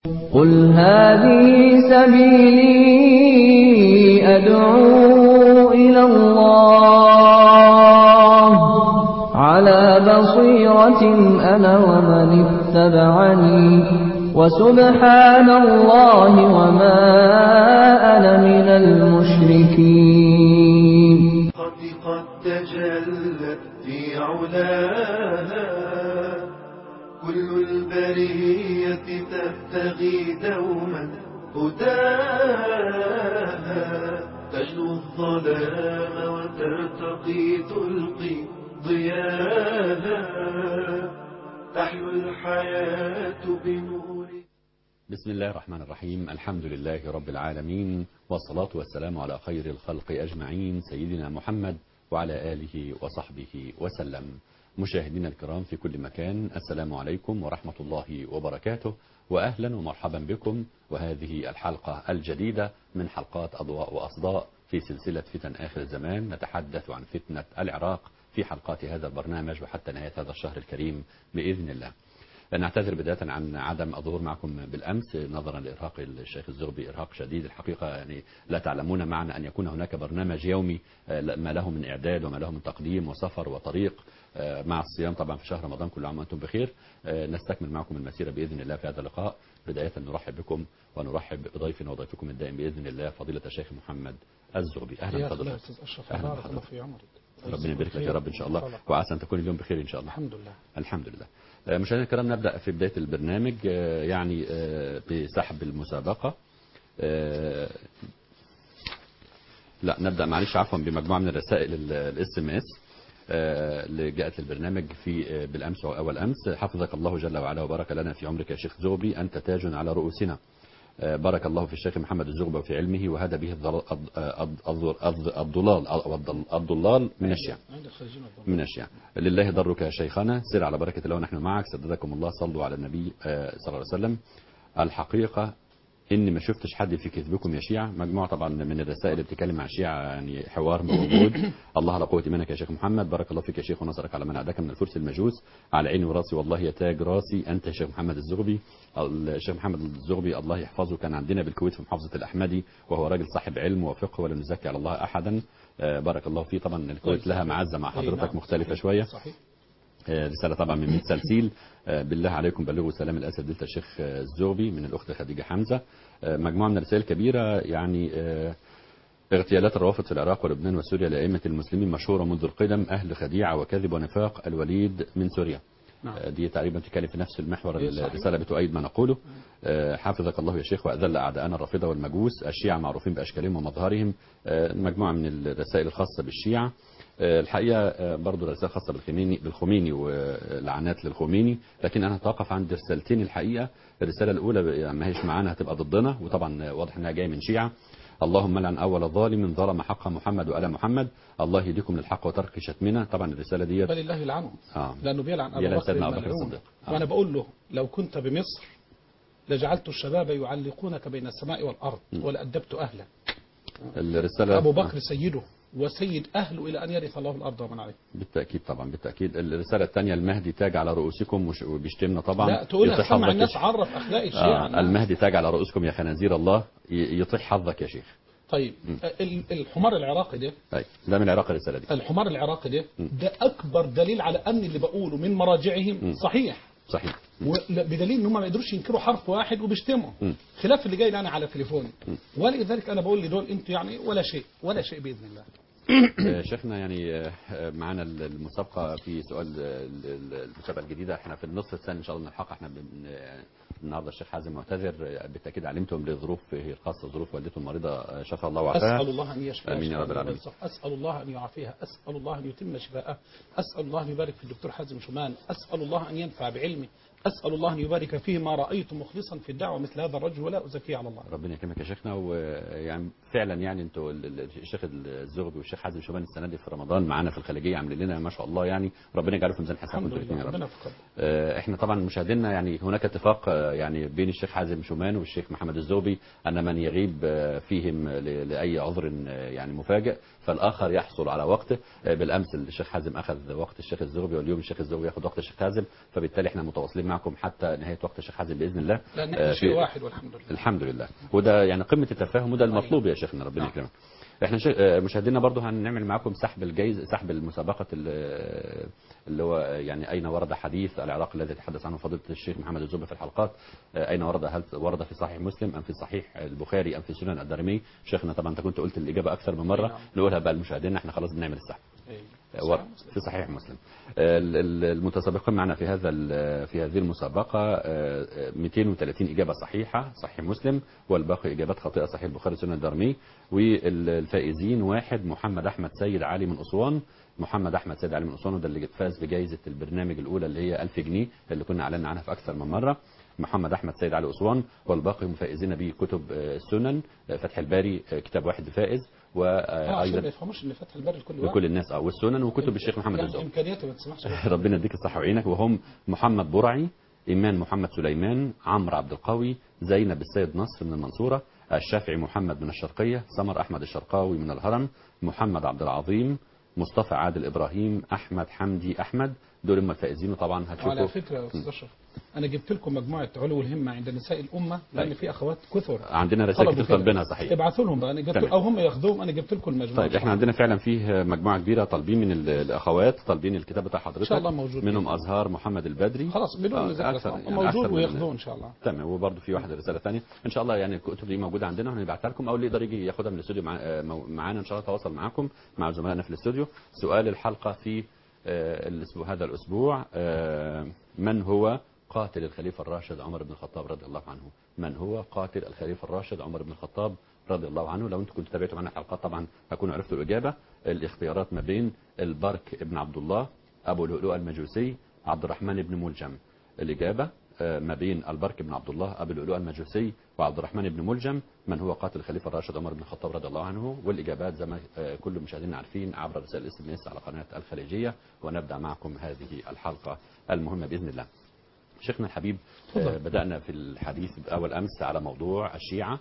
قل هذه سبيلي أدعو إلى الله على بصيرة أنا ومن اتبعني وسبحان الله وما أنا من المشركين قد قد تجلت في علاها كل البرية تبتغي دوما هداها تجلو الظلام وترتقي تلقي ضياها تحيو الحياة بنور بسم الله الرحمن الرحيم الحمد لله رب العالمين والصلاة والسلام على خير الخلق أجمعين سيدنا محمد وعلى آله وصحبه وسلم مشاهدينا الكرام في كل مكان السلام عليكم ورحمة الله وبركاته وأهلا ومرحبا بكم وهذه الحلقة الجديدة من حلقات أضواء وأصداء في سلسلة فتن آخر الزمان نتحدث عن فتنة العراق في حلقات هذا البرنامج وحتى نهاية هذا الشهر الكريم بإذن الله نعتذر بداية عن عدم الظهور معكم بالأمس نظرا لإرهاق الشيخ الزغبي إرهاق شديد الحقيقة يعني لا تعلمون معنى أن يكون هناك برنامج يومي ما له من إعداد وما له من تقديم وسفر وطريق مع الصيام طبعا في شهر رمضان كل عام وأنتم بخير نستكمل معكم المسيرة بإذن الله في هذا اللقاء بداية نرحب بكم ونرحب بضيفنا وضيفكم الدائم بإذن الله فضيلة الشيخ محمد الزغبي أهلا حياك الله بفضلك يا استاذ اشرف أهلا بارك الله بحضرتك. في عمرك ربنا يبارك لك يا رب إن شاء الله وعسى أن تكون اليوم بخير إن شاء الله الحمد لله الحمد لله آه، مشاهدينا الكرام نبدأ في بداية البرنامج آه، يعني آه، بسحب المسابقة آه، لا نبدأ معلش عفوا بمجموعة من الرسائل الاس ام اس اللي جاءت للبرنامج في آه، بالامس واول امس حفظك الله جل وعلا وبارك لنا في عمرك يا شيخ زغبي انت تاج على رؤوسنا آه، بارك الله في الشيخ محمد الزغبي وفي علمه وهدى به الضل- الض- الض- الض- الض- الضلال أو الضل- الضلال من الشيعة عند الخارجين والضم. من الشيعة لله ضرك يا شيخنا سر على بركة الله ونحن معك سددكم الله صلوا على النبي آه، صلى الله عليه وسلم الحقيقة إني ما شفتش حد في كذبكم يا شيعة مجموعة طبعا من الرسائل اللي بتتكلم عن الشيعة يعني حوار موجود الله على قوة إيمانك يا شيخ محمد بارك الله فيك يا شيخ ونصرك على من أعداك من الفرس المجوس على عيني وراسي والله يا تاج راسي أنت يا شيخ محمد الزغبي الشيخ محمد الزغبي الله يحفظه كان عندنا بالكويت في محافظة الأحمدي وهو راجل صاحب علم وفقه ولا نزكي على الله أحدا آه، بارك الله فيه طبعا الكويت لها معزة مع أي حضرتك نعم، مختلفة صحيح، شوية صحيح آه، رسالة طبعا من 100 سلسيل آه، بالله عليكم بلغوا سلام الأسد دلتا الشيخ آه، الزغبي من الأخت خديجة حمزة آه، مجموعة من الرسائل كبيرة يعني آه، اغتيالات الروافض في العراق ولبنان وسوريا لأئمة المسلمين مشهورة منذ القدم أهل خديعة وكذب ونفاق الوليد من سوريا نعم. آه، دي تقريبا تتكلم في نفس المحور إيه، صحيح. الرسالة بتؤيد ما نقوله آه، حفظك الله يا شيخ وأذل أعداءنا الرافضة والمجوس الشيعة معروفين بأشكالهم ومظهرهم آه، مجموعة من الرسائل الخاصة بالشيعة آه، الحقيقة آه، برضو رسائل خاصة بالخميني بالخميني ولعنات للخميني لكن أنا هتوقف عند رسالتين الحقيقة الرسالة الأولى يعني ما هيش معانا هتبقى ضدنا وطبعا واضح إنها جاية من شيعة اللهم لعن أول ظالم ظلم حق محمد وآل محمد الله يهديكم للحق وترك شتمنا طبعا الرسالة ديت بل الله يلعنه آه. لانه بيلعن ابو بيلعن بكر سيدنا أبو بكر الملعون الصديق. آه. وانا بقول له لو كنت بمصر لجعلت الشباب يعلقونك بين السماء والارض ولادبت اهلك الرسالة ابو بكر سيده وسيد اهله الى ان يرث الله الارض ومن عليه بالتأكيد طبعا بالتأكيد الرسالة الثانية المهدي تاج على رؤوسكم وش- وبيشتمنا طبعا لا تقولها يطيح سمع حظك يا الناس شيخ. عرف اخلاق الشيعة آه المهدي تاج على رؤوسكم يا خنازير الله ي- يطيح حظك يا شيخ طيب ال- الحمار العراقي ده طيب ده من العراق الرسالة دي الحمار العراقي ده ده اكبر دليل على ان اللي بقوله من مراجعهم صحيح صحيح و- لا- بدليل ان هم ما يقدروش ينكروا حرف واحد وبيشتموا مم. خلاف اللي جاي لي انا على تليفوني ولذلك انا بقول لدول انتوا يعني ولا شيء ولا شيء باذن الله آه، شيخنا يعني آه، آه، معانا المسابقة في سؤال آه، ال- ال- المسابقة الجديدة احنا في النصف الثاني ان شاء الله من الحلقة احنا بن- آه، النهارده الشيخ حازم معتذر آه، بالتأكيد علمتم لظروف هي الخاصة ظروف والدته المريضة آه، شفاها الله وعافاها اسال الله ان يشفيها آمين يا رب شفاء العالمين. ويرزق. اسال الله ان يعافيها اسال الله ان يتم شفاءها اسال الله ان يبارك في الدكتور حازم شومان اسال الله ان ينفع بعلمه اسال الله ان يبارك فيه ما رايت مخلصا في الدعوه مثل هذا الرجل ولا ازكيه على الله ربنا يكرمك يا شيخنا ويعني فعلا يعني انتوا ال- ال- الشيخ الزغبي والشيخ حازم شومان السنه دي في رمضان معانا في الخليجيه عاملين لنا ما شاء الله يعني ربنا يجعله في ميزان حسناتكم الحمد انتوا الاثنين لله يا رب ربنا يفقد آه، احنا طبعا مشاهدينا يعني هناك اتفاق آه، يعني بين الشيخ حازم شومان والشيخ محمد الزوبي ان من يغيب آه، فيهم ل- لاي عذر آه، يعني مفاجئ فالاخر يحصل على وقته آه، بالامس الشيخ حازم اخذ وقت الشيخ الزوبي واليوم الشيخ الزوبي ياخذ وقت الشيخ حازم فبالتالي احنا متواصلين معكم حتى نهايه وقت الشيخ حازم باذن الله لان آه، احنا شيء في- واحد والحمد لله الحمد لله وده يعني قمه التفاهم وده المطلوب يا شيخنا ربنا نعم. يكرمك احنا شي... آه، مشاهدينا برضو هنعمل معاكم سحب الجايز سحب المسابقه ال- اللي هو يعني اين ورد حديث العراق الذي يتحدث عنه فضيله الشيخ محمد الزبي في الحلقات آه، اين ورد هل ورد في صحيح مسلم ام في صحيح البخاري ام في سنن الدارمي شيخنا طبعا انت كنت قلت الاجابه اكثر من مره نعم. نقولها بقى لمشاهدينا احنا خلاص بنعمل السحب إيه. ور- في صحيح مسلم ال- ال- المتسابقين معنا في هذا ال- في هذه المسابقة آه، آه، 230 إجابة صحيحة صحيح مسلم والباقي إجابات خاطئة صحيح البخاري سنة الدارمي والفائزين واحد محمد أحمد سيد علي من أسوان محمد أحمد سيد علي من أسوان وده اللي فاز بجائزة البرنامج الأولى اللي هي 1000 جنيه اللي كنا أعلنا عنها في أكثر من مرة محمد أحمد سيد علي أسوان والباقي مفائزين بكتب آه، السنن آه، فتح الباري آه، كتاب واحد فائز اه عشان ما وأيضا يفهموش ان فتح البر لكل واحد لكل الناس اه والسنن وكتب الشيخ محمد يعني الزهري امكانياته ما تسمحش ربنا يديك الصحة ويعينك وهم محمد برعي إيمان محمد سليمان عمرو عبد القوي زينب السيد نصر من المنصورة الشافعي محمد من الشرقية سمر أحمد الشرقاوي من الهرم محمد عبد العظيم مصطفى عادل إبراهيم أحمد حمدي أحمد دول هم الفائزين وطبعا وعلى هتشوفوا فكره يا استاذ اشرف انا جبت لكم مجموعه علو الهمه عند نساء الامه لان طيب. في اخوات كثر عندنا رسائل طلبوا كتير كده. طالبينها صحيح ابعثوا لهم بقى انا جبت تمام. او هم ياخدوهم انا جبت لكم المجموعه طيب احنا عندنا فعلا فيه مجموعه كبيره طالبين من ال- الاخوات طالبين الكتاب بتاع حضرتك إن شاء الله موجود. منهم ازهار محمد البدري خلاص بدون آه، ذكر أكثر- أسماء. يعني موجود أكثر من- وياخدوه ان شاء الله تمام وبرضه في واحده رساله ثانيه ان شاء الله يعني الكتب دي موجوده عندنا وهنبعتها لكم او اللي يقدر يجي ياخدها من الاستوديو مع آه، مو- معانا ان شاء الله تواصل معاكم مع زملائنا في الاستوديو سؤال الحلقه في آه، الاسبوع هذا الاسبوع آه، من هو قاتل الخليفه الراشد عمر بن الخطاب رضي الله عنه من هو قاتل الخليفه الراشد عمر بن الخطاب رضي الله عنه لو انتم كنتوا تابعتوا معنا الحلقات طبعا هكونوا عرفتوا الاجابه الاختيارات ما بين البرك ابن عبد الله ابو لؤلؤ المجوسي عبد الرحمن بن ملجم الاجابه آه، ما بين البرك بن عبد الله ابو لؤلؤ المجوسي وعبد الرحمن بن ملجم من هو قاتل الخليفه الراشد عمر بن الخطاب رضي الله عنه والاجابات زي ما آه، كل مشاهدينا عارفين عبر رسائل اس ام اس على قناه الخليجيه ونبدا معكم هذه الحلقه المهمه باذن الله. شيخنا الحبيب آه، بدأنا في الحديث أول أمس على موضوع الشيعة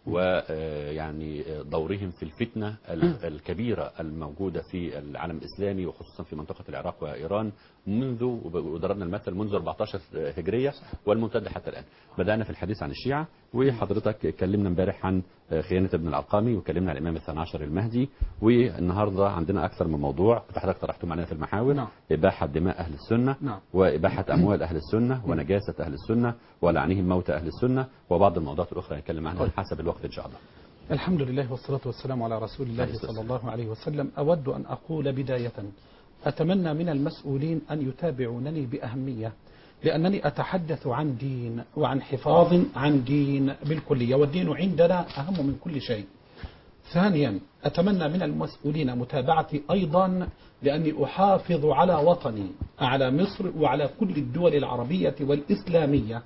ويعني دورهم في الفتنة ال- الكبيرة الموجودة في العالم الإسلامي وخصوصا في منطقة العراق وإيران منذ وضربنا المثل منذ 14 هجرية والممتد حتى الآن بدأنا في الحديث عن الشيعة وحضرتك اتكلمنا امبارح عن خيانة ابن العلقامي وكلمنا عن الإمام الثاني عشر المهدي والنهاردة عندنا أكثر من موضوع كنت حضرتك طرحته معنا في المحاور نعم. إباحة دماء أهل السنة نعم. وإباحة أموال أهل السنة ونجاسة أهل السنة ولعنهم موت أهل السنة وبعض الموضوعات الأخرى هنتكلم عنها حسب الوقت إن شاء الله الحمد لله والصلاة والسلام على رسول الله عليه الصلاة صلى الله عليه وسلم أود أن أقول بداية أتمنى من المسؤولين أن يتابعونني بأهمية لأنني أتحدث عن دين وعن حفاظ عن دين بالكلية والدين عندنا أهم من كل شيء ثانيا أتمنى من المسؤولين متابعتي أيضا لأني أحافظ على وطني على مصر وعلى كل الدول العربية والإسلامية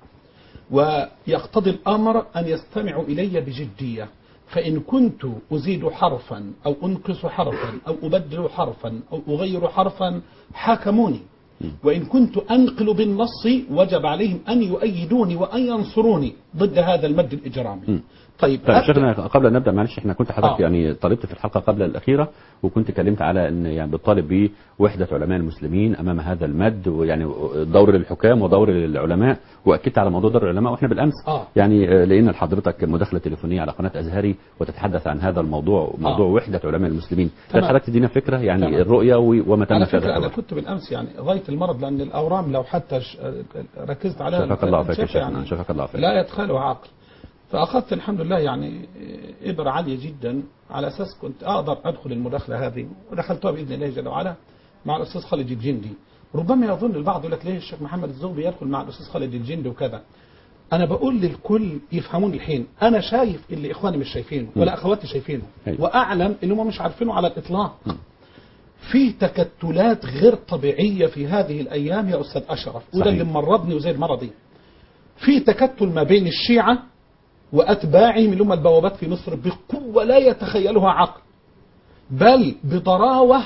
ويقتضي الأمر أن يستمعوا إلي بجدية فإن كنت أزيد حرفا أو أنقص حرفا أو أبدل حرفا أو أغير حرفا حاكموني وإن كنت أنقل بالنص وجب عليهم أن يؤيدوني وأن ينصروني ضد هذا المد الإجرامي طيب طيب أبدأ. شيخنا قبل أن نبدا معلش احنا كنت حضرتك آه. يعني طالبت في الحلقه قبل الاخيره وكنت كلمت على ان يعني بتطالب بوحده علماء المسلمين امام هذا المد ويعني دور للحكام ودور للعلماء واكدت على موضوع دور العلماء واحنا بالامس آه. يعني آه، لقينا لحضرتك مداخله تليفونيه على قناه ازهري وتتحدث عن هذا الموضوع موضوع آه. وحده علماء المسلمين تمام. بس حضرتك تدينا فكره يعني تمام. الرؤيه و- وما تم على في هذا فكرة أنا الحوار. كنت بالأمس يعني غاية المرض لأن الأورام لو حتى ش- ركزت عليها شفاك الله فيك يا شايفة شيخنا شفاك الله فيك لا يدخله عقل فأخذت الحمد لله يعني إبرة عالية جدا على أساس كنت أقدر أدخل المداخلة هذه ودخلتها بإذن الله جل وعلا مع الأستاذ خالد الجندي ربما يظن البعض يقول لك ليه الشيخ محمد الزغبي يدخل مع الأستاذ خالد الجندي وكذا أنا بقول للكل يفهمون الحين أنا شايف اللي إخواني مش شايفينه ولا أخواتي شايفينه أيوة. وأعلم إن هم مش عارفينه على الإطلاق في تكتلات غير طبيعية في هذه الأيام يا أستاذ أشرف وده صحيح. اللي مرضني وزيد مرضي في تكتل ما بين الشيعة وأتباعهم اللي هم البوابات في مصر بقوة لا يتخيلها عقل بل بضراوة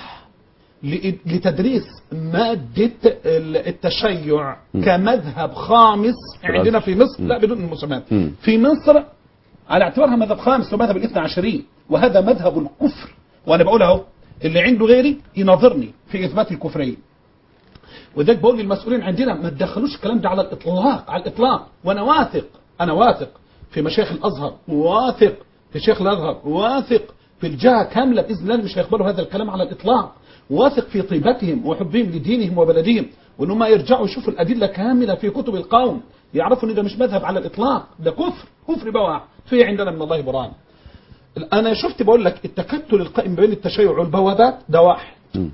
ل- لتدريس مادة ال- التشيع كمذهب خامس عندنا في مصر لا بدون المسمات مم. في مصر على اعتبارها مذهب خامس ومذهب الاثنى عشري وهذا مذهب الكفر وانا بقول اهو اللي عنده غيري يناظرني في اثبات الكفريه وذلك بقول للمسؤولين عندنا ما تدخلوش الكلام ده على الاطلاق على الاطلاق وانا واثق انا واثق في مشايخ الازهر واثق في شيخ الازهر واثق في الجهه كامله باذن الله مش هيقبلوا هذا الكلام على الاطلاق واثق في طيبتهم وحبهم لدينهم وبلدهم وان هم يرجعوا يشوفوا الادله كامله في كتب القوم يعرفوا ان ده مش مذهب على الاطلاق ده كفر كفر بواح في عندنا من الله برهان انا شفت بقول لك التكتل القائم بين التشيع والبوابات ده واحد مم.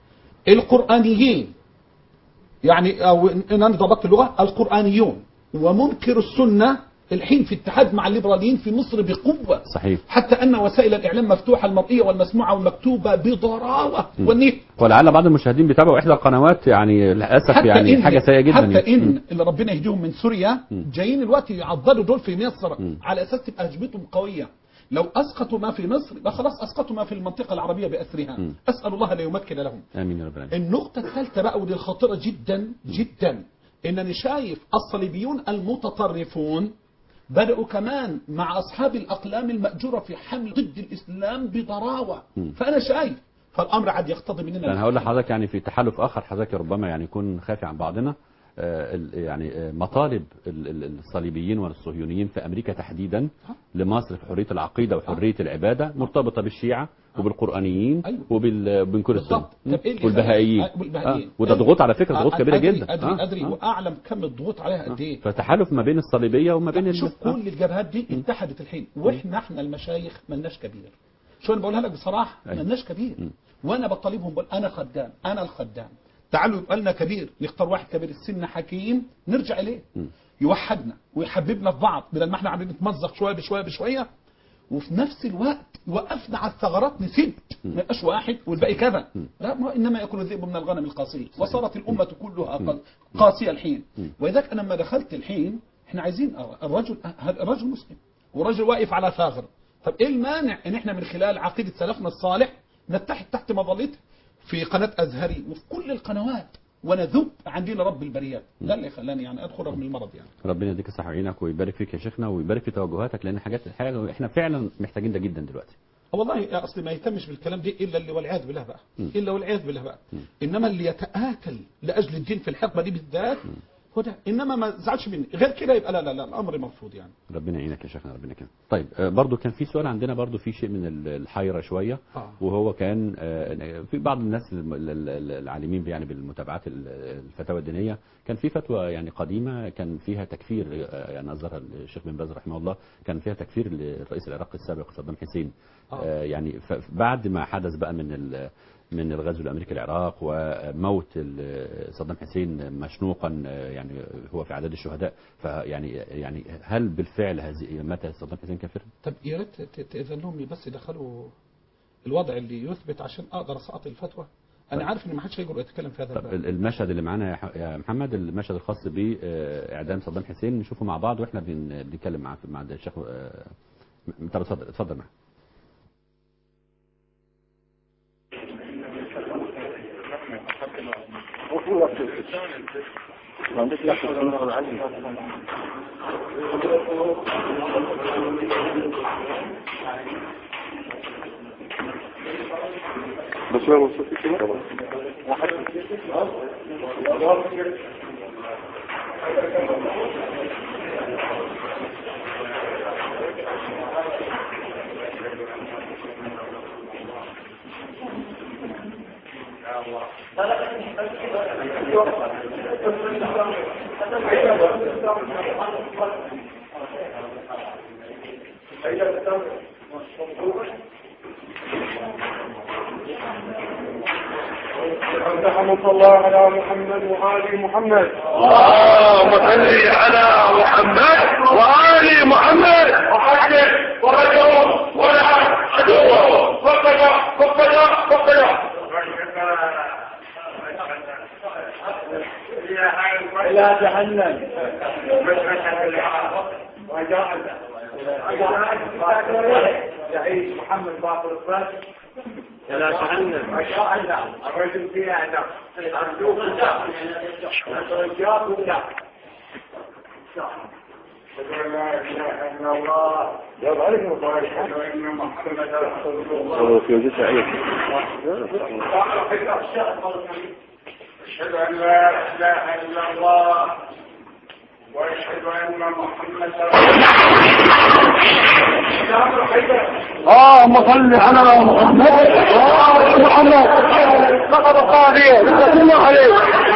القرآنيين يعني أو إن أنا ضبطت اللغة القرآنيون ومنكر السنة الحين في اتحاد مع الليبراليين في مصر بقوة صحيح حتى أن وسائل الإعلام مفتوحة المرئية والمسموعة والمكتوبة بضراوة والنيل ولعل بعض المشاهدين بيتابعوا احدى القنوات يعني للاسف حتى يعني إن حاجه سيئه جدا حتى يعني. إن اللي ربنا يهديهم من سوريا جايين الوقت يعضلوا دول في مصر مم. على أساس تبقى هجمتهم قوية لو أسقطوا ما في مصر يبقى خلاص أسقطوا ما في المنطقة العربية بأسرها مم. أسأل الله لا يمكن لهم امين يا رب العالمين النقطة الثالثة بقى ودي الخطيرة جدا جدا إنني شايف الصليبيون المتطرفون بدأوا كمان مع أصحاب الأقلام المأجورة في حمل ضد الإسلام بضراوة فأنا شايف فالأمر عاد يقتضي مننا انا هقول لحضرتك يعني في تحالف اخر حضرتك ربما يعني يكون خافي عن بعضنا آه، ال- يعني آه، مطالب ال- ال- الصليبيين والصهيونيين في امريكا تحديدا لمصر في حريه العقيده وحريه العباده مرتبطه بالشيعه وبالقرانيين أيوة. وبالبنكور السنه بالضبط. طب إيه اللي والبهائيين خلاه- والبهائيين. آه، وده ضغوط على فكره ضغوط آه، كبيره أدري جدا أدري آه، أدري آه. وأعلم كم الضغوط عليها قد إيه فتحالف ما بين الصليبيه وما بين ال- شوف آه. كل الجبهات دي اتحدت الحين واحنا احنا المشايخ ملناش كبير شو انا بقولها لك بصراحه أيوة. ملناش كبير وانا بطالبهم بقول انا خدام انا الخدام تعالوا يبقى لنا كبير نختار واحد كبير السن حكيم نرجع اليه يوحدنا ويحببنا في بعض بدل ما احنا عاملين نتمزق شويه بشويه بشويه وفي نفس الوقت يوقفنا على الثغرات نسيب ما يبقاش واحد والباقي كذا لا ما انما ياكل الذئب من الغنم القاسيه وصارت الامه كلها قا- قاسيه الحين ولذلك انا لما دخلت الحين احنا عايزين الرجل الرجل مسلم ورجل واقف على ثغر طب ايه المانع ان احنا من خلال عقيده سلفنا الصالح نتحد تحت مظلته في قناه ازهري وفي كل القنوات ونذب عن دين رب البريات ده اللي خلاني يعني ادخل رغم المرض يعني ربنا يديك الصحه ويعينك ويبارك فيك يا شيخنا ويبارك في توجهاتك لان حاجات حاجه احنا فعلا محتاجين ده جدا دلوقتي والله اصل ما يهتمش بالكلام ده الا اللي والعياذ بالله بقى الا والعياذ بالله بقى انما اللي يتآكل لاجل الدين في الحقبه دي بالذات هو ده انما ما زعلش مني غير كده يبقى لا لا لا الامر مرفوض يعني ربنا يعينك يا شيخنا ربنا يكرمك طيب آه، برضو كان في سؤال عندنا برضو في شيء من ال- الحيرة شوية آه. وهو كان آه، في بعض الناس الم- ال- ال- العالمين يعني بالمتابعات ال- الفتاوى الدينية كان في فتوى يعني قديمة كان فيها تكفير آه، يعني أظهرها الشيخ بن باز رحمه الله كان فيها تكفير للرئيس العراقي السابق صدام حسين آه. آه، يعني ف- بعد ما حدث بقى من ال- من الغزو الامريكي العراق وموت ال- صدام حسين مشنوقا آه، يعني هو في اعداد الشهداء فيعني يعني هل بالفعل هذه مات صدام حسين كافرا؟ طب يا ريت ت- تاذن لهم بس يدخلوا الوضع اللي يثبت عشان اقدر اسقط الفتوى انا طيب. عارف ان ما حدش هيجرؤ يتكلم في هذا طب الباب المشهد اللي معانا يا ح- يا محمد المشهد الخاص باعدام صدام حسين نشوفه مع بعض واحنا بن- بنتكلم مع مع الشيخ آه، طب اتفضل اتفضل معاك بس هو مصطفى كده رحمة الله على محمد وآل محمد اللهم صل على محمد وآل محمد وحجر ورجل ولعن عدوه فقد فقد فقد إلى جهنم يعيش محمد باطل الصدر إلى جهنم الرجل فيها نعم أرجوك لا أرجوك لا أشهد أن لا إله إلا الله يا عليكم الصلاة أشهد أن محمدا رسول الله في وجه سعيد أشهد أن لا إله إلا الله وأشهد أن محمدا اللهم صل على محمد وآل محمد لقد الطاغية الله عليك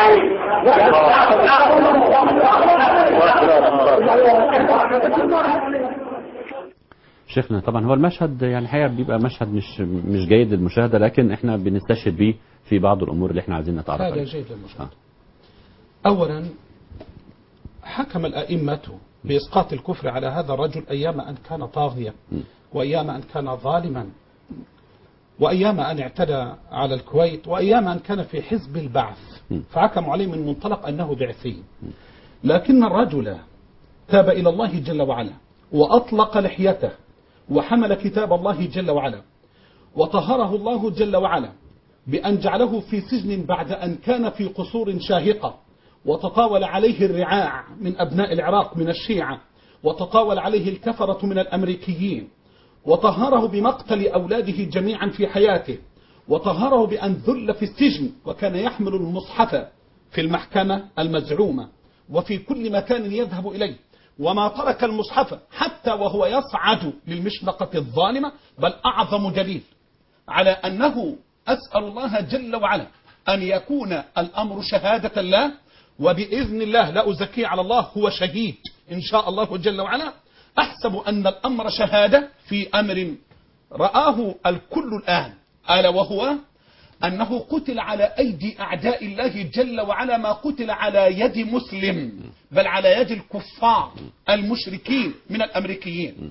شيخنا طبعا هو المشهد يعني الحقيقه بيبقى مشهد مش مش جيد للمشاهده لكن احنا بنستشهد بيه في بعض الامور اللي احنا عايزين نتعرف هذا عليها جيد للمشاهدة أولا حكم الأئمة بإسقاط الكفر على هذا الرجل أيام أن كان طاغيا وأيام أن كان ظالما وأيام أن اعتدى على الكويت وأيام أن كان في حزب البعث فحكموا عليه من منطلق أنه بعثي لكن الرجل تاب إلى الله جل وعلا وأطلق لحيته وحمل كتاب الله جل وعلا وطهره الله جل وعلا بأن جعله في سجن بعد أن كان في قصور شاهقة وتطاول عليه الرعاع من أبناء العراق من الشيعة وتطاول عليه الكفرة من الأمريكيين وطهره بمقتل أولاده جميعا في حياته وطهره بأن ذل في السجن وكان يحمل المصحف في المحكمة المزعومة وفي كل مكان يذهب إليه وما ترك المصحف حتى وهو يصعد للمشنقة الظالمة بل أعظم دليل على أنه أسأل الله جل وعلا أن يكون الأمر شهادة الله وبإذن الله لا أزكي على الله هو شهيد إن شاء الله جل وعلا أحسب أن الأمر شهادة في أمر رآه الكل الآن ألا وهو أنه قتل على أيدي أعداء الله جل وعلا ما قتل على يد مسلم بل على يد الكفار المشركين من الأمريكيين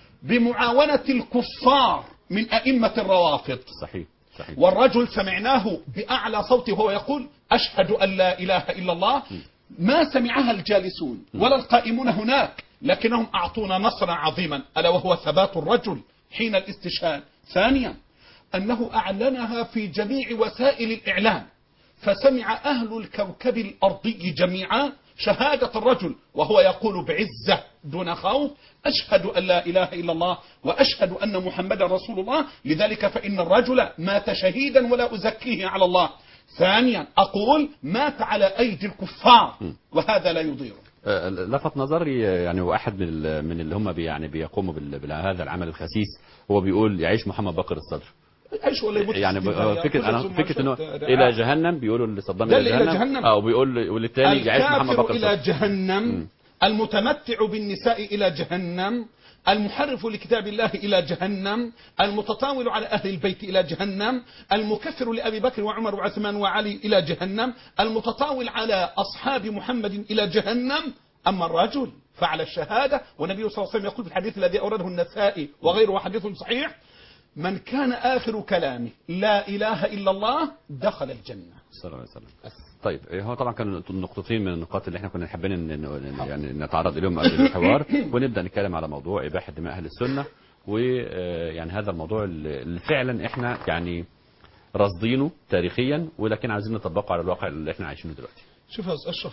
بمعاونة الكفار من أئمة الروافض صحيح صحيح والرجل سمعناه بأعلى صوته وهو يقول أشهد أن لا إله إلا الله ما سمعها الجالسون ولا القائمون هناك لكنهم أعطونا نصرا عظيما ألا وهو ثبات الرجل حين الاستشهاد ثانيا أنه أعلنها في جميع وسائل الإعلام فسمع أهل الكوكب الأرضي جميعا شهادة الرجل وهو يقول بعزة دون خوف أشهد أن لا إله إلا الله وأشهد أن محمدا رسول الله لذلك فإن الرجل مات شهيدا ولا أزكيه على الله ثانيا أقول مات على أيدي الكفار وهذا لا يضيره آه، لفت نظري آه، يعني واحد من ال- من اللي هم بي يعني بيقوموا بال- بهذا العمل الخسيس هو بيقول يعيش محمد بكر الصدر ايش ولا يموت يعني ب- آه، في فكره انا ثم فكره انه شفت الى جهنم بيقولوا لصدام ده الى اللي إلى جهنم جهنم. اه وبيقول والتاني يعيش محمد الكافر بكر إلى الصدر جهنم المتمتع بالنساء إلى جهنم المحرف لكتاب الله إلى جهنم المتطاول على أهل البيت إلى جهنم المكفر لأبي بكر وعمر وعثمان وعلي إلى جهنم المتطاول على أصحاب محمد إلى جهنم أما الرجل فعل الشهادة والنبي صلى الله عليه وسلم يقول في الحديث الذي أورده النسائي وغيره حديث صحيح من كان آخر كلامه لا إله إلا الله دخل الجنة صلى الله عليه وسلم طيب إيه هو طبعا كانوا نقطتين من النقاط اللي احنا كنا حابين ان إن- يعني نتعرض اليهم قبل الحوار ونبدا نتكلم على موضوع اباحه دماء اهل السنه ويعني هذا الموضوع اللي اللي فعلا احنا يعني راصدينه تاريخيا ولكن عايزين نطبقه على الواقع اللي احنا عايشينه دلوقتي شوف يا أستاذ أشرف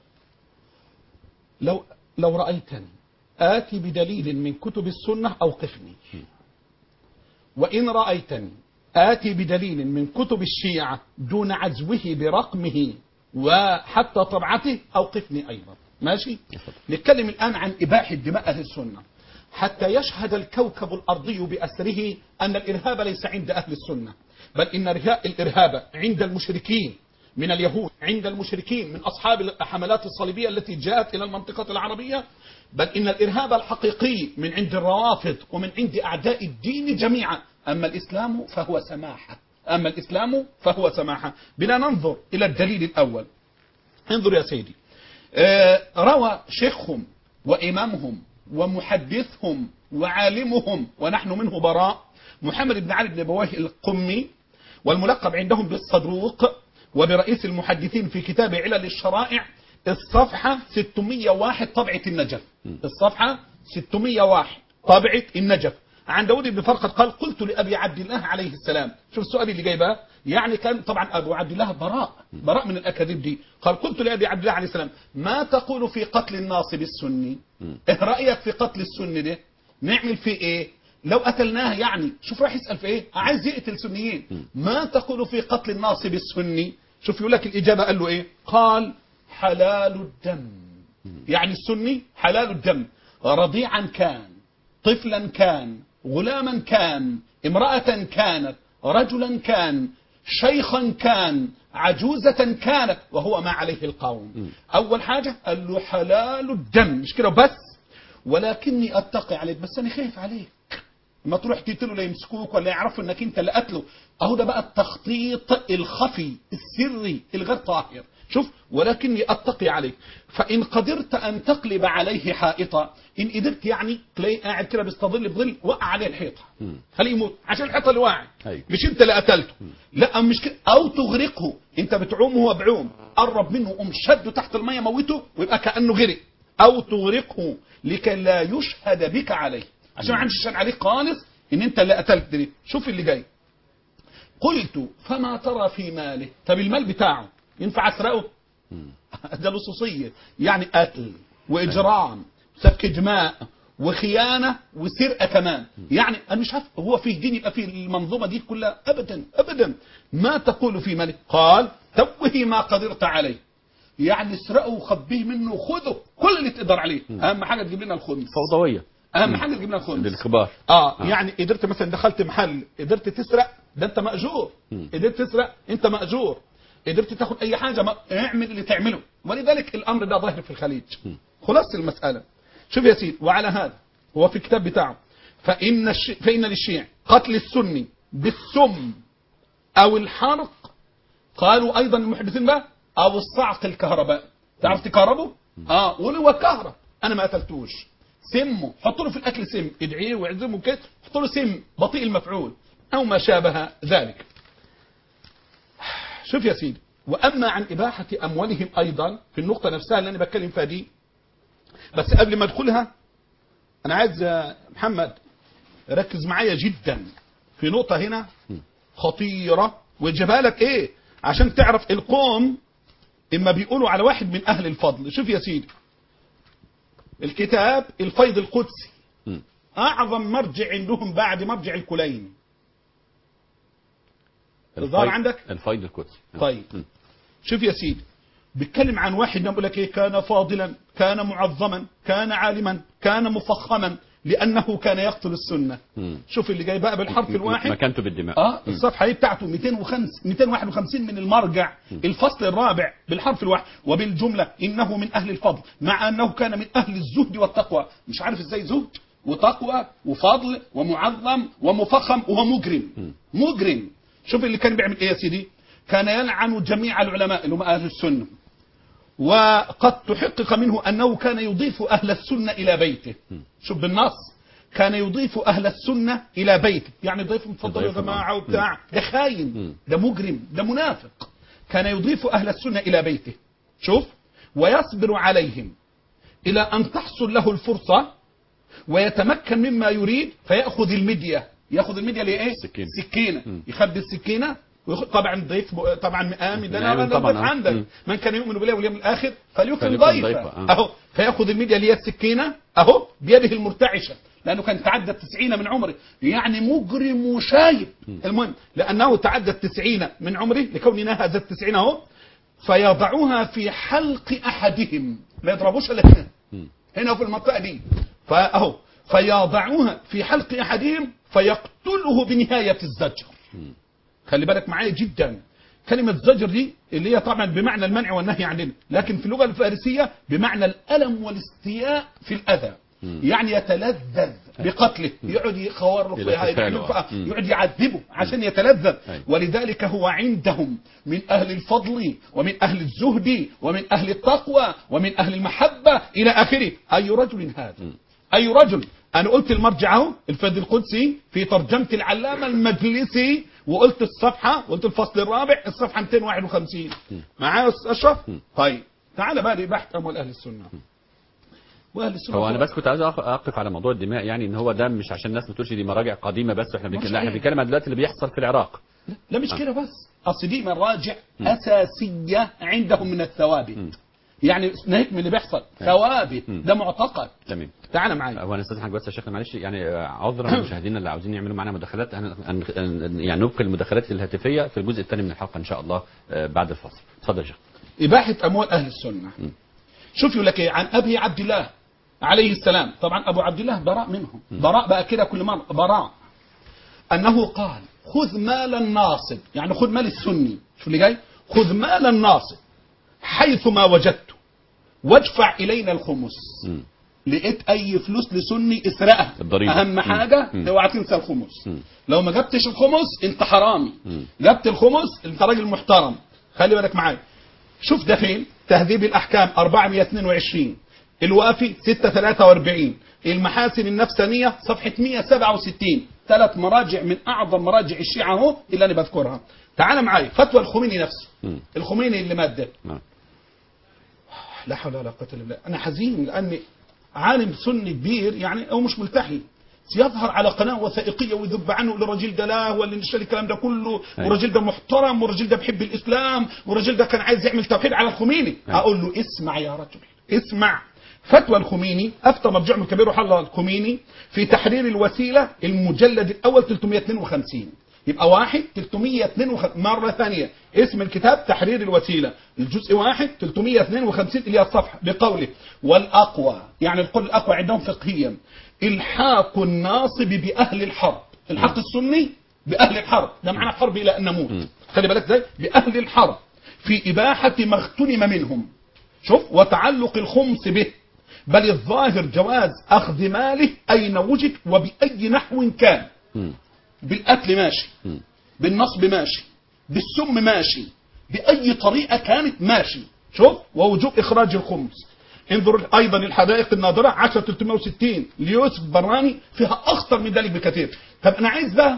لو لو رأيتني آتي بدليل من كتب السنة أوقفني وإن رأيتني آتي بدليل من كتب الشيعة دون عزوه برقمه وحتى طبعته أوقفني أيضا ماشي نتكلم الآن عن إباحة دماء أهل السنة حتى يشهد الكوكب الأرضي بأسره أن الإرهاب ليس عند أهل السنة بل إن رجاء الإرهاب عند المشركين من اليهود عند المشركين من أصحاب الحملات الصليبية التي جاءت إلى المنطقة العربية بل إن الإرهاب الحقيقي من عند الروافض ومن عند أعداء الدين جميعا أما الإسلام فهو سماحة أما الإسلام فهو سماحة بنا ننظر إلى الدليل الأول انظر يا سيدي آه، روى شيخهم وإمامهم ومحدثهم وعالمهم ونحن منه براء محمد بن علي بن بويه القمي والملقب عندهم بالصدوق وبرئيس المحدثين في كتاب علل الشرائع الصفحة 601 طبعة النجف الصفحة 601 طبعة النجف عن داود بن فرقد قال قلت لأبي عبد الله عليه السلام شوف السؤال اللي جايبه يعني كان طبعا أبو عبد الله براء براء من الأكاذيب دي قال قلت لأبي عبد الله عليه السلام ما تقول في قتل الناصب السني ايه رأيك في قتل السني ده نعمل فيه ايه لو قتلناه يعني شوف راح يسأل في ايه عايز يقتل سنيين ما تقول في قتل الناصب السني شوف يقول لك الإجابة قال له إيه قال حلال الدم يعني السني حلال الدم رضيعا كان طفلا كان غلاما كان امرأة كانت رجلا كان شيخا كان عجوزة كانت وهو ما عليه القوم أول حاجة قال له حلال الدم مش كده بس ولكني أتقي عليك بس أنا خايف عليك ما تروح تقتله لا يمسكوك ولا يعرفوا انك انت اللي قتله اهو ده بقى التخطيط الخفي السري الغير طاهر شوف ولكني اتقي عليك فان قدرت ان تقلب عليه حائطا ان قدرت يعني تلاقيه قاعد كده بيستظل بظل وقع عليه الحيطه خليه يموت عشان الحيطه اللي واعي أيوة. مش انت اللي قتلته لا مش كده او تغرقه انت بتعوم وهو بعوم قرب منه قوم شده تحت الميه موته ويبقى كانه غرق او تغرقه لكي لا يشهد بك عليه عشان ما عندش شهد عليك خالص ان انت اللي قتلت دي شوف اللي جاي قلت فما ترى في ماله طب المال بتاعه ينفع اسرقه ده لصوصيه يعني قتل واجرام سفك دماء وخيانه وسرقه كمان يعني انا مش عارف هو في دين يبقى في المنظومه دي كلها ابدا ابدا ما تقول في ماله قال توه ما قدرت عليه يعني اسرقه وخبيه منه وخذه كل اللي تقدر عليه اهم حاجه تجيب لنا الخمس فوضويه اهم حاجه تجيب لنا الخمس للكبار اه يعني قدرت مثلا دخلت محل قدرت تسرق ده انت ماجور مم. قدرت تسرق انت ماجور قدرت تاخد اي حاجه ما اعمل اللي تعمله ولذلك الامر ده ظاهر في الخليج خلاص المساله شوف يا سيدي وعلى هذا هو في الكتاب بتاعه فان الش... فان للشيع قتل السني بالسم او الحرق قالوا ايضا المحدثين بقى او الصعق الكهرباء تعرف تكهربه اه قول هو كهرب انا ما قتلتوش سمه حط له في الاكل سم ادعيه واعزمه كده حط له سم بطيء المفعول او ما شابه ذلك شوف يا سيدي واما عن اباحه اموالهم ايضا في النقطه نفسها اللي انا بتكلم فيها دي بس قبل ما ادخلها انا عايز يا محمد ركز معايا جدا في نقطه هنا خطيره وجابها لك ايه عشان تعرف القوم اما بيقولوا على واحد من اهل الفضل شوف يا سيدي الكتاب الفيض القدسي مم. اعظم مرجع عندهم بعد مرجع الكلين الظاهر الفيض- عندك؟ الفيض القدسي طيب. مم. شوف يا سيدي بيتكلم عن واحد بيقول لك ايه كان فاضلا كان معظما كان عالما كان مفخما لانه كان يقتل السنه مم. شوف اللي جاي بقى بالحرف الواحد مكانته بالدماء اه مم. الصفحه دي بتاعته 205 251 من المرجع الفصل الرابع بالحرف الواحد وبالجمله انه من اهل الفضل مع انه كان من اهل الزهد والتقوى مش عارف ازاي زهد وتقوى وفضل ومعظم ومفخم وهو مجرم مجرم شوف اللي كان بيعمل ايه يا سيدي كان يلعن جميع العلماء اللي هم اهل السنه وقد تحقق منه أنه كان يضيف أهل السنة إلى بيته شوف بالنص كان يضيف أهل السنة إلى بيته يعني ضيفهم تفضلوا يا يضيفهم، جماعة آه. وبتاع ده خاين مم. ده مجرم ده منافق كان يضيف أهل السنة إلى بيته شوف ويصبر عليهم إلى أن تحصل له الفرصة ويتمكن مما يريد فيأخذ المدية يأخذ المدية اللي هي إيه؟ سكينة. سكينة مم. يخبي السكينة وياخد طبعا ضيف طبعا مقامي ده مقامي انا ده طبعاً، ضيف آه. عندك مم. من كان يؤمن بالله واليوم الاخر فليكرم فليكرم ضيفه ضيفه، آه. اهو فياخذ الميديا اللي هي السكينه اهو بيده المرتعشه لانه كان تعدى التسعين من عمره يعني مجرم وشايب المهم لانه تعدى التسعين من عمره لكون نهز التسعين اهو فيضعوها في حلق احدهم ما يضربوش الا هنا مم. هنا في المنطقه دي فاهو فيضعوها في حلق احدهم فيقتله بنهايه الزجر خلي بالك معايا جدا كلمة زجر دي اللي هي طبعا بمعنى المنع والنهي عننا لكن في اللغة الفارسية بمعنى الألم والاستياء في الأذى يعني يتلذذ بقتله يقعد يخورف إلى ويعمل قتاله، فيها- آه. مم. يقعد يعذبه عشان يتلذذ أيوة. ولذلك هو عندهم من أهل الفضل ومن أهل الزهد ومن أهل التقوى ومن أهل المحبة إلى آخره أي رجل هذا أي رجل أنا قلت المرجع أهو الفيض القدسي في ترجمة العلامة المجلسي وقلت الصفحة قلت الفصل الرابع الصفحة 251 معايا يا أستاذ أشرف طيب تعال بقى لبحث أموال أهل السنة وأهل السنة هو انا بس كنت عايز أق- اقف على موضوع الدماء يعني ان هو ده مش عشان الناس ما تقولش دي مراجع قديمه بس واحنا بنتكلم لا احنا صحيح. بنتكلم عن دلوقتي اللي بيحصل في العراق لا مش كده بس اصل دي مراجع اساسيه عندهم من الثوابت يعني ناهيك من اللي بيحصل ثوابت مم. ده معتقد تمام تعال معايا هو انا استاذن حضرتك بس يا شيخنا معلش يعني آه، عذرا للمشاهدين اللي عاوزين يعملوا معانا مداخلات هن- هن- هن- يعني نبقي المداخلات الهاتفيه في الجزء الثاني من الحلقه ان شاء الله آه، بعد الفاصل اتفضل يا شيخ إباحة أموال أهل السنة شوف يقول لك إيه عن أبي عبد الله عليه السلام طبعا أبو عبد الله براء منهم براء بقى كده كل مرة براء أنه قال خذ مال الناصب يعني خذ مال السني شو اللي جاي خذ مال الناصب حيث ما وجدته وادفع إلينا الخمس مم. لقيت أي فلوس لسني اسرقها الضريبة. أهم مم. حاجة مم. اوعى تنسى الخمس مم. لو ما جبتش الخمس أنت حرامي مم. جبت الخمس أنت راجل محترم خلي بالك معايا شوف ده فين تهذيب الأحكام 422 الوافي 643 المحاسن النفسانية صفحة 167 ثلاث مراجع من أعظم مراجع الشيعة اهو اللي أنا بذكرها تعال معايا فتوى الخميني نفسه مم. الخميني اللي مات ده نعم لا حول ولا قوة إلا بالله أنا حزين لأن عالم سني كبير يعني أو مش ملتحي يظهر على قناة وثائقية ويذب عنه الراجل ده لا ولا نشتري الكلام ده كله أيوة. والراجل ده محترم والراجل ده بيحب الإسلام والراجل ده كان عايز يعمل توحيد على الخميني أيوة. أقول له اسمع يا رجل اسمع فتوى الخميني أفتى مرجع من الكبير وحل الخميني في تحرير الوسيلة المجلد الأول 352 يبقى واحد 352 مرة ثانية اسم الكتاب تحرير الوسيلة الجزء واحد 352 اللي هي الصفحة بقوله والأقوى يعني القول الأقوى عندهم فقهيا الحاق الناصب بأهل الحرب الحق السني بأهل الحرب ده معنى حرب إلى أن نموت م. خلي بالك ازاي بأهل الحرب في إباحة ما اغتنم منهم شوف وتعلق الخمس به بل الظاهر جواز أخذ ماله أين وجد وبأي نحو كان مم. بالقتل ماشي مم. بالنصب ماشي بالسم ماشي بأي طريقة كانت ماشي شوف ووجوب إخراج الخمس انظر أيضا الحدائق النادرة 10360 ليوسف براني فيها أخطر من ذلك بكثير طب أنا عايز بقى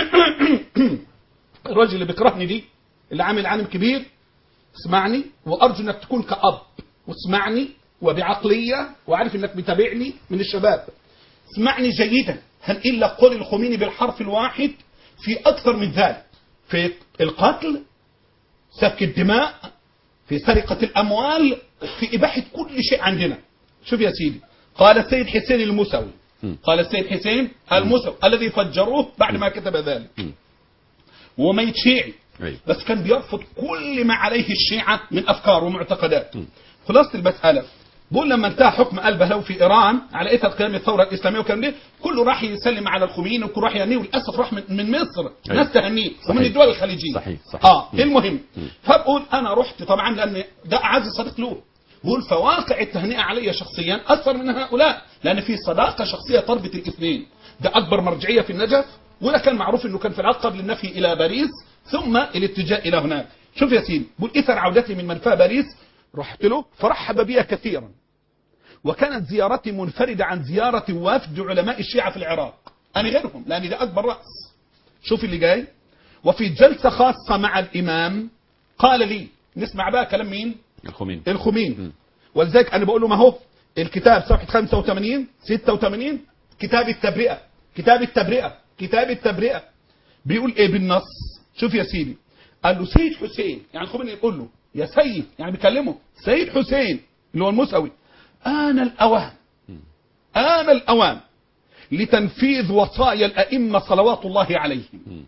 الراجل اللي بيكرهني دي اللي عامل عالم كبير اسمعني وأرجو أنك تكون كأب واسمعني وبعقلية وعارف أنك متابعني من الشباب اسمعني جيدا هنقل لك قول الخميني بالحرف الواحد في أكثر من ذلك في القتل سفك الدماء في سرقة الأموال في إباحة كل شيء عندنا شوف يا سيدي قال السيد حسين الموسوي مم. قال السيد حسين الموسوي الذي فجروه بعد ما كتب ذلك مم. وميت شيعي أيوة. بس كان بيرفض كل ما عليه الشيعة من أفكار ومعتقدات م. خلاصة المسألة بقول لما انتهى حكم البهلوي في إيران على إثر قيام الثورة الإسلامية وكان ده كله راح يسلم على الخميني وكل راح يهنيه وللأسف راح من, من مصر أيوة. ناس تهنيه ومن صحيح. الدول الخليجية صحيح. صحيح. اه م. المهم م. فبقول أنا رحت طبعا لأن ده أعز صديق له بقول فواقع التهنئة علي شخصيا أكثر من هؤلاء لأن في صداقة شخصية تربط الاثنين ده أكبر مرجعية في النجف وده كان معروف أنه كان في العقد قبل النفي إلى باريس ثم الاتجاه إلى هناك شوف يا سيدي بقول إثر عودتي من منفى باريس رحت له فرحب بي كثيرا وكانت زيارتي منفردة عن زيارة وفد علماء الشيعة في العراق أنا غيرهم لأن ده أكبر رأس شوف اللي جاي وفي جلسة خاصة مع الإمام قال لي نسمع بقى كلام مين الخميني الخميني م. ولذلك انا بقول له ما هو الكتاب صفحه 85 86 كتاب التبرئه كتاب التبرئه كتاب التبرئه بيقول ايه بالنص شوف يا سيدي قال له سيد حسين يعني الخميني يقول له يا سيد يعني بيكلمه سيد حسين اللي هو الموسوي آن الأوان آن الأوان لتنفيذ وصايا الأئمة صلوات الله عليهم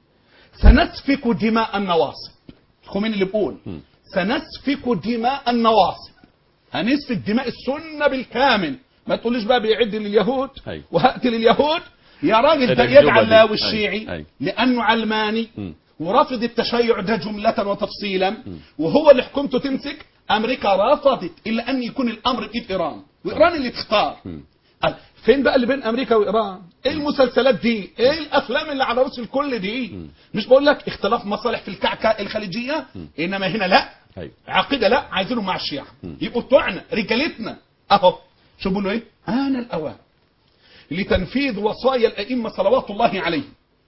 سنسفك دماء النواصب الخميني اللي بيقول م. سنسفك دماء النواصب هنسفك دماء السنة بالكامل ما تقوليش بقى بيعد لليهود أيوة. وهقتل اليهود يا راجل ده الأكذوبة يجعل دي. لاوي أيوة. الشيعي أيوة. لأنه علماني م. ورافض التشيع ده جملة وتفصيلا وهو اللي حكومته تمسك أمريكا رفضت إلا أن يكون الأمر بإيد إيران وإيران اللي تختار م. قال فين بقى اللي بين امريكا وايران ايه المسلسلات دي ايه الافلام اللي على راس الكل دي مش بقول لك اختلاف مصالح في الكعكه الخليجيه انما هنا لا أيوة. عقيده لا عايزينهم مع الشيعه يبقوا بتوعنا رجالتنا اهو شو بيقولوا ايه انا الاوان لتنفيذ وصايا الائمه صلوات الله عليهم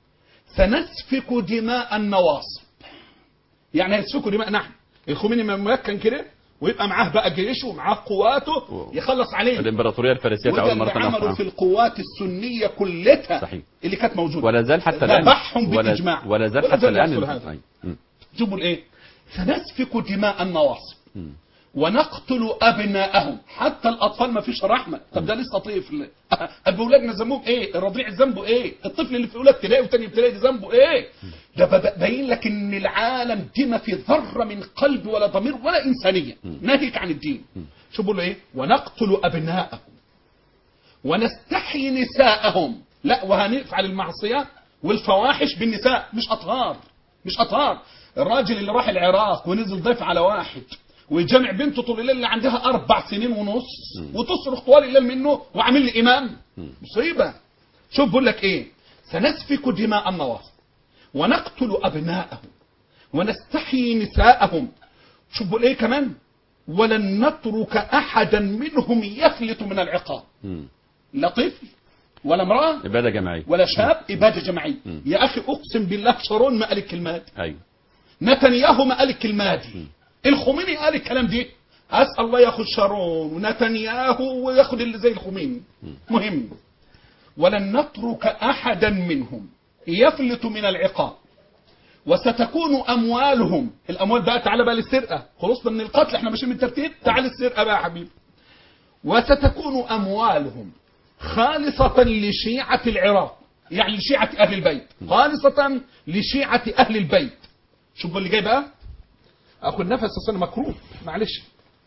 سنسفك دماء النواصب يعني هيسفكوا دماء نحن الخميني ممكن كده ويبقى معاه بقى جيشه ومعاه قواته يخلص عليهم الامبراطوريه الفارسيه وده تعود اللي مره عملوا اخرى في القوات السنية كلها صحيح. اللي كانت موجودة ولا زال حتى الان ذبحهم ولا- بالإجماع ولا زال حتى الان يحصل هذا أي. م. شوفوا الايه سنسفك دماء النواصب ونقتل ابناءهم حتى الاطفال ما فيش رحمه طب ده لسه طفل ابو اولادنا ذنبهم ايه الرضيع ذنبه ايه الطفل اللي في اولى ابتدائي وثاني ابتدائي ده ذنبه ايه ده ب- باين لك ان العالم دي ما في ذره من قلب ولا ضمير ولا انسانيه ناهيك عن الدين شو بيقولوا ايه ونقتل ابناءهم ونستحيي نساءهم لا وهنفعل المعصية والفواحش بالنساء مش أطهار مش أطهار الراجل اللي راح العراق ونزل ضيف على واحد ويجمع بنته طول الليل اللي عندها أربع سنين ونص وتصرخ طوال الليل منه وعامل لي إمام مصيبة شوف بقول لك إيه سنسفك دماء النواصب ونقتل أبناءهم ونستحيي نساءهم شوف بقول إيه كمان ولن نترك أحدا منهم يفلت من العقاب مم. لا طفل ولا امرأة إبادة جماعية ولا شاب إبادة جماعية مم. يا أخي أقسم بالله شارون ما قال الكلمات أيوه نتنياهو ما قال الكلمات دي الخميني قال الكلام دي أسأل الله ياخد شارون ونتنياهو وياخد اللي زي الخميني مهم ولن نترك أحدا منهم يفلت من العقاب وستكون أموالهم الأموال بقى تعالى بقى للسرقة خلصنا من القتل احنا ماشيين من الترتيب تعال السرقة بقى يا حبيبي وستكون أموالهم خالصة لشيعة العراق يعني لشيعة أهل البيت خالصة لشيعة أهل البيت شوف اللي جاي بقى أخو النفس أصل أنا مكروه معلش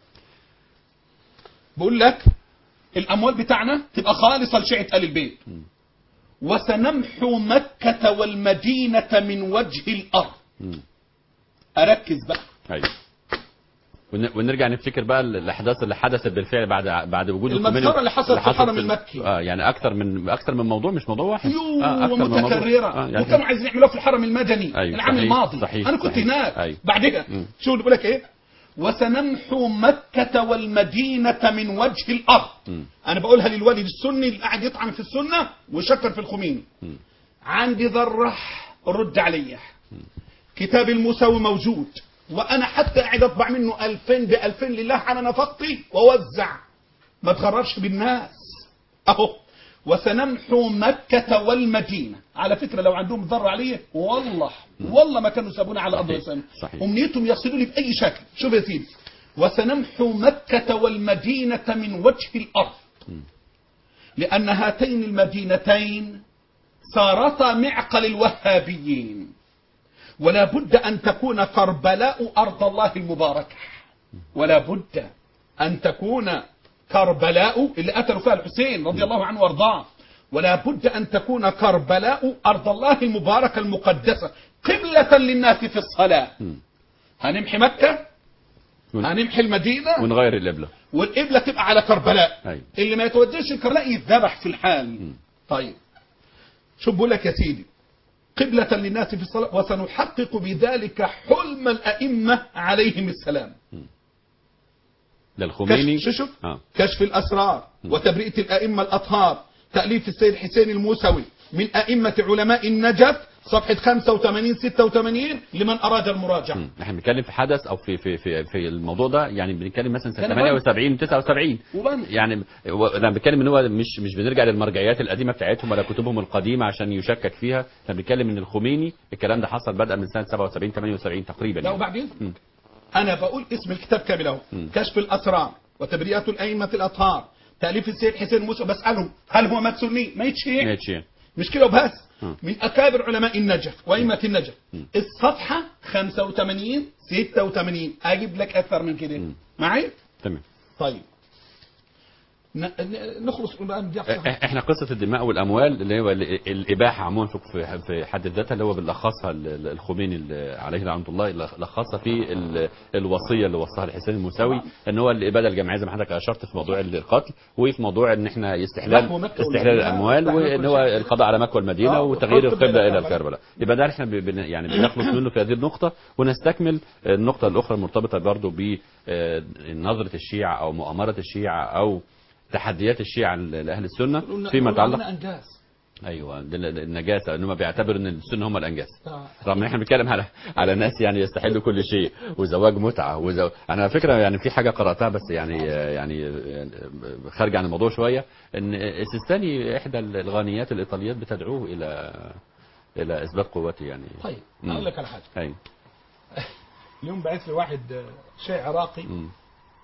بقول لك الأموال بتاعنا تبقى خالصة لشيعة أهل البيت وسنمحو مكة والمدينة من وجه الأرض مم. أركز بقى أيوه ون- ونرجع نفتكر بقى الاحداث اللي حدثت بالفعل بعد بعد وجود المسخرة الخميني اللي حصلت في الحرم المكي. اه يعني اكتر من اكتر من موضوع مش موضوع واحد يو آه أكتر من موضوع. ومتكررة آه يعني وكانوا عايزين يعملوها في الحرم المدني أيوة، العام صحيح، الماضي صحيح، انا كنت صحيح. هناك أيوة. بعدها مم. شو اللي بقول لك ايه وسنمحو مكة والمدينة من وجه الأرض مم. أنا بقولها للوالد السني اللي قاعد يطعن في السنة ويشكر في الخميني مم. عندي ذرة رد عليا كتاب المساوي موجود وأنا حتى قاعد أطبع منه ألفين بألفين لله على نفقتي ووزع ما تغررش بالناس أهو وسنمحو مكة والمدينة على فكرة لو عندهم ضر عليه والله والله ما كانوا سابونا على أرض صحيح، الإسلام صحيح. أمنيتهم يصلوا لي بأي شكل شوف يا سيدي وسنمحو مكة والمدينة من وجه الأرض لأن هاتين المدينتين صارتا معقل الوهابيين ولا بد أن تكون كربلاء أرض الله المباركة ولا بد أن تكون كربلاء اللي قتلوا فيها الحسين رضي الله عنه وارضاه ولا بد أن تكون كربلاء أرض الله المباركة المقدسة قبلة للناس في الصلاة مم. هنمحي مكة ون- هنمحي المدينة ونغير القبلة والقبلة تبقى على كربلاء أيوة. اللي ما يتوجهش الكربلاء يتذبح في الحال طيب شوف بقول لك يا سيدي قبلة للناس في الصلاة وسنحقق بذلك حلم الأئمة عليهم السلام ده الخميني كشف شوف اه كشف الأسرار وتبرئة الأئمة الأطهار تأليف السيد حسين الموسوي من أئمة علماء النجف صفحة 85 86 لمن أراد المراجعة مم. احنا بنتكلم في حدث او في في في في الموضوع ده يعني بنتكلم مثلا سنه كان 78 79 وبن. يعني و- انا بتكلم ان هو مش مش بنرجع للمرجعيات القديمه بتاعتهم ولا كتبهم القديمه عشان يشكك فيها احنا بنتكلم ان الخميني الكلام ده حصل بدءا من سنه 77 78 تقريبا لا يعني. وبعدين مم. أنا بقول اسم الكتاب كامل أهو مم. كشف الأسرار وتبرئة الأئمة الأطهار تأليف السيد حسين موسى بسألهم هل هو مات سني؟ ما يتشيع ماشي مش كده وبس مم. من أكابر علماء النجف وأئمة النجف الصفحة 85 86 أجيب لك أكثر من كده مم. معي؟ تمام طيب ن- ن- نخلص الآن دي إح- احنا قصه الدماء والاموال اللي هو ال- الاباحه عموما في- في في حد ذاتها اللي هو بنلخصها ال- ال- الخميني ال- عليه لعنه الله لخصها في ال- الوصيه اللي وصاها الحسين الموسوي ان هو الاباده الجماعيه زي ما حضرتك اشرت في موضوع القتل وفي موضوع ان احنا نحو استحلال مكة استحلال والمدينة، الاموال نحو وان كل هو شيء. القضاء على مكه والمدينه آه، وتغيير والقبلة القبله إلى الى الكربلاء يبقى ده احنا بن يعني بنخلص منه في هذه النقطه ونستكمل النقطه الاخرى المرتبطه برضه بنظره الشيعه او مؤامره الشيعه او تحديات الشيعة لأهل السنة قلنا- فيما قلنا يتعلق أنجاز ايوه دي ال- النجاسه انهم بيعتبروا ان السنه هم الانجاس آه. رغم ان احنا بنتكلم على على ناس يعني يستحلوا كل شيء وزواج متعه وزو... انا على فكره يعني في حاجه قراتها بس يعني يعني خارج عن الموضوع شويه ان السيستاني احدى الغنيات الايطاليات بتدعوه الى الى اثبات قوته يعني طيب مم. أقول لك على حاجة ايوه اليوم بعث لي واحد آه، شيعي عراقي مم.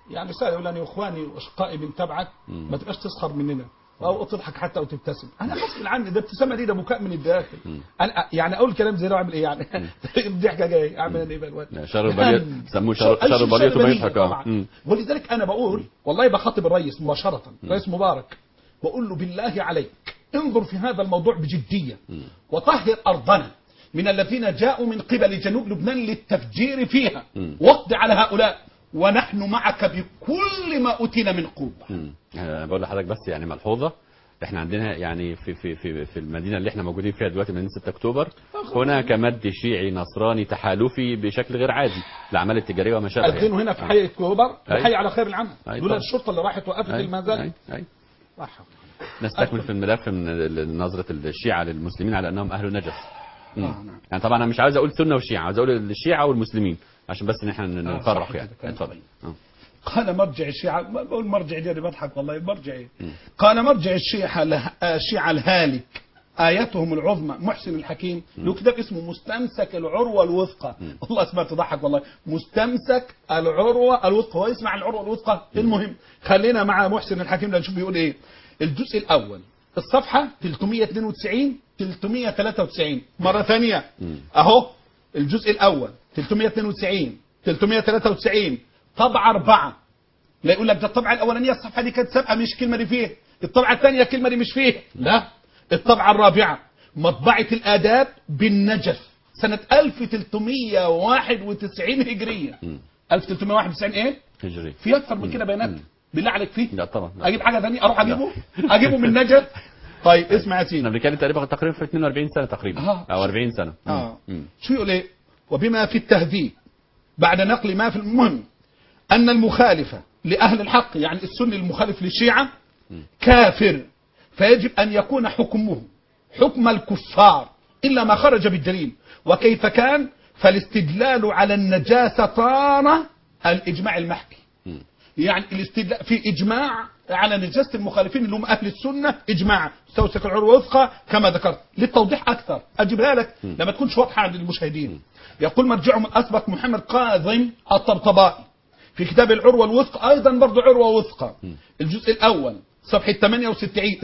يعني رساله يقول انا اخواني واشقائي بنتابعك ما تبقاش تسخر مننا او تضحك حتى او تبتسم انا غصب عني ده ابتسامه دي ده بكاء من الداخل انا يعني اقول كلام زي ده اعمل ايه يعني الضحكه جايه اعمل انا ايه بقى الوقت لا، شر البلية سموه شر, أي شر شيء البلية ما بلية يضحك اه طبعاً. مم. ولذلك انا بقول والله بخاطب الرئيس مباشره رئيس مبارك بقول له بالله عليك انظر في هذا الموضوع بجديه وطهر ارضنا من الذين جاءوا من قبل جنوب لبنان للتفجير فيها واقض على هؤلاء ونحن معك بكل ما اوتينا من قوه مم. انا بقول لحضرتك بس يعني ملحوظه احنا عندنا يعني في في في في المدينه اللي احنا موجودين فيها دلوقتي مدينه 6 اكتوبر هناك مد شيعي نصراني تحالفي بشكل غير عادي الاعمال التجاريه وما شابه الدين هنا في حي اكتوبر أي. حي على خير العمل أي دول طبعا. الشرطه اللي راحت وقفت أي. المزاد أي. أي. لا حول. نستكمل في الملف من ال- نظرة الشيعة للمسلمين على أنهم أهل نجس مم. آه، نعم. يعني طبعا أنا مش عاوز أقول سنة وشيعة عاوز أقول الشيعة والمسلمين عشان بس إن إحنا آه، نفرق صح يعني كده، كلام اتفضل طيب. آه. قال مرجع الشيعة ما بقول مرجع دي أنا بضحك والله مرجع إيه قال مرجع الشيعة اله- آه، الشيعة الهالك آياتهم العظمى محسن الحكيم له كتاب اسمه مستمسك العروة الوثقى والله اسمها تضحك والله مستمسك العروة الوثقى هو يسمع العروة الوثقى المهم خلينا مع محسن الحكيم ده نشوف بيقول ايه الجزء الأول الصفحة 392 393 مرة ثانية أهو الجزء الأول 392 393 طبعة أربعة لا يقول لك ده الطبعة الأولانية الصفحة دي كانت سابقة مش كلمة دي فيه الطبعة الثانية الكلمة دي مش فيه لا الطبعة الرابعة مطبعة الآداب بالنجف سنة 1391 هجرية 1391 ايه؟ هجري في أكثر من كده بيانات بالله عليك فيه لا طبعا لا. أجيب حاجة ثانية أروح أجيبه أجيبه من نجف طيب اسمع يا سيدي احنا بنتكلم تقريبا تقريبا في 42 سنة تقريبا آه. أو 40 سنة مم. آه. مم. شو يقول ايه وبما في التهذيب بعد نقل ما في المهم أن المخالف لأهل الحق يعني السني المخالف للشيعة كافر فيجب أن يكون حكمه حكم الكفار إلا ما خرج بالدليل وكيف كان فالاستدلال على النجاسة طارة الإجماع المحكي يعني الاستدلاء في اجماع على نجاسه المخالفين اللي هم اهل السنه اجماع استوثق العروه وفقا كما ذكرت للتوضيح اكثر اجيبها لك لما تكونش واضحه عند المشاهدين يقول مرجعهم الاسبق محمد قاظم الطبطبائي في كتاب العروه الوثقى ايضا برضه عروه وثقى الجزء الاول صفحه 68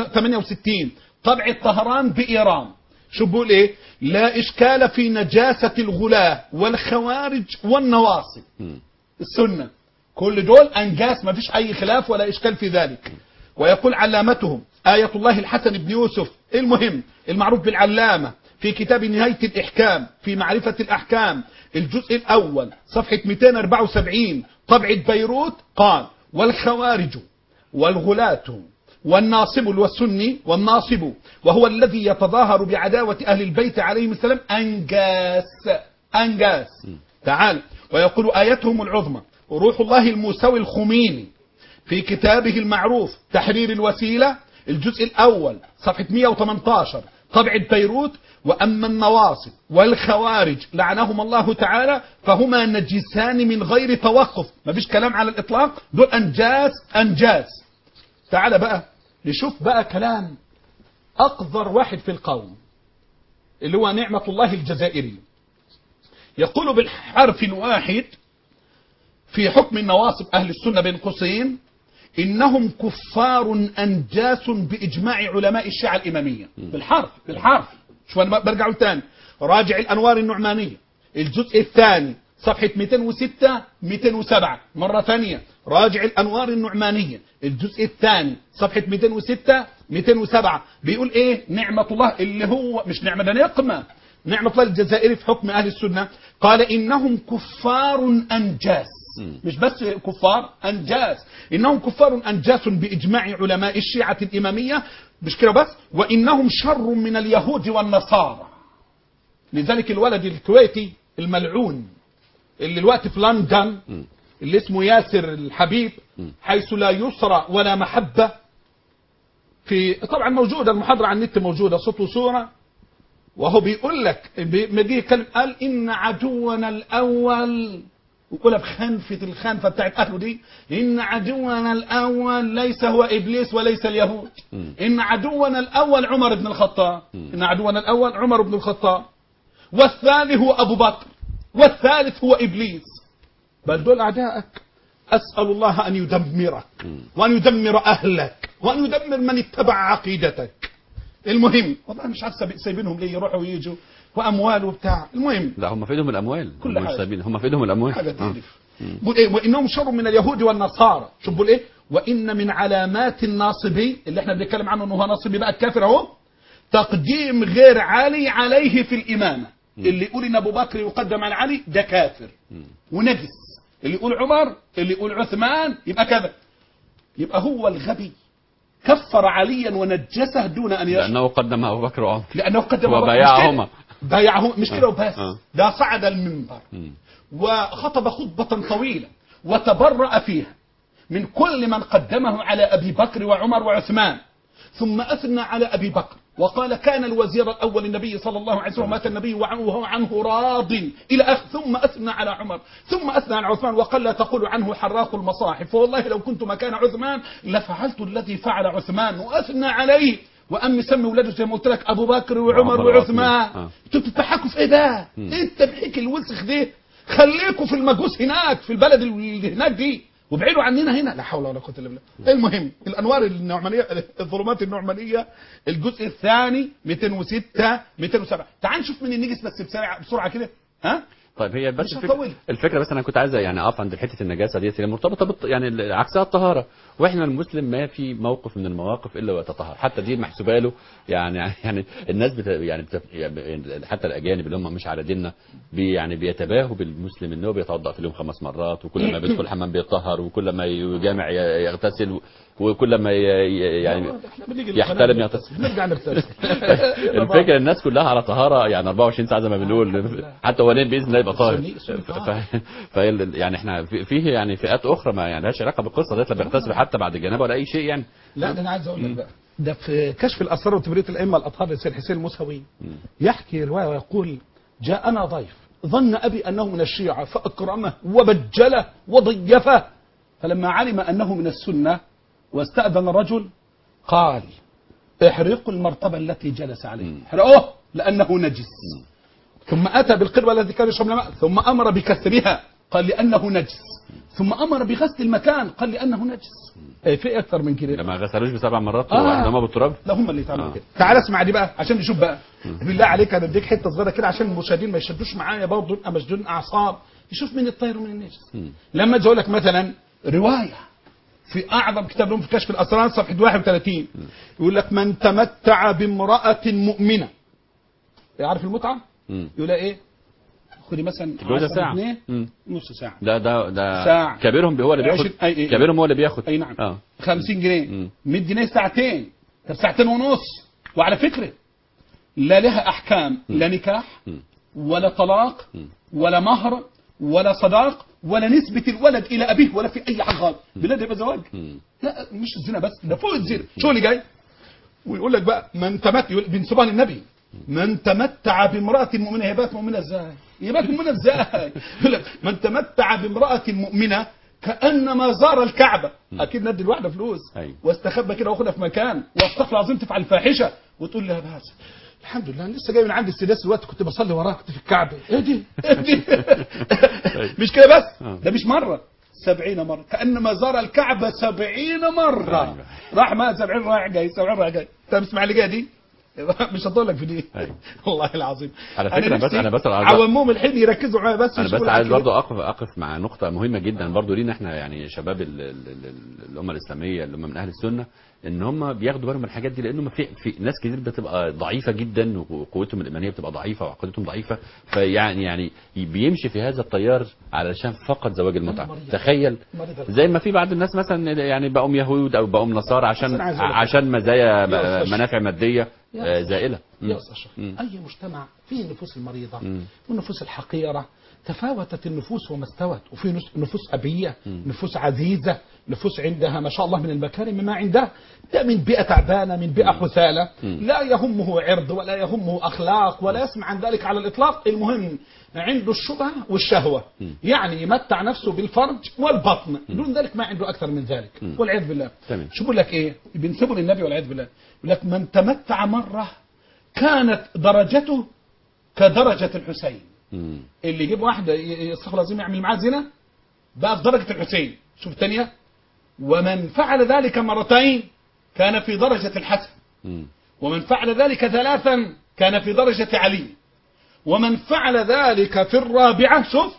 68 طبع طهران بايران شو بقول ايه لا اشكال في نجاسه الغلاة والخوارج والنواصب السنة كل دول أنجاس ما فيش أي خلاف ولا إشكال في ذلك ويقول علامتهم آية الله الحسن بن يوسف المهم المعروف بالعلامة في كتاب نهاية الإحكام في معرفة الأحكام الجزء الأول صفحة 274 طبعة بيروت قال والخوارج والغلاة والناصب والسني والناصب وهو الذي يتظاهر بعداوة أهل البيت عليهم السلام أنجاس أنجاس تعال ويقول آيتهم العظمى روح الله الموسوي الخميني في كتابه المعروف تحرير الوسيلة الجزء الأول صفحة 118 طبعة بيروت وأما النواصب والخوارج لعنهم الله تعالى فهما نجسان من غير توقف ما فيش كلام على الإطلاق دول أنجاس أنجاس تعال بقى نشوف بقى كلام أقذر واحد في القوم اللي هو نعمة الله الجزائري يقول بالحرف الواحد في حكم النواصب أهل السنة بين قوسين إنهم كفار أنجاس بإجماع علماء الشيعة الإمامية بالحرف بالحرف شو أنا برجع أقول تاني راجع الأنوار النعمانية الجزء الثاني صفحة 206 207 مرة ثانية راجع الأنوار النعمانية الجزء الثاني صفحة 206 207 بيقول إيه نعمة الله اللي هو مش نعمة ده نقمة نعمة الله الجزائري في حكم أهل السنة قال إنهم كفار أنجاس مش بس كفار أنجاس إنهم كفار أنجاس بإجماع علماء الشيعة الإمامية مش كده بس وإنهم شر من اليهود والنصارى لذلك الولد الكويتي الملعون اللي الوقت في لندن اللي اسمه ياسر الحبيب حيث لا يسرى ولا محبة في طبعا موجودة المحاضرة على النت موجودة صوت وصورة وهو بيقول لك بي- جه يتكلم قال إن عدونا الأول ويقولها بخنفة الخنفة بتاعت أهله دي إن عدونا الأول ليس هو إبليس وليس اليهود إن عدونا الأول عمر بن الخطاب إن عدونا الأول عمر بن الخطاب والثاني هو أبو بكر والثالث هو إبليس بل دول أعدائك أسأل الله أن يدمرك وأن يدمر أهلك وأن يدمر من اتبع عقيدتك المهم والله مش عارف سايب- سايبينهم ليه يروحوا ويجوا وأموال وبتاع المهم لا هم في ايدهم الاموال كل هم مش حاجة. سايبين هم في ايدهم الاموال حاجة آه. تقرف بقول ايه وانهم شر من اليهود والنصارى شوف بقول ايه وان من علامات الناصبي اللي احنا بنتكلم عنه انه هو ناصبي بقى الكافر اهو تقديم غير علي عليه في الامامه اللي يقول ان ابو بكر يقدم على علي ده كافر ونجس اللي يقول عمر اللي يقول عثمان يبقى كذا يبقى هو الغبي كفر عليا ونجسه دون ان يشعر لانه قدم ابو بكر وعمر لانه قدم أبو بكر. وبايعهما. مش كده. بايعهما مش كده وبس آه. ده صعد المنبر وخطب خطبة طويلة وتبرأ فيها من كل من قدمه على أبي بكر وعمر وعثمان ثم أثنى على أبي بكر وقال كان الوزير الأول النبي صلى الله عليه وسلم مات النبي وعنه وهو عنه راض إلى آخر ثم أثنى على عمر ثم أثنى على عثمان وقال لا تقول عنه حراق المصاحف فوالله لو كنت مكان عثمان لفعلت الذي فعل عثمان وأثنى عليه وأم سمي ولاده زي ما قلت لك أبو بكر وعمر وعمر وعثمان آه. انتوا بتضحكوا في ايه ده؟ ايه التضحيك الوسخ ده؟ خليكوا في المجوس هناك في البلد اللي هناك دي وابعدوا عننا هنا لا حول ولا قوه الا بالله. المهم الانوار النعمانيه الظلمات النعمانيه الجزء الثاني 206 207 تعال نشوف من النجس بس بسرعه بسرعه كده ها؟ طيب هي بس مش الفكرة, هطول. الفكره بس انا كنت عايز يعني اقف عند حته النجاسه ديت هي مرتبطه بالط... يعني عكسها الطهاره واحنا المسلم ما في موقف من المواقف الا ويتطهر حتى دي محسوبه له يعني يعني الناس بت... يعني, بت... يعني حتى الاجانب اللي هم مش على ديننا بي يعني بيتباهوا بالمسلم ان هو بيتوضا في اليوم خمس مرات وكل ما بيدخل الحمام بيطهر وكل ما يجامع ي- يغتسل وكل ما ي... ي- يعني احنا بنيجي يحترم للقناة يغتسل نرجع نغتسل الفكره الناس كلها على طهاره يعني 24 ساعه زي ما بنقول حتى هو باذن الله يبقى طاهر سني- سني ف- طاهر. ف- فهي يعني احنا في- فيه يعني فئات اخرى ما يعني لهاش علاقه بالقصه ديت لا بيغتسلوا حتى بعد الجنابه ولا اي شيء يعني لا ده انا عايز اقول لك بقى ده في كشف الاسرار وتبرية الائمه الاطهار لسيد حسين المسهوي يحكي روايه ويقول جاءنا ضيف ظن ابي انه من الشيعه فاكرمه وبجله وضيفه فلما علم انه من السنه واستاذن الرجل قال احرقوا المرتبه التي جلس عليها احرقوه لانه نجس ثم اتى بالقربه التي كان يشرب الماء ثم امر بكسرها قال لانه نجس ثم امر بغسل المكان قال لانه نجس إيه في اكثر من كده لما غسلوش بسبع مرات آه. وانما بالتراب لا هم اللي يتعملوا آه. كده تعال اسمع دي بقى عشان نشوف بقى بالله عليك انا اديك حته صغيره كده عشان المشاهدين ما يشدوش معايا برضه يبقى مشدود اعصاب يشوف مين الطير ومين النجس لما اجي اقول لك مثلا روايه في اعظم كتاب لهم في كشف الاسرار صفحه 31 يقول لك من تمتع بامراه مؤمنه عارف المتعه؟ مم. يقول لها ايه؟ خدي مثلا تتجوزها 10 ساعة. جنيه مم. نص ساعه ده ده ده ساعة. كبيرهم هو اللي بياخد عشرين- أي- أي- كبيرهم هو اللي بياخد اي نعم اه 50 جنيه مم. 100 جنيه ساعتين طب ساعتين ونص وعلى فكره لا لها احكام لا نكاح مم. ولا طلاق مم. ولا مهر ولا صداق ولا نسبة الولد إلى أبيه ولا في أي حاجة بلاد يبقى زواج مم. لا مش الزنا بس ده فوق الزنا شو اللي جاي ويقول لك بقى من تمت يقول بنسبها للنبي من تمتع بامرأة مؤمنة هي بقت مؤمنة ازاي؟ هي بقت مؤمنة ازاي؟ يقول لك من تمتع بامرأة مؤمنة كأنما زار الكعبة أكيد ندي الواحدة فلوس أيوة. واستخبى كده واخدها في مكان واستغفر العظيم تفعل فاحشة وتقول لها بس الحمد لله انا لسه جاي من عند السداس دلوقتي كنت بصلي وراك كنت في الكعبه ايه دي ايه دي مش كده بس آه. ده مش مره سبعين مرة كأنما زار الكعبة سبعين مرة أيوة. راح ما سبعين رايح جاي سبعين رايح جاي طب اسمع اللي جايه دي مش هطول لك في دي أيوة. والله العظيم على فكرة بس نفسي أنا بس عايز- عوامهم الحين يركزوا معايا بس انا بس يشوفوا عايز العقل. برضه اقف اقف مع نقطه مهمه جدا برضه لينا احنا يعني شباب ال- ال- ال- الامه الاسلاميه اللي هم من اهل السنه ان هم بياخدوا بالهم من الحاجات دي لانه في في ناس كتير بتبقى ضعيفه جدا وقوتهم الايمانيه بتبقى ضعيفه وعقيدتهم ضعيفه فيعني يعني بيمشي في هذا التيار علشان فقط زواج المتعه مريض. تخيل مريض. زي ما في بعض الناس مثلا يعني بقوا يهود او بقوا نصارى بس عشان أنا عايز أقول لك عشان مزايا يا أستاذ. منافع ماديه يا آه، أستاذ. زائله مم. يا أستاذ أشرف مم. أي مجتمع فيه النفوس المريضة مم. والنفوس الحقيرة تفاوتت النفوس وما استوت وفي نس- نفوس أبية نفوس عزيزة نفوس عندها ما شاء الله من المكارم ما عندها ده من بيئة تعبانة من بيئة حثالة لا يهمه عرض ولا يهمه أخلاق ولا يسمع عن ذلك على الإطلاق المهم عنده الشبهة والشهوة يعني يمتع نفسه بالفرج والبطن دون ذلك ما عنده أكثر من ذلك والعياذ بالله تمام. شو بقول لك إيه بينسبوا للنبي والعياذ بالله يقول لك من تمتع مرة كانت درجته كدرجة الحسين مم. اللي يجيب واحدة ي- ي- استغفر الله العظيم يعمل معاه زنا بقى في درجة الحسين شوف الثانية ومن فعل ذلك مرتين كان في درجة الحسن مم. ومن فعل ذلك ثلاثا كان في درجة علي ومن فعل ذلك في الرابعة شوف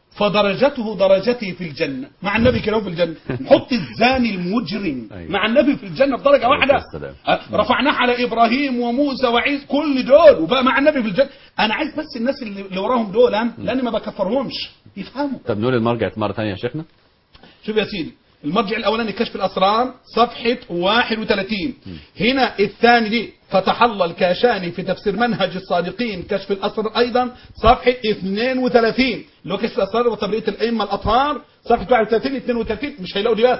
فدرجته درجتي في الجنة مع النبي كده في الجنة نحط الزاني المجرم أيوة. مع النبي في الجنة بدرجة واحدة السلام. أه، رفعناه على إبراهيم وموسى وعيسى كل دول وبقى مع النبي في الجنة أنا عايز بس الناس اللي اللي وراهم دول ها، لأني ما بكفرهمش يفهموا طب نقول المرجع مرة ثانية يا شيخنا شوف يا سيدي المرجع الاولاني كشف الاسرار صفحه 31 هنا الثاني دي فتح الله الكاشاني في تفسير منهج الصادقين كشف الاسرار ايضا صفحه 32 اللي هو كشف الاسرار وتبرئه الائمه الاطهار صفحه 31 32 مش هيلاقوا دي بس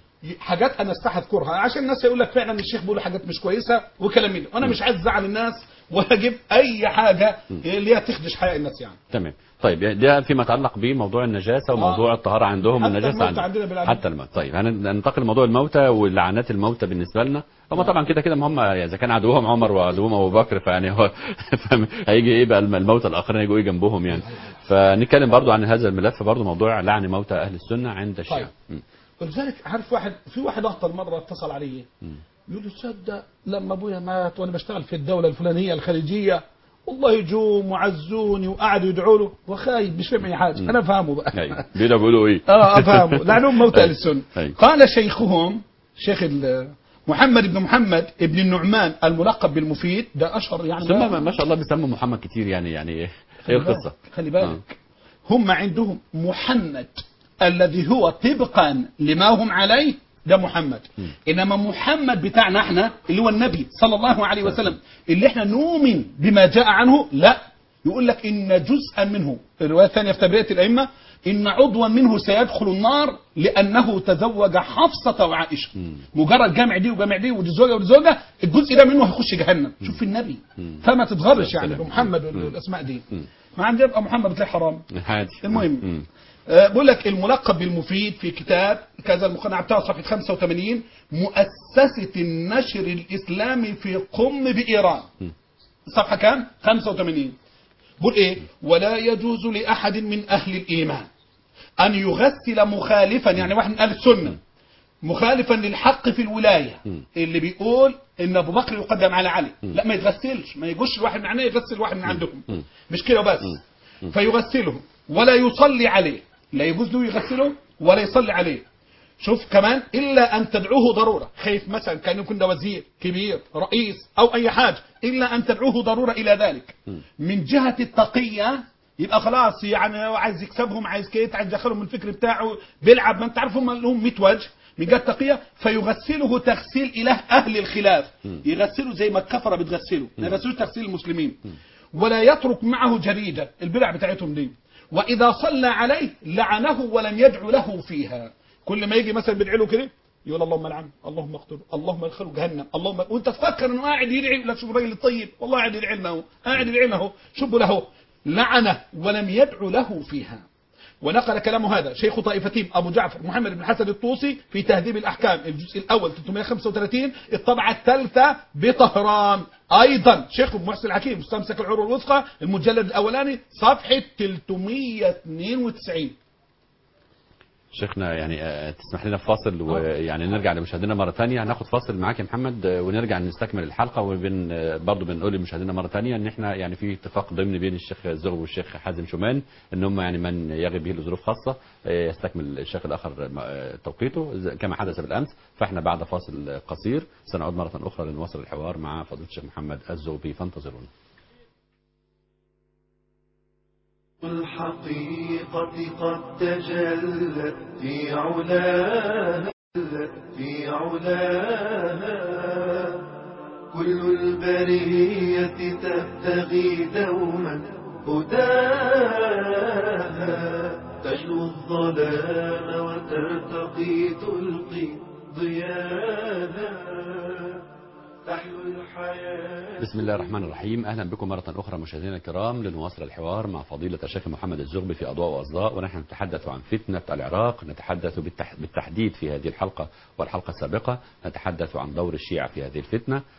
حاجات انا استحى اذكرها عشان الناس يقول لك فعلا الشيخ بيقول حاجات مش كويسه وكلام من ده وانا مش عايز ازعل الناس واجيب اي حاجه اللي هي تخدش حياء الناس يعني تمام طيب يعني ده فيما يتعلق بموضوع النجاسة وموضوع آه. الطهارة عندهم حتى النجاسة الموتى عندهم. عندنا بالعدد. حتى الموت طيب هن- هننتقل لموضوع الموتى ولعنات الموتى بالنسبة لنا هم طبعا كده كده ما هم اذا كان عدوهم عمر وعدوهم ابو بكر فيعني هو فاهم؟ هيجي ايه بقى الم- الموتى الاخرين هيجوا ايه جنبهم يعني فنتكلم برضو عن هذا الملف برضو موضوع لعن موتى اهل السنة عند الشيعة طيب. مم. ولذلك عارف واحد في واحد اخطر مره اتصل علي يقول لي تصدق لما ابويا مات وانا بشتغل في الدوله الفلانيه الخليجيه والله جوم وعزوني وقعدوا يدعوا له وخايب مش فاهم اي حاجه انا فاهمه بقى ايوه بيقولوا بيقولوا ايه اه افهمه لعنهم موتى اهل السنه أيوة. قال شيخهم شيخ ال- محمد بن محمد ابن النعمان الملقب بالمفيد ده اشهر يعني ثم ما- ما شاء الله بيسموا محمد كتير يعني يعني ايه ايه القصة خلي بالك هم عندهم محمد الذي هو طبقا لما هم عليه ده محمد انما محمد بتاعنا احنا اللي هو النبي صلى الله عليه وسلم اللي احنا نؤمن بما جاء عنه لا يقول لك ان جزءا منه الروايه الثانيه في تبرئه الائمه ان عضوا منه سيدخل النار لانه تزوج حفصه وعائشه مجرد جامع دي وجامع دي ودي زوجه ودي زوجه الجزء ده منه هيخش جهنم شوف النبي فما تتغرش يعني سلام. بمحمد والاسماء دي ما عندي يبقى محمد بتلاقي حرام عادي المهم مم. آه، بقول لك الملقب بالمفيد في كتاب كذا المقنعة بتاعه صفحة 85 مؤسسة النشر الإسلامي في قم بإيران صفحة كام؟ 85 بقول إيه؟ ولا يجوز لأحد من أهل الإيمان أن يغسل مخالفا يعني واحد من أهل السنة مخالفا للحق في الولاية اللي بيقول ان ابو بكر يقدم على علي لا ما يتغسلش ما يجوش واحد من عندنا يغسل واحد من عندهم مش كده بس فيغسله ولا يصلي عليه لا يجوز له يغسله ولا يصلي عليه شوف كمان الا ان تدعوه ضروره خايف مثلا كان يكون ده وزير كبير رئيس او اي حاجه الا ان تدعوه ضروره الى ذلك من جهه التقيه يبقى خلاص يعني هو عايز يكسبهم عايز كيت عايز يدخلهم الفكر بتاعه بيلعب ما انت عارف هم لهم 100 وجه من جهه التقيه فيغسله تغسيل اله اهل الخلاف يغسله زي ما الكفره بتغسله ما يغسلوش تغسيل المسلمين ولا يترك معه جريده البدع بتاعتهم دي واذا صلى عليه لعنه ولم يدعو له فيها كل ما يجي مثلا بيدعي له كده يقول اللهم لعنه اللهم اقتله اللهم ادخله جهنم اللهم وانت تفكر انه قاعد يدعي لا شوف الراجل الطيب والله قاعد يدعي لنا اهو قاعد يدعي لنا اهو شوفوا له لعنه ولم يدعو له فيها ونقل كلام هذا شيخ طائفتهم أبو جعفر محمد بن حسن الطوسي في تهذيب الأحكام الجزء الأول 335 الطبعة الثالثة بطهران أيضا شيخ محسن الحكيم مستمسك العروة الوثقى المجلد الأولاني صفحة 392 شيخنا يعني آه، تسمح لنا في فاصل ويعني نرجع لمشاهدينا مره ثانيه هناخد فاصل معاك يا محمد آه، ونرجع نستكمل الحلقه وبن آه، برضه بنقول لمشاهدينا مره ثانيه ان احنا يعني في اتفاق ضمن بين الشيخ زغب والشيخ حازم شومان ان هم يعني من يغب به لظروف خاصه آه، يستكمل الشيخ الاخر آه، توقيته زي- كما حدث بالامس فاحنا بعد فاصل قصير سنعود مره اخرى لنواصل الحوار مع فضيله الشيخ محمد الزغبي فانتظرونا الحقيقة قد تجلت في علاها في علاها كل البرية تبتغي دوما هداها تجلو الظلام وترتقي تلقي ضياها تحلو الحياة بسم الله الرحمن الرحيم اهلا بكم مره اخرى مشاهدينا الكرام لنواصل الحوار مع فضيله الشيخ محمد الزغبي في اضواء واصداء ونحن نتحدث عن فتنه العراق نتحدث بالتح... بالتحديد في هذه الحلقه والحلقه السابقه نتحدث عن دور الشيعه في هذه الفتنه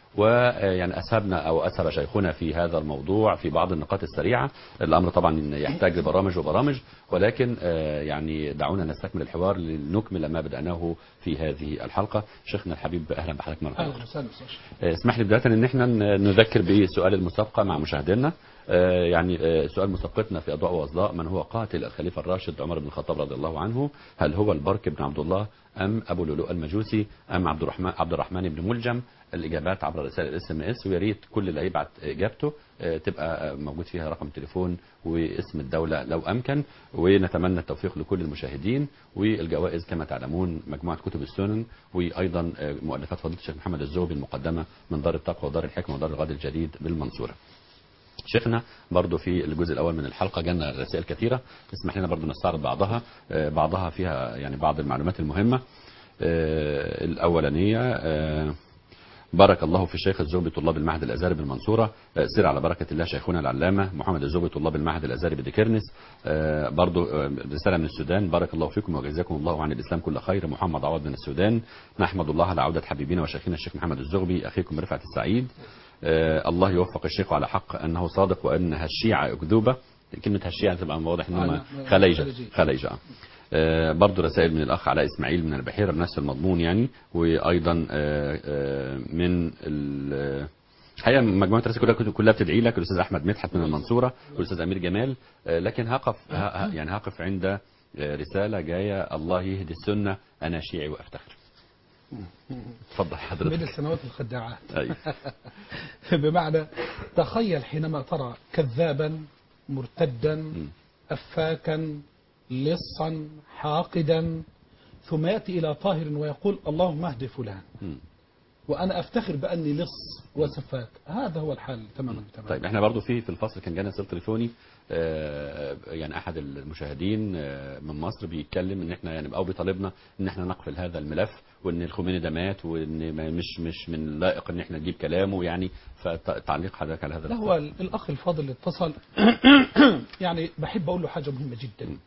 ويعني أسهبنا أو أسهب شيخنا في هذا الموضوع في بعض النقاط السريعة الأمر طبعا يحتاج لبرامج وبرامج ولكن آه، يعني دعونا نستكمل الحوار لنكمل ما بدأناه في هذه الحلقة شيخنا الحبيب أهلا بحضرتك مرة اهلا أخرى وسهلا أستاذ شريف. آه، اسمح لي بداية ان احنا ن- نذكر بسؤال المسابقة مع مشاهدينا آه، يعني آه، سؤال مسابقتنا في أضواء وأصداء من هو قاتل الخليفة الراشد عمر بن الخطاب رضي الله عنه هل هو البرك بن عبد الله أم أبو لؤلؤ المجوسي أم عبد الرحمن عبد الرحمن بن ملجم الإجابات عبر رسائل الاس ام اس ويا ريت كل اللي هيبعت إجابته آه، تبقى آه، موجود فيها رقم تليفون واسم الدولة لو أمكن ونتمنى التوفيق لكل المشاهدين والجوائز كما تعلمون مجموعة كتب السنن وأيضا آه، مؤلفات فضيلة الشيخ محمد الزوبي المقدمة من دار التقوى ودار الحكمة ودار الغد الجديد بالمنصورة شيخنا برضو في الجزء الأول من الحلقة جانا رسائل كثيرة اسمح لنا برضو نستعرض بعضها آه، بعضها فيها يعني بعض المعلومات المهمة آه، الأولانية آه، بارك الله في الشيخ الزوبي طلاب المعهد الازهري بالمنصوره آه، سير على بركه الله شيخنا العلامه محمد الزوبي طلاب المعهد الازهري بدكرنس آه، برضو آه، رساله من السودان بارك الله فيكم وجزاكم الله عن الاسلام كل خير محمد عوض من السودان نحمد الله على عوده حبيبنا وشيخنا الشيخ محمد الزغبي اخيكم رفعت السعيد آه، الله يوفق الشيخ على حق انه صادق وان هالشيعه اكذوبه كلمه هالشيعه تبقى واضح ان آه، هم لا، خليجه خليجية. خليجة آه. آه، برضو رسائل من الأخ علاء إسماعيل من البحيرة بنفس المضمون يعني وأيضا آه، آه، من ال- الحقيقة مجموعة الرسائل كلها كلها بتدعي لك الأستاذ أحمد مدحت من المنصورة والأستاذ أمير جمال آه، لكن هقف ه- ه- يعني هقف عند آه، رسالة جاية الله يهدي السنة أنا شيعي وأفتخر اتفضل من حضرتك السنوات الخداعات أيوة. بمعنى تخيل حينما ترى كذابا مرتدا أفاكا لصا حاقدا ثم يأتي إلى طاهر ويقول اللهم اهد فلان مم. وأنا أفتخر بأني لص وسفاك هذا هو الحال تماما تماما طيب احنا برضو في في الفصل كان جانا اتصال تليفوني آه، يعني احد المشاهدين آه، من مصر بيتكلم ان احنا يعني او بيطالبنا ان احنا نقفل هذا الملف وان الخميني ده مات وان ما- مش مش من اللائق ان احنا نجيب كلامه يعني فتعليق حضرتك على هذا لا هو الأخ الفاضل اللي اتصل يعني بحب أقول له حاجة مهمة جدا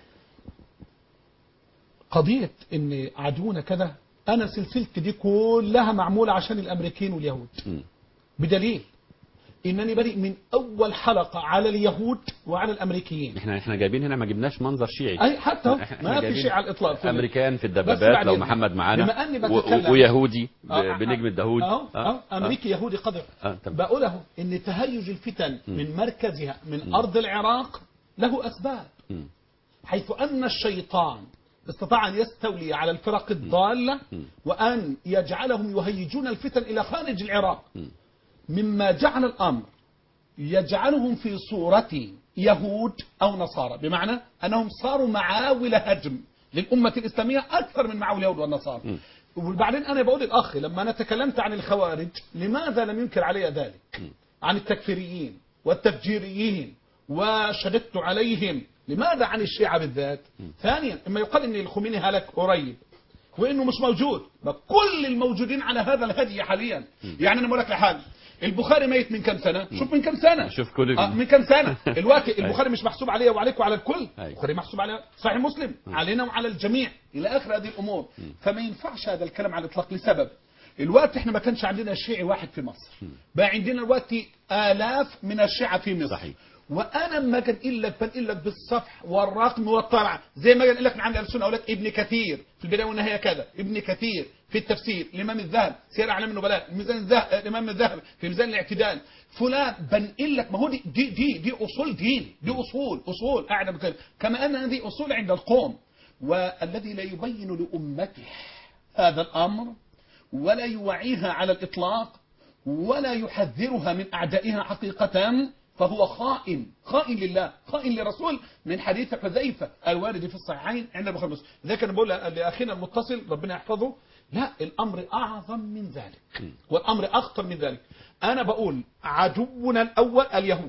قضية إن عدونا كذا أنا سلسلتي دي كلها معمولة عشان الأمريكان واليهود مم. بدليل إنني بريء من أول حلقة على اليهود وعلى الأمريكيين احنا احنا جايبين هنا ما جبناش منظر شيعي أي حتى هو، احنا ما في جايبين شيء على الإطلاق في امريكان في بس الدبابات بعدين، لو محمد معانا بما أني و- بتكلم- و- ويهودي ب- آه، بنجم الداود أهو آه، أهو أمريكي يهودي قذر آه، تمام. بقول له إن تهيج الفتن من مركزها من أرض العراق له أسباب مم. حيث أن الشيطان استطاع أن يستولي على الفرق الضالة وأن يجعلهم يهيجون الفتن إلى خارج العراق مما جعل الأمر يجعلهم في صورة يهود أو نصارى بمعنى أنهم صاروا معاول هجم للأمة الإسلامية أكثر من معاول اليهود والنصارى وبعدين أنا بقول الأخ لما أنا تكلمت عن الخوارج لماذا لم ينكر علي ذلك عن التكفيريين والتفجيريين وشددت عليهم لماذا عن الشيعة بالذات ثانيا إما يقال أن الخميني هلك قريب وانه مش موجود ما كل الموجودين على هذا الهدي حاليا يعني انا بقول لك لحاجه البخاري ميت من كم سنه شوف من كم سنه شوف كل- آه من كم سنه الوقت البخاري مش محسوب عليه وعليك وعلى الكل أيوة. البخاري محسوب عليه صحيح مسلم علينا وعلى الجميع الى اخر هذه الامور فما ينفعش هذا الكلام على الاطلاق لسبب الوقت احنا ما كانش عندنا شيعي واحد في مصر بقى عندنا الوقت الاف من الشيعة في مصر صحيح. وانا ما كان اقول لك بنقول لك بالصفح والرقم والطلعه زي ما قال لك من عند السنه اقول لك ابن كثير في البدايه والنهايه كذا ابن كثير في التفسير الامام الذهب سير اعلام النبلاء الميزان الذهب الامام الذهبي في ميزان الاعتدال فلان بنقل لك ما هو دي دي دي, دي اصول دين دي اصول اصول قاعده بكلم كما ان هذه اصول عند القوم والذي لا يبين لامته هذا الامر ولا يوعيها على الإطلاق ولا يحذرها من أعدائها حقيقة فهو خائن خائن لله خائن لرسول من حديث حذيفة الوارد في الصحيحين عند البخاري ومسلم ذلك أنا بقول لأخينا المتصل ربنا يحفظه لا الأمر أعظم من ذلك والأمر أخطر من ذلك أنا بقول عدونا الأول اليهود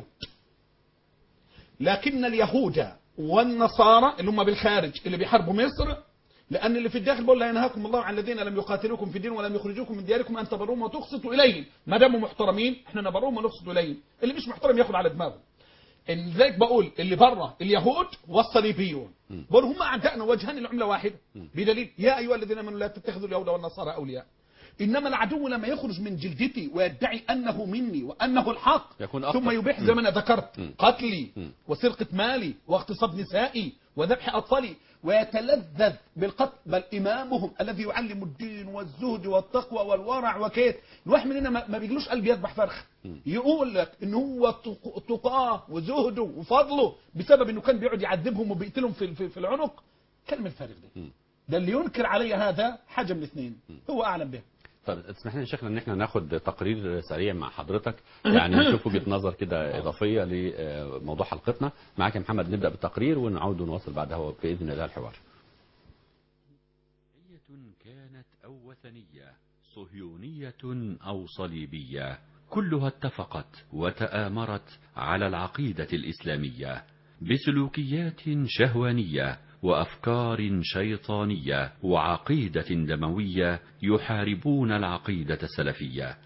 لكن اليهود والنصارى اللي هم بالخارج اللي بيحاربوا مصر لأن اللي في الداخل بيقول لا ينهاكم الله عن الذين لم يقاتلوكم في الدين ولم يخرجوكم من دياركم أن تبروهم وتقسطوا إليهم ما داموا محترمين احنا نبروهم ونقسط إليهم اللي مش محترم ياخد على دماغه إن ذلك بقول اللي بره اليهود والصليبيون بقول هم أعدائنا وجهان لعملة واحدة بدليل يا أيها الذين آمنوا لا تتخذوا اليهود والنصارى أولياء انما العدو لما يخرج من جلدتي ويدعي انه مني وانه الحق يكون أخطر. ثم يبيح زي ما انا ذكرت مم. قتلي مم. وسرقه مالي واغتصاب نسائي وذبح اطفالي ويتلذذ بالقتل بل امامهم الذي يعلم الدين والزهد والتقوى والورع وكيت الواحد مننا ما ما بيجلوش قلب يذبح فرخ يقول لك ان هو تق- تقاه وزهده وفضله بسبب انه كان بيقعد يعذبهم وبيقتلهم في في, في العنق كلمه الفارغ دي ده اللي ينكر علي هذا حاجه من الاثنين هو اعلم به طب اسمح لنا يا شيخنا ان احنا ناخد تقرير سريع مع حضرتك يعني نشوف وجهه نظر كده اضافيه لموضوع حلقتنا معاك يا محمد نبدا بالتقرير ونعود ونواصل بعدها باذن الله الحوار كانت او وثنيه صهيونيه او صليبيه كلها اتفقت وتآمرت على العقيدة الإسلامية بسلوكيات شهوانية وأفكار شيطانية وعقيدة دموية يحاربون العقيدة السلفية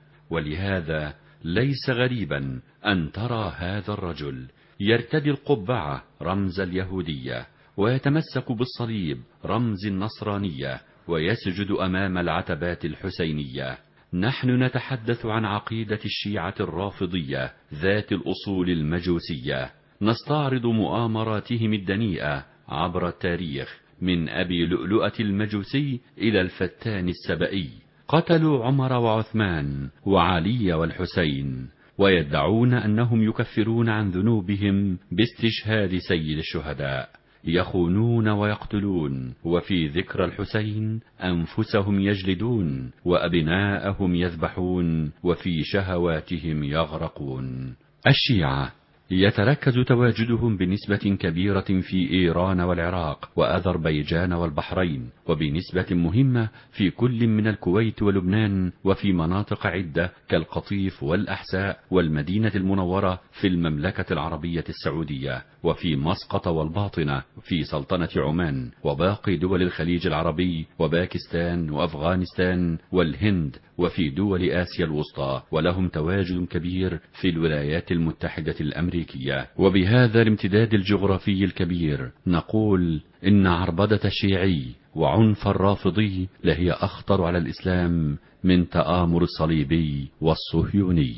ولهذا ليس غريبا أن ترى هذا الرجل يرتدي القبعة رمز اليهودية ويتمسك بالصليب رمز النصرانية ويسجد أمام العتبات الحسينية نحن نتحدث عن عقيدة الشيعة الرافضية ذات الأصول المجوسية نستعرض مؤامراتهم الدنيئة عبر التاريخ من أبي لؤلؤة المجوسي إلى الفتان السبئي قتلوا عمر وعثمان وعلي والحسين ويدعون أنهم يكفرون عن ذنوبهم باستشهاد سيد الشهداء يخونون ويقتلون وفي ذكرى الحسين أنفسهم يجلدون وأبناءهم يذبحون وفي شهواتهم يغرقون الشيعة يتركز تواجدهم بنسبة كبيرة في إيران والعراق وأذربيجان والبحرين وبنسبة مهمة في كل من الكويت ولبنان وفي مناطق عدة كالقطيف والأحساء والمدينة المنورة في المملكة العربية السعودية وفي مسقط والباطنة في سلطنة عمان وباقي دول الخليج العربي وباكستان وأفغانستان والهند وفي دول آسيا الوسطى ولهم تواجد كبير في الولايات المتحدة الأمريكية وبهذا الامتداد الجغرافي الكبير نقول إن عربدة الشيعي وعنف الرافضي لهي أخطر على الإسلام من تآمر الصليبي والصهيوني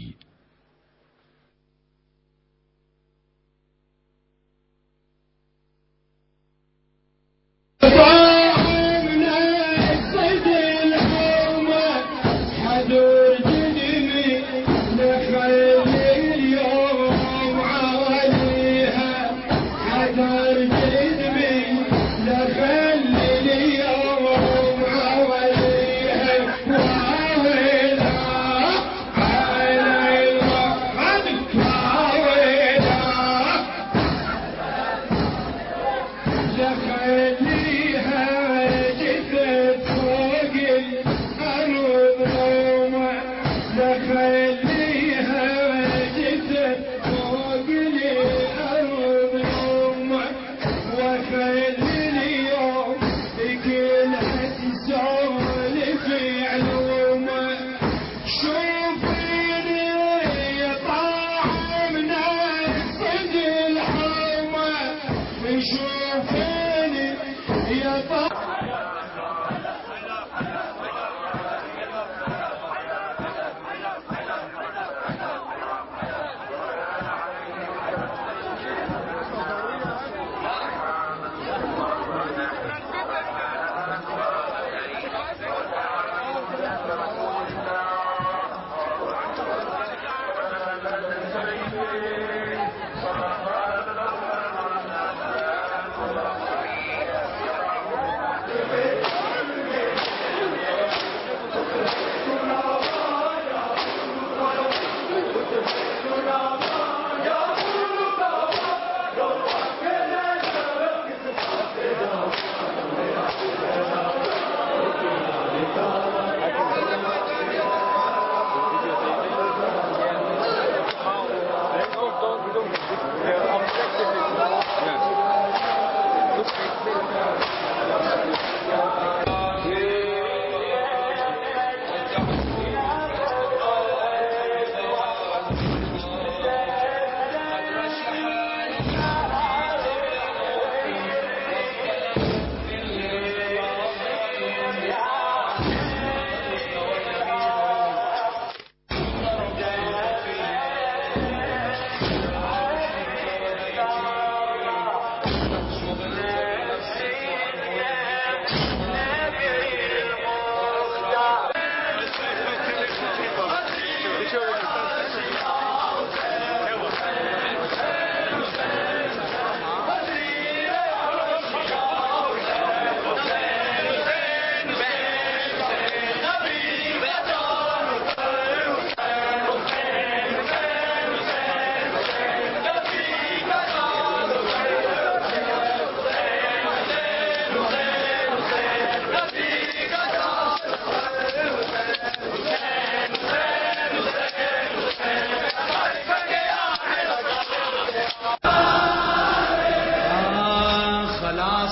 خليها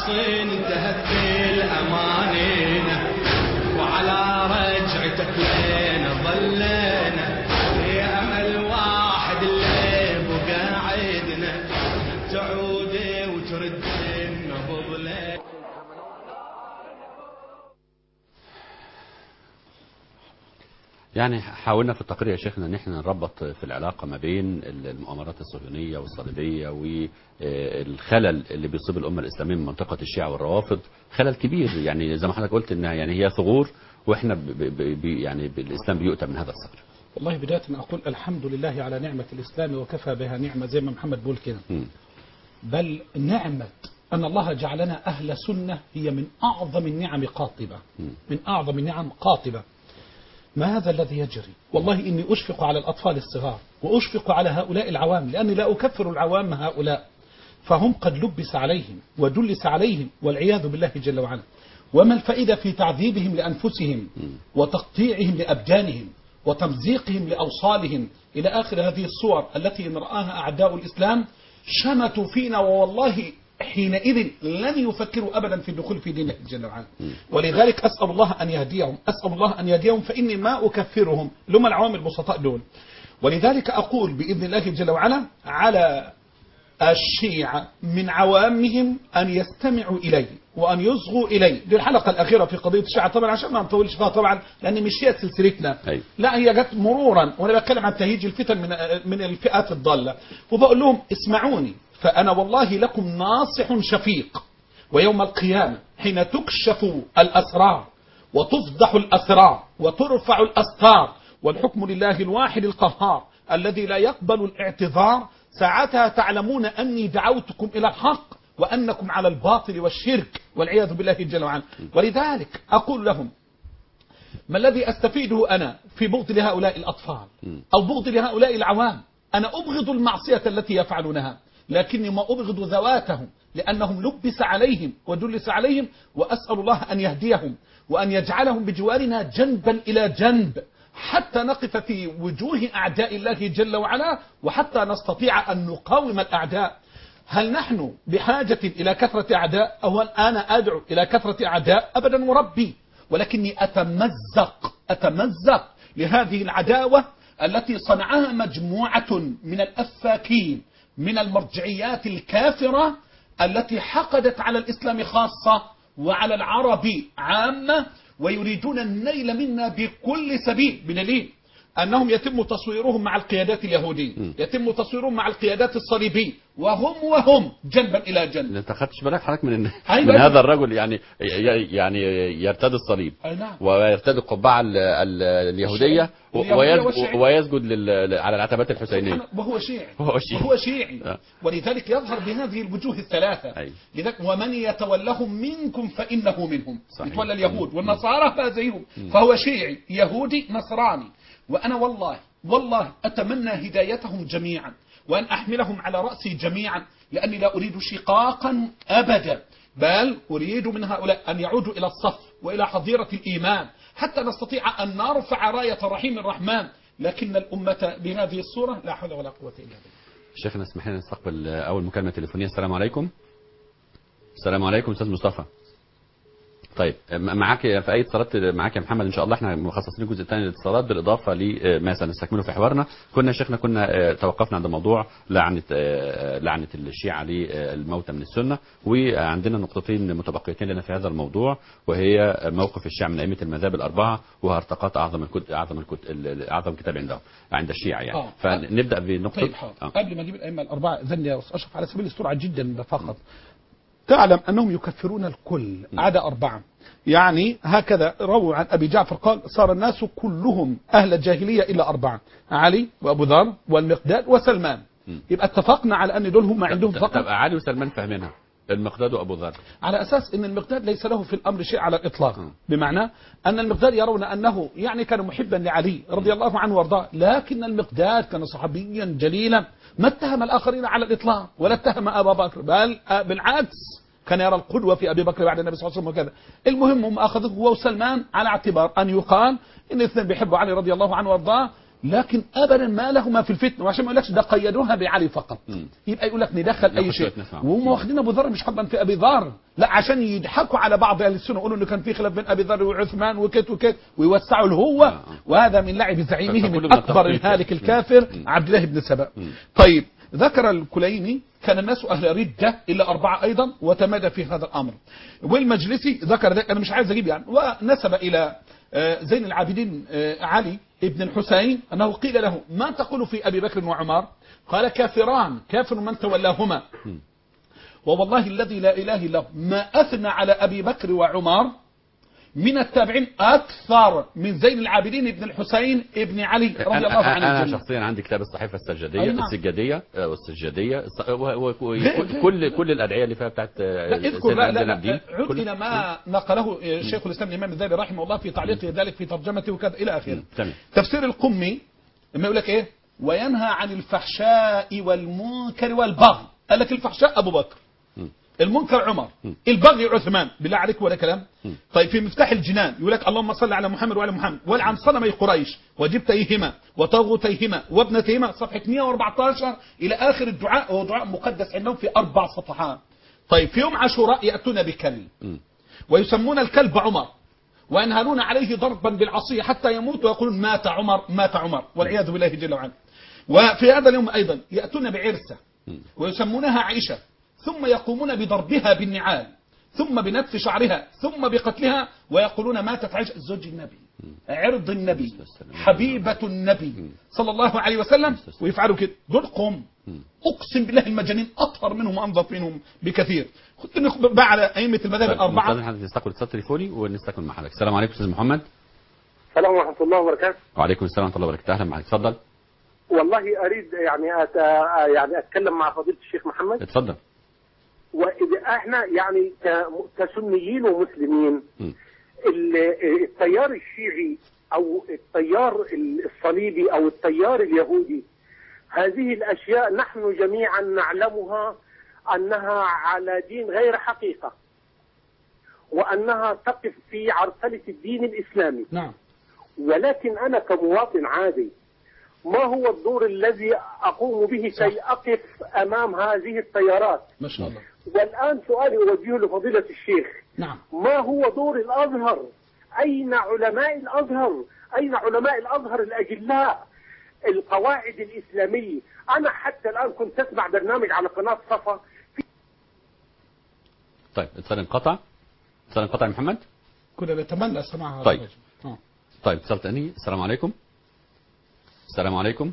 انتهت بالأمانينا وعلى رجعتك لين ظلينا في أمل واحد اللي بقى عيدنا تعودي وترد النبض لين يعني حاولنا في التقرير يا شيخنا ان احنا نربط في العلاقه ما بين المؤامرات الصهيونيه والصليبيه والخلل اللي بيصيب الامه الاسلاميه من منطقه الشيعه والروافض خلل كبير يعني زي ما حضرتك قلت انها يعني هي ثغور واحنا ب ب ب يعني الاسلام بيؤتى من هذا الثغر. والله بداية أقول الحمد لله على نعمة الإسلام وكفى بها نعمة زي ما محمد بيقول كده مم. بل نعمة أن الله جعلنا أهل سنة هي من أعظم النعم قاطبة من أعظم النعم قاطبة ما هذا الذي يجري والله إني أشفق على الأطفال الصغار وأشفق على هؤلاء العوام لأني لا أكفر العوام هؤلاء فهم قد لبس عليهم ودلس عليهم والعياذ بالله جل وعلا وما الفائدة في تعذيبهم لأنفسهم وتقطيعهم لأبدانهم وتمزيقهم لأوصالهم إلى آخر هذه الصور التي إن رآها أعداء الإسلام شمتوا فينا ووالله حينئذ لن يفكروا أبدا في الدخول في دين الله جل وعلا ولذلك أسأل الله أن يهديهم أسأل الله أن يهديهم فإني ما أكفرهم لهم العوام البسطاء دول ولذلك أقول بإذن الله جل وعلا على الشيعة من عوامهم أن يستمعوا إلي وأن يصغوا إلي دي الحلقة الأخيرة في قضية الشيعة طبعا عشان ما نطولش فيها طبعا لأن مش هي سلسلتنا أيوة. لا هي جت مرورا وأنا بتكلم عن تهيج الفتن من من الفئات الضالة وبقول لهم اسمعوني فأنا والله لكم ناصح شفيق ويوم القيامة حين تكشف الأسرار وتفضح الأسرار وترفع الأستار والحكم لله الواحد القهار الذي لا يقبل الاعتذار ساعتها تعلمون أني دعوتكم إلى الحق وأنكم على الباطل والشرك والعياذ بالله جل وعلا ولذلك أقول لهم ما الذي أستفيده أنا في بغض لهؤلاء الأطفال أو بغض لهؤلاء العوام أنا أبغض المعصية التي يفعلونها لكني ما أبغض ذواتهم لأنهم لبس عليهم ودلس عليهم وأسأل الله أن يهديهم وأن يجعلهم بجوارنا جنبا إلى جنب حتى نقف في وجوه أعداء الله جل وعلا وحتى نستطيع أن نقاوم الأعداء هل نحن بحاجة إلى كثرة أعداء أو هل أنا أدعو إلى كثرة أعداء أبدا وربي ولكني أتمزق أتمزق لهذه العداوة التي صنعها مجموعة من الأفاكين من المرجعيات الكافرة التي حقدت على الإسلام خاصة وعلى العرب عامة ويريدون النيل منا بكل سبيل بدليل أنهم يتم تصويرهم مع القيادات اليهودية يتم تصويرهم مع القيادات الصليبية وهم وهم جنبا إلى جنب انت خدتش بالك حضرتك من أيوة. من هذا الرجل يعني ي- يعني يرتدي الصليب أي نعم. ويرتدي القبعه ال- ال- اليهوديه و- اليهودية ويسجد, والشيعية. ويسجد لل- على العتبات الحسينيه سبحان- وهو شيعي وهو شيعي. وهو شيعي آه. ولذلك يظهر بهذه الوجوه الثلاثة أي. لذلك ومن يتولهم منكم فإنه منهم صحيح. يتولى اليهود والنصارى فازيهم فهو شيعي يهودي نصراني وأنا والله والله أتمنى هدايتهم جميعا وأن أحملهم على رأسي جميعا لأني لا أريد شقاقا أبدا بل أريد من هؤلاء أن يعودوا إلى الصف وإلى حظيرة الإيمان حتى نستطيع أن نرفع راية رحيم الرحمن لكن الأمة بهذه الصورة لا حول ولا قوة إلا بالله شيخنا اسمح لنا نستقبل اول مكالمه تليفونيه السلام عليكم السلام عليكم استاذ مصطفى طيب م- معاك في اي اتصالات معاك يا محمد ان شاء الله احنا مخصصين الجزء الثاني للاتصالات بالاضافه لما سنستكمله في حوارنا كنا يا شيخنا كنا آه، توقفنا عند موضوع لعنه آه، لعنه الشيعه للموتى من السنه وعندنا نقطتين متبقيتين لنا في هذا الموضوع وهي موقف الشيعه من ائمه المذاهب الاربعه وهرطقات اعظم الكتب اعظم الكتب اعظم كتاب عندهم عند الشيعه يعني آه. فنبدا بنقطه طيب حاضر آه. قبل ما نجيب الأئمة الأربعة ذن يا أستاذ أشرف على سبيل السرعة جدا فقط تعلم أنهم يكفرون الكل عدا أربعة يعني هكذا رووا عن أبي جعفر قال صار الناس كلهم أهل الجاهلية إلا أربعة علي وأبو ذر والمقداد وسلمان يبقى اتفقنا على أن دول هم عندهم طب- فقط طب علي وسلمان فاهمينها المقداد وابو ذر على أساس أن المقداد ليس له في الأمر شيء على الإطلاق م. بمعنى أن المقداد يرون أنه يعني كان محبا لعلي رضي الله عنه وارضاه لكن المقداد كان صحابيا جليلا ما اتهم الآخرين على الإطلاق ولا اتهم أبا بكر بل آه، بالعكس كان يرى القدوة في أبي بكر بعد النبي صلى الله عليه وسلم وكذا المهم هم أخذوه هو وسلمان على اعتبار أن يقال إن الاثنين بيحبوا علي رضي الله عنه وارضاه لكن ابدا ما لهما في الفتنه وعشان ما يقولكش ده قيدوها بعلي فقط مم. يبقى يقول لك ندخل اي ناخد شيء شوية نسمع. وهم واخدين ابو ذر مش حبا في ابي ذر لا عشان يضحكوا على بعض اهل السنه يقولوا انه كان في خلاف بين ابي ذر وعثمان وكت وكت ويوسعوا الهو آه. وهذا من لعب زعيمه فكله من من اكبر التخطيط. الهالك مم. الكافر مم. عبد الله بن سبأ مم. طيب ذكر الكليني كان الناس اهل رده الا اربعه ايضا وتمادى في هذا الامر والمجلسي ذكر ذلك انا مش عايز اجيب يعني ونسب الى آه، زين العابدين آه، علي ابن الحسين انه قيل له ما تقول في ابي بكر وعمر قال كافران كافر من تولاهما ووالله الذي لا اله الا هو ما اثنى على ابي بكر وعمر من التابعين اكثر من زين العابدين ابن الحسين ابن علي رضي الله انا, عن أنا الجميع شخصيا عندي كتاب الصحيفه السجاديه أي نعم. السجاديه آه، والسجاديه الص- و- و- و- غير- غير. كل كل الادعيه اللي فيها بتاعت آه، لا اذكر سيدنا لا لا, زين لا الدين عد كل- الى ما نقله شيخ الاسلام الامام الذهبي رحمه الله في تعليق ذلك في ترجمته وكذا الى اخره مم. تمام تفسير القمي لما يقول لك ايه وينهى عن الفحشاء والمنكر والبغي قال لك الفحشاء ابو بكر مم. المنكر عمر مم. البغي عثمان بالله عليك ولا كلام مم. طيب في مفتاح الجنان يقول لك اللهم صل على محمد وعلى محمد والعن صنمي قريش وجبتيهما وطاغوتيهما وابنتيهما صفحه 114 الى اخر الدعاء وهو دعاء مقدس عندهم في اربع صفحات طيب في يوم عاشوراء ياتون بكلب مم. ويسمون الكلب عمر وينهلون عليه ضربا بالعصي حتى يموت ويقولون مات عمر مات عمر والعياذ بالله جل وعلا وفي هذا اليوم أيضا يأتون بعرسة مم. ويسمونها عائشة ثم يقومون بضربها بالنعال ثم بنتف شعرها ثم بقتلها ويقولون ماتت عائشة زوج النبي عرض النبي حبيبة النبي صلى الله عليه وسلم ويفعلوا كده دول قوم اقسم بالله المجانين اطهر منهم وانظف منهم بكثير خدت نخبر بقى على ائمه المذاهب طيب الاربعه مستاذن حضرتك نستقبل اتصال تليفوني ونستكمل مع حضرتك السلام عليكم استاذ محمد السلام ورحمة الله وبركاته وعليكم السلام ورحمه الله وبركاته اهلا معك اتفضل والله أريد يعني أت... يعني أتكلم مع فضيلة الشيخ محمد اتفضل وإذا إحنا يعني ك- كسنيين ومسلمين مم. ال- التيار الشيعي أو التيار الصليبي أو التيار اليهودي هذه الأشياء نحن جميعا نعلمها أنها على دين غير حقيقة وأنها تقف في عرقلة الدين الإسلامي نعم ولكن أنا كمواطن عادي ما هو الدور الذي أقوم به صح. كي أقف أمام هذه التيارات ما شاء الله والآن سؤالي أوجهه لفضيلة الشيخ نعم ما هو دور الأزهر أين علماء الأزهر أين علماء الأزهر الأجلاء القواعد الإسلامية أنا حتى الآن كنت أسمع برنامج على قناة صفا طيب اتصال انقطع اتصال انقطع يا محمد كنا نتمنى سماع هذا طيب. الرجل. آه. طيب اتصال تاني السلام عليكم السلام عليكم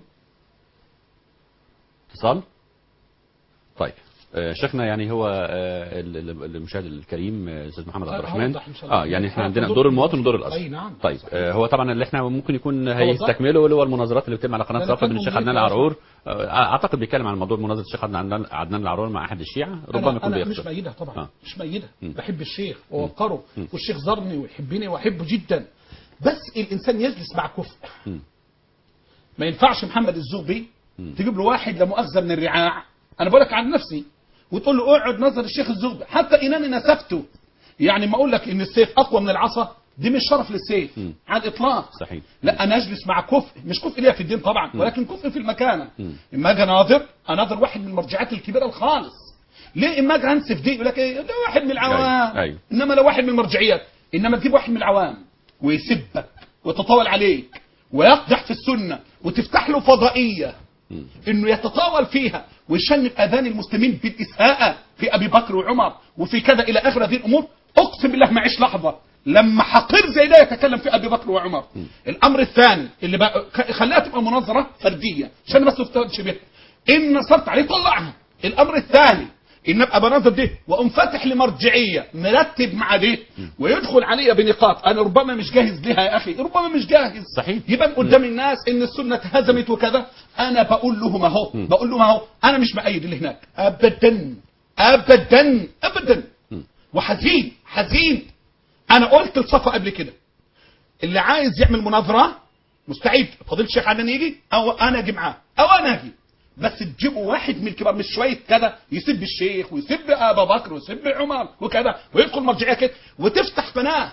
اتصال طيب آه، شيخنا يعني هو آه، ال- ال- المشاهد الكريم آه، استاذ محمد عبد آه، الرحمن هوضح إن شاء الله. اه يعني احنا آه، عندنا دور- دور المواطن ودور الازهر أي نعم. طيب آه، هو طبعا اللي احنا ممكن يكون هوضح. هيستكمله اللي هو المناظرات اللي بتتم على قناه لا، لا، صفا بين كان الشيخ ممكن عدنان يبقى العرور آه، اعتقد بيتكلم عن موضوع مناظره الشيخ عدنان عدنان العرور مع احد الشيعه ربما انا, يكون أنا مش بيخسر مأيدها طبعا آه. مش مأيدها مم. بحب الشيخ ووقره مم. والشيخ زارني ويحبني واحبه جدا بس الانسان يجلس مع كفء مم. ما ينفعش محمد الزغبي مم. تجيب له واحد لا مؤاخذه من الرعاع انا بقول لك عن نفسي وتقول له اقعد نظر الشيخ الزغبي حتى انني نسبته يعني ما اقول لك ان السيف اقوى من العصا دي مش شرف للسيف مم. على الاطلاق صحيح لا انا اجلس مع كفء مش كفء ليا في الدين طبعا ولكن كفء في المكانه مم. اما اجي اناظر اناظر واحد من المرجعات الكبيره الخالص ليه اما اجي انسف دي يقول لك ايه ده واحد من العوام أيوة، أيوة. انما لو واحد من المرجعيات انما تجيب واحد من العوام ويسبك ويتطاول عليك ويقدح في السنه وتفتح له فضائيه مم. انه يتطاول فيها ويشنب اذان المسلمين بالاساءه في ابي بكر وعمر وفي كذا الى اخر هذه الامور اقسم بالله ما عيش لحظه لما حقير زي ده يتكلم في ابي بكر وعمر الامر الثاني اللي بقى خ- خليها تبقى مناظره فرديه عشان بس تفتش بيها ان نصرت عليه طلعها الامر الثاني ان ابقى بناظر دي واقوم فاتح لمرجعيه مرتب مع دي ويدخل عليا بنقاط انا ربما مش جاهز لها يا اخي ربما مش جاهز صحيح. يبان قدام الناس ان السنه اتهزمت وكذا انا بقول لهم اهو بقول لهم اهو انا مش مأيد اللي هناك ابدا ابدا ابدا وحزين حزين انا قلت لصفا قبل كده اللي عايز يعمل مناظره مستعد فضيله الشيخ عدنان يجي او انا اجي معاه او انا اجي بس تجيبوا واحد من الكبار مش شويه كده يسب الشيخ ويسب ابا بكر ويسب عمر وكذا ويدخل مرجعيه كده وتفتح قناه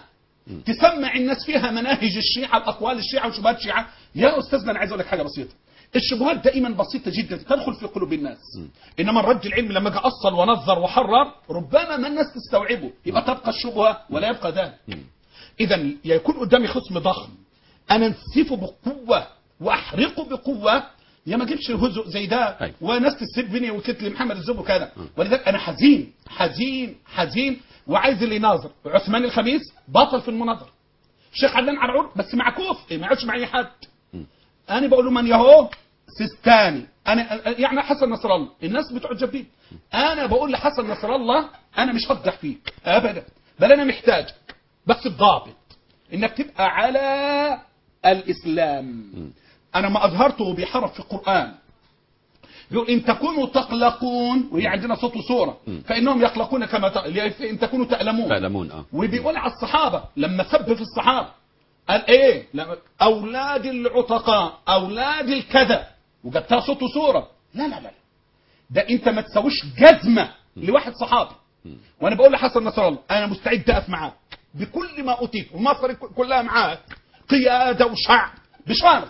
تسمع الناس فيها مناهج الشيعة وأقوال الشيعة وشبهات الشيعة يا أستاذنا أنا عايز أقول لك حاجة بسيطة الشبهات دائما بسيطة جدا تدخل في قلوب الناس إنما الرد العلمي لما أجي أصل ونظر وحرر ربما ما الناس تستوعبه يبقى تبقى الشبهة ولا يبقى ذلك إذا يكون قدامي خصم ضخم أنا انسفه بقوة وأحرقه بقوة يا ما اجيبش هزء زي ده أيوة. وناس تسبني وكتل محمد الزب وكذا ولذلك انا حزين حزين حزين وعايز اللي يناظر عثمان الخميس بطل في المناظره الشيخ عدنان عرعور بس مع كوف ما يقعدش مع اي حد انا بقول له من يهو سيستاني انا يعني حسن نصر الله الناس بتعجب بيه انا بقول لحسن نصر الله انا مش هفضح فيك ابدا بل انا محتاجك بس بضابط انك تبقى على الاسلام انا ما اظهرته بحرف في القران يقول ان تكونوا تقلقون وهي عندنا صوت وصوره فانهم يقلقون كما ت... ان تكونوا تألمون تعلمون اه وبيقول على الصحابة لما سب في الصحابة قال ايه لما اولاد العتقاء اولاد الكذا وجبتها صوت وصورة لا لا لا ده انت ما تسويش جزمة لواحد صحابي وانا بقول لحسن نصر الله انا مستعد اقف معاك بكل ما اوتيت ومصر كلها معاك قيادة وشعب بشرط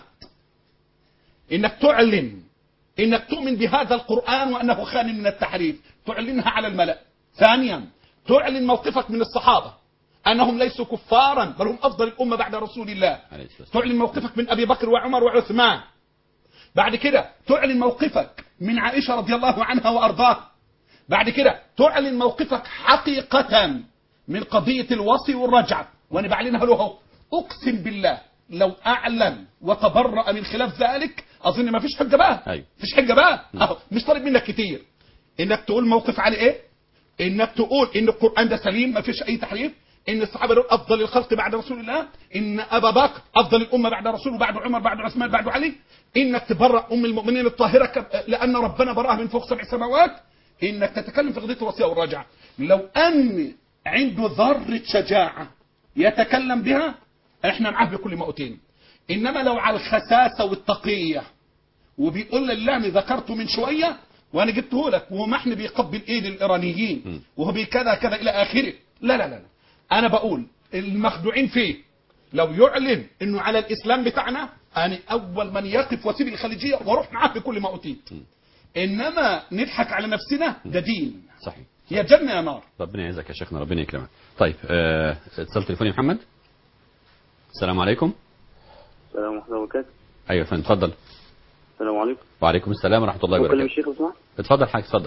انك تعلن انك تؤمن بهذا القرآن وانه خال من التحريف تعلنها على الملأ ثانيا تعلن موقفك من الصحابة انهم ليسوا كفارا بل هم افضل الامة بعد رسول الله عليه الصلاة والسلام. تعلن موقفك من ابي بكر وعمر وعثمان بعد كده تعلن موقفك من عائشة رضي الله عنها وارضاها بعد كده تعلن موقفك حقيقة من قضية الوصي والرجعة وانا بعلنها له اهو اقسم بالله لو اعلن وتبرأ من خلاف ذلك اظن ما فيش حجة بقى أيوة. فيش حجة بقى اهو مش طالب منك كتير انك تقول موقف على ايه انك تقول ان القرآن ده سليم ما فيش اي تحريف ان الصحابة دول افضل الخلق بعد رسول الله ان ابا بكر افضل الامة بعد رسول وبعد عمر بعد عثمان بعد علي انك تبرأ ام المؤمنين الطاهرة ك- لان ربنا براها من فوق سبع سماوات انك تتكلم في قضية الوصية والرجعة لو ان عنده ذرة شجاعة يتكلم بها احنا معاه بكل ما اوتينا انما لو على الخساسة والتقية وبيقول لله أنا ذكرته من شوية وانا جبته لك ومحن بيقبل ايد الايرانيين وهو بكذا كذا الى اخره لا لا لا لا. انا بقول المخدوعين فيه لو يعلن انه على الاسلام بتاعنا انا اول من يقف واسيب الخليجيه واروح معاه بكل ما اوتيت انما نضحك على نفسنا ده دين صحيح هي جنه يا نار ربنا يعزك يا شيخنا ربنا يكرمك طيب آه، اتصال تليفوني يا محمد السلام عليكم السلام ورحمة الله وبركاته ايوه يا فندم اتفضل السلام عليكم وعليكم السلام ورحمه الله بكلم وبركاته الشيخ لو سمحت اتفضل حاج اتفضل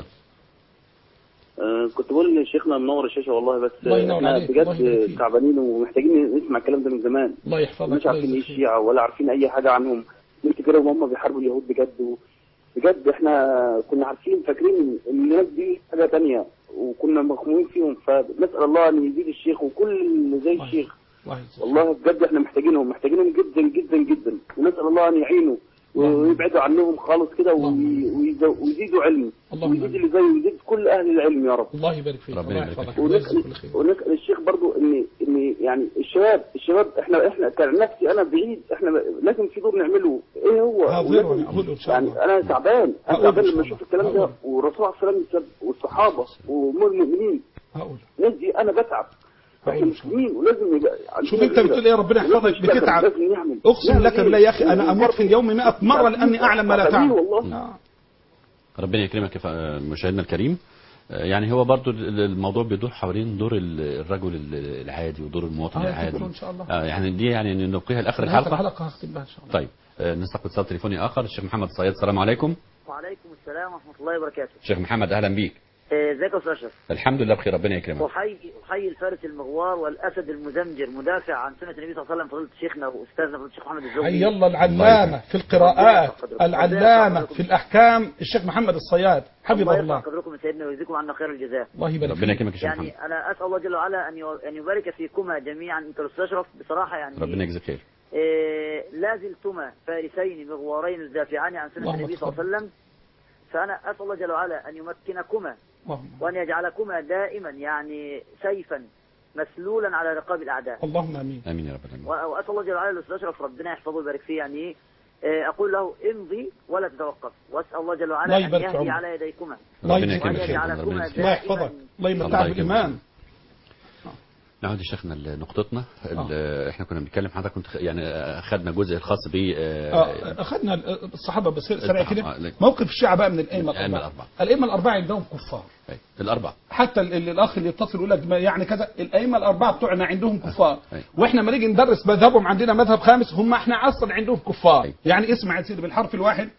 آه كنت بقول لشيخنا منور الشاشة والله بس الله ينور احنا عليك، الله يبارك بجد فيك. تعبانين ومحتاجين نسمع الكلام ده من زمان الله يحفظك مش عارفين ايه الشيعة ولا عارفين اي حاجة عنهم انت كده وهم بيحاربوا اليهود بجد و... بجد احنا كنا عارفين فاكرين ان الناس دي حاجة تانية وكنا مخمومين فيهم فنسأل الله ان يزيد الشيخ وكل اللي زي الشيخ والله بجد احنا محتاجينهم محتاجينهم جدا جدا جدا ونسأل الله ان يعينوا ويبعدوا عنهم خالص كده وي- ويزو- ويزيدوا علم اللهم ويزيد اللي زيه ويزيد كل اهل العلم يا رب الله يبارك فيك ربنا الله يبارك يحفظك فيك. ويجزيك كل خير ونسأل ونسأل الشيخ برضو ان ان يعني الشباب الشباب احنا احنا كان نفسي انا بعيد احنا لازم في دور نعمله ايه هو هقول ولازم- هقول ان شاء الله يعني انا تعبان انا هقول تعبان إن شاء لما الله. اشوف الكلام ده هقول. والرسول عليه الصلاه والسلام والصحابه والمؤمنين هقول الناس دي انا بتعب هقول احنا إن شاء الله. مسلمين ولازم يبقى شوف انت بتقول ايه يا ربنا يحفظك بتتعب لازم نعمل اقسم نعمل لك إيه؟ بالله يا اخي انا اموت في اليوم 100 مره لاني اعلم ما لا تعبانين تعلم والله آه. ربنا يكرمك يا ف- مشاهدنا الكريم آه، يعني هو برضو ال- الموضوع بيدور حوالين دور ال- الرجل ال- العادي ودور المواطن آه، العادي يذكرون إن شاء الله. آه، يعني دي يعني نبقيها لاخر في آخر الحلقه الحلقه هختم بها ان شاء الله طيب آه، نستقبل اتصال تليفوني اخر الشيخ محمد الصياد السلام عليكم وعليكم السلام ورحمة الله وبركاته شيخ محمد اهلا بيك آه، ازيك يا استاذ اشرف الحمد لله بخير ربنا يكرمك احيي احيي الفارس المغوار والاسد المزمجر مدافع عن سنه النبي صلى الله عليه وسلم فضيله شيخنا واستاذنا فضيله الشيخ محمد الزهري حي الله العلامه في القراءات العلامه في الاحكام الشيخ محمد الصياد حفظه الله الله يرفع قدركم سيدنا ويجزيكم عنا خير الجزاء الله يبارك ربنا فيك يكرمك يا شيخ محمد يعني انا اسال الله جل وعلا ان يو- ان يبارك فيكما جميعا انت والاستاذ اشرف بصراحه يعني ربنا يجزيك خير آه، لا زلتما فارسين مغوارين الدافعان عن سنه اللهم النبي صلى الله عليه وسلم فانا اسال الله جل وعلا ان يمكنكما اللهم وأن يجعلكما دائما يعني سيفا مسلولا على رقاب الأعداء اللهم امين امين يا رب العالمين و- وأسأل الله جل وعلا الأستاذ أشرف ربنا يحفظه ويبارك فيه يعني إيه آه، أقول له امضي ولا تتوقف وأسأل الله جل وعلا الله أن يبارك يهدي عمرك. على يديكما الله ربنا يجزيك وأن يكرمك خير يا شيخ محمد ربنا يجعلكما يجزيك الله يحفظك الله الله يمتعك يكرمك. بالايمان نعود يا شيخنا لنقطتنا ال- احنا كنا بنتكلم حضرتك كنت خ- يعني آه، خدنا الجزء الخاص ب اه اخذنا الصحابه بس سريع الصحابة، كده لك. موقف الشيعه بقى من الائمه الأئمة الاربعه الأربعة. الائمه الاربعه عندهم كفار الأربعة حتى ال- ال- الاخ اللي يتصل يقول لك ما يعني كذا الائمه الاربعه بتوعنا عندهم كفار أي. واحنا لما نيجي ندرس مذهبهم عندنا مذهب خامس هم احنا اصلا عندهم كفار أي. يعني اسمع يا سيدي بالحرف الواحد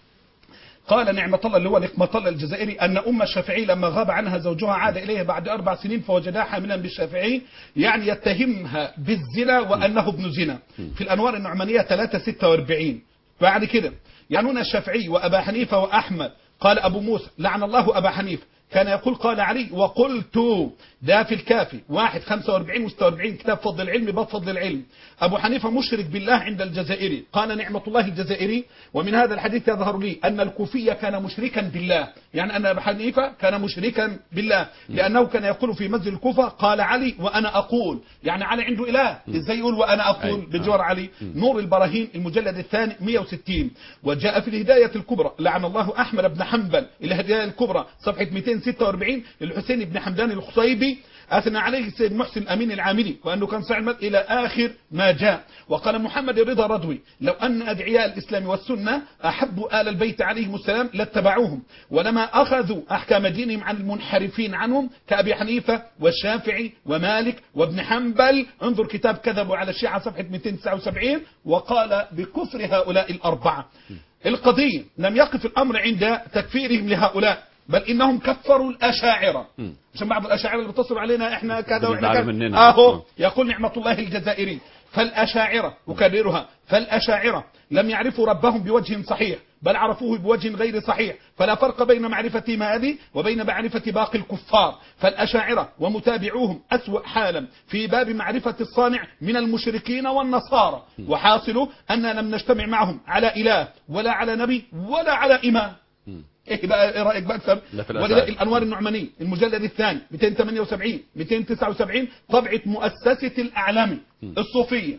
قال نعمة الله اللي هو نقمة الله الجزائري أن أم الشافعي لما غاب عنها زوجها عاد إليها بعد أربع سنين فوجدها حاملا بالشافعي يعني يتهمها بالزنا وأنه ابن زنا في الأنوار النعمانية 346 بعد كده يعنون الشافعي وأبا حنيفة وأحمد قال أبو موسى لعن الله أبا حنيفة كان يقول قال علي وقلت ده في الكافي واحد 45 و 46 كتاب فضل العلم باب فضل العلم أبو حنيفة مشرك بالله عند الجزائري قال نعمة الله الجزائري ومن هذا الحديث يظهر لي أن الكوفي كان مشركا بالله يعني أن أبو حنيفة كان مشركا بالله لأنه كان يقول في مسجد الكوفة قال علي وأنا أقول يعني علي عنده إله إزاي يقول وأنا أقول أي. بجوار علي نور البراهين المجلد الثاني 160 وجاء في الهداية الكبرى لعن الله أحمد بن حنبل الهداية الكبرى صفحة 246 للحسين بن حمدان الخصيبي أثنى عليه السيد محسن أمين العاملي وأنه كان صاحب المد إلى آخر ما جاء وقال محمد رضا رضوي لو أن أدعياء الإسلام والسنة أحبوا آل البيت عليهم السلام لاتبعوهم ولما أخذوا أحكام دينهم عن المنحرفين عنهم كأبي حنيفة والشافعي ومالك وابن حنبل انظر كتاب كذبوا على الشيعة صفحة 279 وقال بكفر هؤلاء الأربعة القضية لم يقف الأمر عند تكفيرهم لهؤلاء بل إنهم كفروا الأشاعرة عشان بعض الأشاعرة اللي بتصل علينا إحنا كذا وإحنا بيزعلوا كذا مننا. أهو م. يقول نعمة الله الجزائري فالأشاعرة أكررها فالأشاعرة لم يعرفوا ربهم بوجه صحيح بل عرفوه بوجه غير صحيح فلا فرق بين معرفتهم هذه وبين معرفة باقي الكفار فالأشاعرة ومتابعوهم أسوأ حالا في باب معرفة الصانع من المشركين والنصارى وحاصل أننا لم نجتمع معهم على إله ولا على نبي ولا على إمام ايه بقى ايه رايك بقى اكثر لا في ولذلك الأشاعرة. الانوار النعماني المجلد الثاني 278 279 طبعه مؤسسه الاعلامي الصوفيه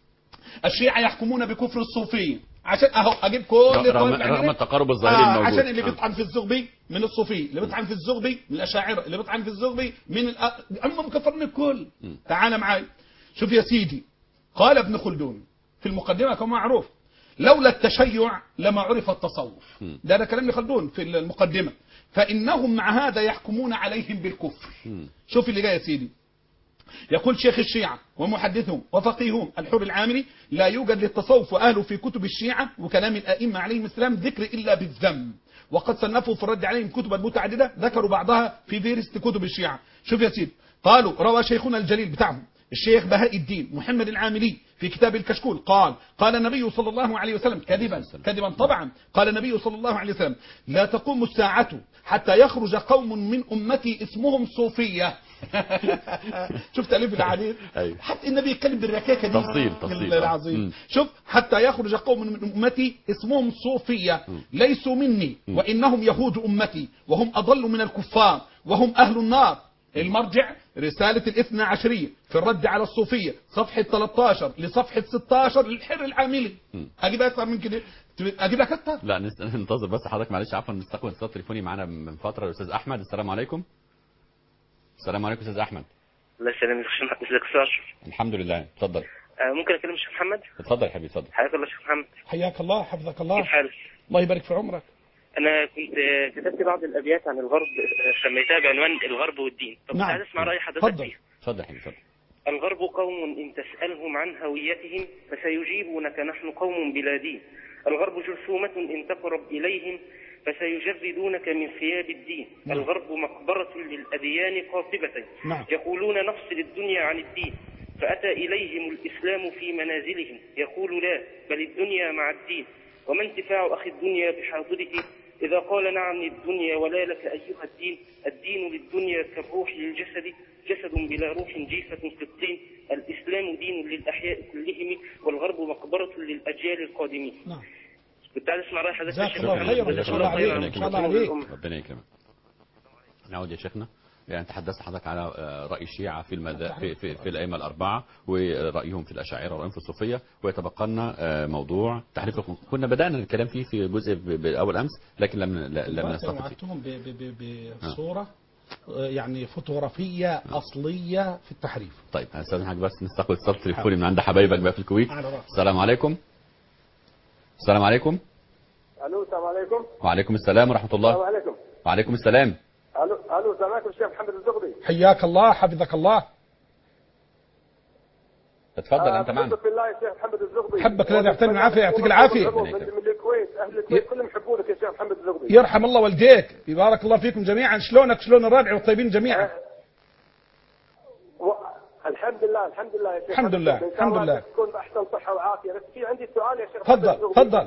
الشيعة يحكمون بكفر الصوفية عشان اهو اجيب كل رغم- الطوائف رغم العلمانية. التقارب الظاهري الموجود. عشان اللي آه. بيطعن في الزغبي من الصوفي اللي بيطعن في الزغبي من الاشاعره اللي بيطعن في الزغبي من الأ- هم مكفرين الكل تعال معاي شوف يا سيدي قال ابن خلدون في المقدمه كما معروف لولا التشيع لما عرف التصوف ده ده كلام ابن خلدون في المقدمه فانهم مع هذا يحكمون عليهم بالكفر شوف اللي جاي يا سيدي يقول شيخ الشيعة ومحدثهم وفقيههم الحر العامري لا يوجد للتصوف وأهله في كتب الشيعة وكلام الأئمة عليهم السلام ذكر إلا بالذم وقد صنفوا في الرد عليهم كتبا متعددة ذكروا بعضها في فيرست كتب الشيعة شوف يا سيدي قالوا روى شيخنا الجليل بتاعهم الشيخ بهاء الدين محمد العاملي في كتاب الكشكول قال قال النبي صلى الله عليه وسلم كذبا كذبا طبعا قال النبي صلى الله عليه وسلم لا تقوم الساعة حتى يخرج قوم من أمتي اسمهم صوفية شفت ألف الحديث أيوة. حتى النبي يتكلم بالركاكة دي تفصيل- تفصيل. الله العظيم مم. شوف حتى يخرج قوم من أمتي اسمهم صوفية ليسوا مني وإنهم يهود أمتي وهم أضل من الكفار وهم أهل النار المرجع رسالة الاثنى عشرية في الرد على الصوفية صفحة 13 لصفحة 16 للحر العاملي أجيب أكثر من كده أجيب لك أكثر لا نست- ننتظر بس حضرتك معلش عفوا نستقبل اتصال تليفوني معانا من فتره الاستاذ احمد السلام عليكم السلام عليكم استاذ احمد الله يسلمك يا شيخ ازيك يا أستاذ؟ الحمد لله اتفضل آه، ممكن اكلم الشيخ محمد اتفضل يا حبيبي اتفضل حياك الله شيخ محمد حياك الله حفظك الله كيف حالك الله يبارك في عمرك انا كنت آه، كتبت بعض الابيات عن الغرب آه، سميتها بعنوان الغرب والدين طب نعم. عايز اسمع راي حضرتك اتفضل فيها اتفضل يا حبيبي اتفضل الغرب قوم إن تسألهم عن هويتهم فسيجيبونك نحن قوم بلا دين الغرب جرثومة إن تقرب إليهم فسيجردونك من ثياب الدين الغرب مقبرة للأديان قاطبة نعم. يقولون نفصل الدنيا عن الدين فأتى إليهم الإسلام في منازلهم يقول لا بل الدنيا مع الدين وما انتفاع أخي الدنيا بحاضره إذا قال نعم للدنيا ولا لك أيها الدين الدين للدنيا كالروح للجسد جسد بلا روح جيفة في الطين الإسلام دين للأحياء كلهم والغرب مقبرة للأجيال القادمين نعم كنت عايز اسمع رأي حضرتك جزاك يا شيخ الله محمد. خيرا. جزاك إن شاء الله خيرا. عليك. إن شاء الله ربنا عليك. يكرمك. ربنا يكرمك نعود يا شيخنا يعني تحدثت حضرتك على آه، رأي الشيعة في المذا... في, في, في الأئمة الأربعة ورأيهم في الأشاعرة ورأيهم في الصوفية ويتبقى لنا آه، موضوع تحريف القرآن كنا بدأنا الكلام فيه في جزء ب- بأول أمس لكن لم ل- لم دلوقتي نستطع فيه وعدتهم ب- ب- ب- بصورة آه، يعني فوتوغرافيه اصليه في التحريف طيب هستاذنك بس نستقبل اتصال تليفوني من عند حبايبك بقى في الكويت على رأسي. السلام عليكم السلام عليكم الو السلام عليكم وعليكم السلام ورحمة السلام الله عليكم وعليكم السلام الو الو السلام عليكم الشيخ محمد الزغبي حياك الله حفظك الله اتفضل آه، انت معنا بحبك بالله يا شيخ محمد الزغبي حبك الذي يعطيني العافية، يعطيك العافية. من, من الكويت اهل الكويت كلهم يحبونك يا شيخ محمد الزغبي يرحم الله والديك يبارك الله فيكم جميعا شلونك شلون الرابع والطيبين جميعا و... الحمد لله الحمد لله يا شيخ الحمد محمد لله، الزغبي. إن شاء الحمد الله لله. تكون باحسن صحه وعافيه بس في عندي سؤال يا شيخ محمد تفضل الزغبي. تفضل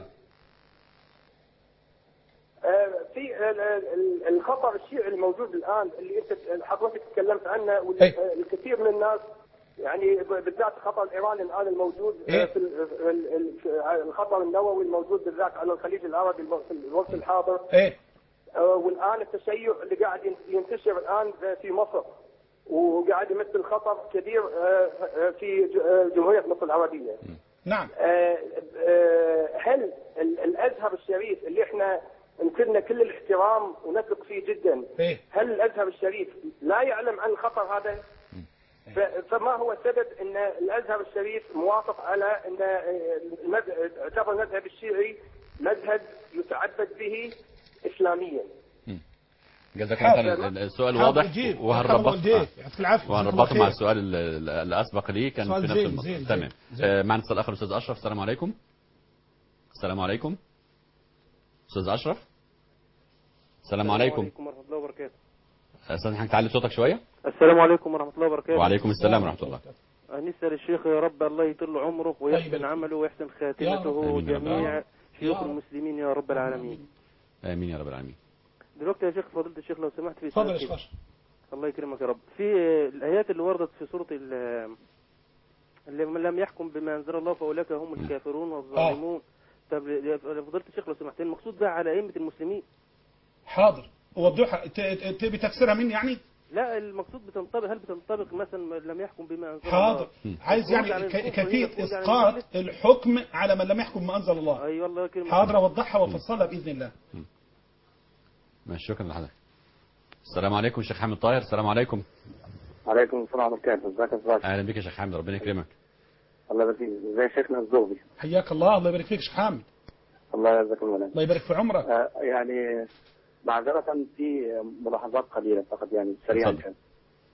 آه، في ال- ال- ال- الخطر الشيعي الموجود الان اللي انت حضرتك تكلمت عنه والكثير من الناس يعني ب- بالذات الخطر الايراني الان الموجود آه، إيه؟ في ال- ال- ال- في الخطر النووي الموجود بالذات على الخليج العربي الم- في الوقت الحاضر ايه آه، والان التشيع اللي قاعد ين- ينتشر الان في مصر وقاعد يمثل خطر كبير آه، آه، في ج- آه، جمهوريه مصر العربيه. نعم آه، آه، هل ال- الازهر الشريف اللي احنا نكلنا كل الاحترام ونثق فيه جدا ايه هل الازهر الشريف لا يعلم عن الخطر هذا؟ ف- فما هو سبب ان الازهر الشريف موافق على ان آه، المذ- اعتبر المذهب الشيعي مذهب يتعبد به اسلاميا؟ جزاك الله خير السؤال حاضر، واضح جيب. وهنربط يرحم والديك. يعطيك العافية. جزاك الله وهنربطه خير. مع السؤال ال- ال- اللي اسبق ليه كان سؤال في نفس زين، الموضوع زين، تمام زين. آه، معنا اتصال اخر استاذ اشرف السلام عليكم السلام عليكم استاذ اشرف السلام عليكم عليكم ورحمة الله وبركاته استاذ حضرتك تعلي صوتك شويه السلام عليكم ورحمة الله وبركاته وعليكم السلام ورحمه الله نسأل الشيخ يا رب الله يطل عمره ويحسن عمله ويحسن خاتمته آمين يا رب. جميع شيوخ يا رب. المسلمين يا رب العالمين امين يا رب العالمين دلوقتي يا شيخ فضيلة الشيخ لو سمحت في تفضل سؤال يا كده. شيخ الله يكرمك يا رب في الآيات اللي وردت في سورة ال- اللي من لم يحكم بما أنزل الله فأولئك هم الكافرون والظالمون طب يا فضيلة الشيخ لو سمحت المقصود بقى على أئمة المسلمين حاضر وضحها ت- ت- تبي تفسيرها مني يعني لا المقصود بتنطبق هل بتنطبق مثلا من لم يحكم بما أنزل حاضر الله عايز الخروج يعني عن ك- الكفر هي كيفية الخروج عن إسقاط الملة؟ الحكم على من لم يحكم ما أنزل الله أيوة الله يكرمك حاضر أوضحها وأفصلها بإذن الله ماشي شكرا لحضرتك السلام عليكم شيخ حامد طاهر السلام عليكم عليكم السلام ورحمة الله ازيك يا استاذ اهلا بك يا شيخ حامد ربنا يكرمك الله يبارك فيك ازي شيخنا الزغبي حياك الله الله يبارك فيك شيخ حامد الله يجزاك الله الله يبارك في عمرك آه، يعني معذرة في ملاحظات قليلة فقط يعني سريعا اتفضل. كان.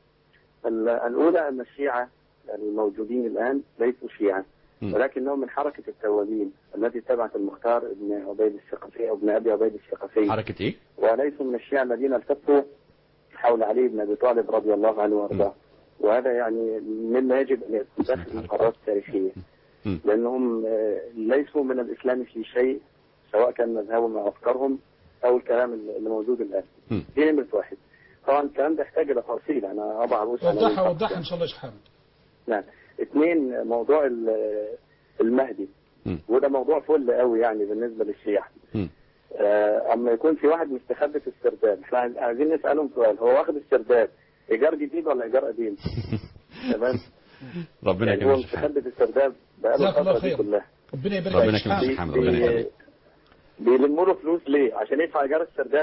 ال- الأولى أن الشيعة الموجودين الآن ليسوا شيعة مم. ولكنهم من حركة التوابين التي تبعت المختار ابن عبيد الثقفي أو ابن أبي عبيد الثقفي حركه ايه وليسوا من الشيعة الذين التفوا حول علي بن أبي طالب رضي الله عنه وأرضاه وهذا يعني مما يجب أن يكون داخل المقررات التاريخية مم. لأنهم آه، ليسوا من الإسلام في شيء سواء كان مذهبهم أو أفكارهم أو الكلام اللي موجود الآن مم. دي نمرة واحد طبعا الكلام ده يحتاج إلى تفصيل أنا أضع رؤوس على وضحها الفقط وضحها يعني. إن شاء الله يا شيخ حامد نعم اثنين موضوع ال- المهدي مم. وده موضوع فل قوي يعني بالنسبة للشيعة مم. آه، اما يكون في واحد مستخبي في السرداب احنا عايزين نسالهم سؤال هو واخد السرداب ايجار جديد ولا ايجار قديم؟ تمام ربنا يعني هو يكرمك يا شيخ حامد مستخبي في السرداب بقاله جزاك الله الفتره دي خير. كلها ربنا يبارك ربنا فيك يكرمك يا شيخ شيخ حامد حامد ربنا يخليك بيلموا له فلوس ليه؟ عشان يدفع ايجار السرداب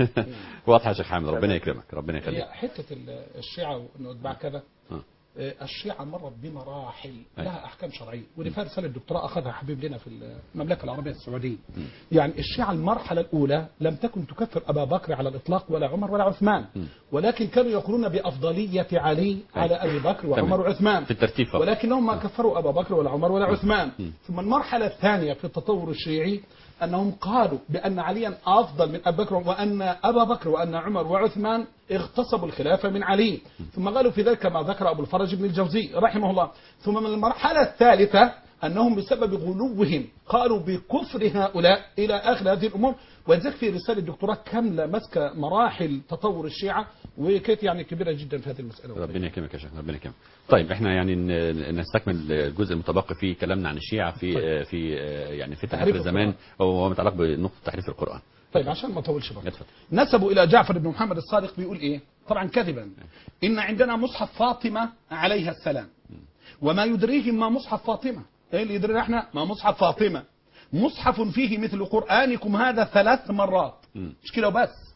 واضحه يا شيخ حامد ربنا يكرمك ربنا هي يخليك حتة ال- الشيعة وإنه أتباع كذا آه. آه، الشيعة مرت بمراحل أي. لها أحكام شرعية ودي فيها رسالة الدكتوراه أخذها حبيب لنا في المملكة العربية السعودية يعني الشيعة المرحلة الأولى لم تكن تكفر أبا بكر على الإطلاق ولا عمر ولا عثمان ولكن كانوا يقولون بأفضلية علي على أبي بكر وعمر تمام. وعثمان في الترتيب فقط ولكنهم ما كفروا أبا بكر ولا عمر ولا عثمان ثم المرحلة الثانية في التطور الشيعي أنهم قالوا بأن عليا أفضل من أبي بكر وأن أبا بكر وأن عمر وعثمان اغتصبوا الخلافة من علي ثم قالوا في ذلك ما ذكر أبو الفرج بن الجوزي رحمه الله ثم من المرحلة الثالثة أنهم بسبب غلوهم قالوا بكفر هؤلاء إلى آخر هذه الأمور ولذلك في رسالة دكتوراه كاملة ماسكة مراحل تطور الشيعة وكانت يعني كبيرة جدا في هذه المسألة ربنا يكرمك يا شيخ ربنا يكرمك طيب احنا يعني ن- نستكمل الجزء المتبقي في كلامنا عن الشيعة في طيب. في يعني في تحريف تحريف الزمان وهو متعلق بنقطة تحريف القرآن طيب عشان ما اطولش بقى اتفضل نسبوا إلى جعفر بن محمد الصادق بيقول إيه طبعا كذبا إن عندنا مصحف فاطمة عليها السلام وما يدريهم ما مصحف فاطمة إيه اللي يدرينا إحنا ما مصحف فاطمة مصحف فيه مثل قرآنكم هذا ثلاث مرات مم. مش كده وبس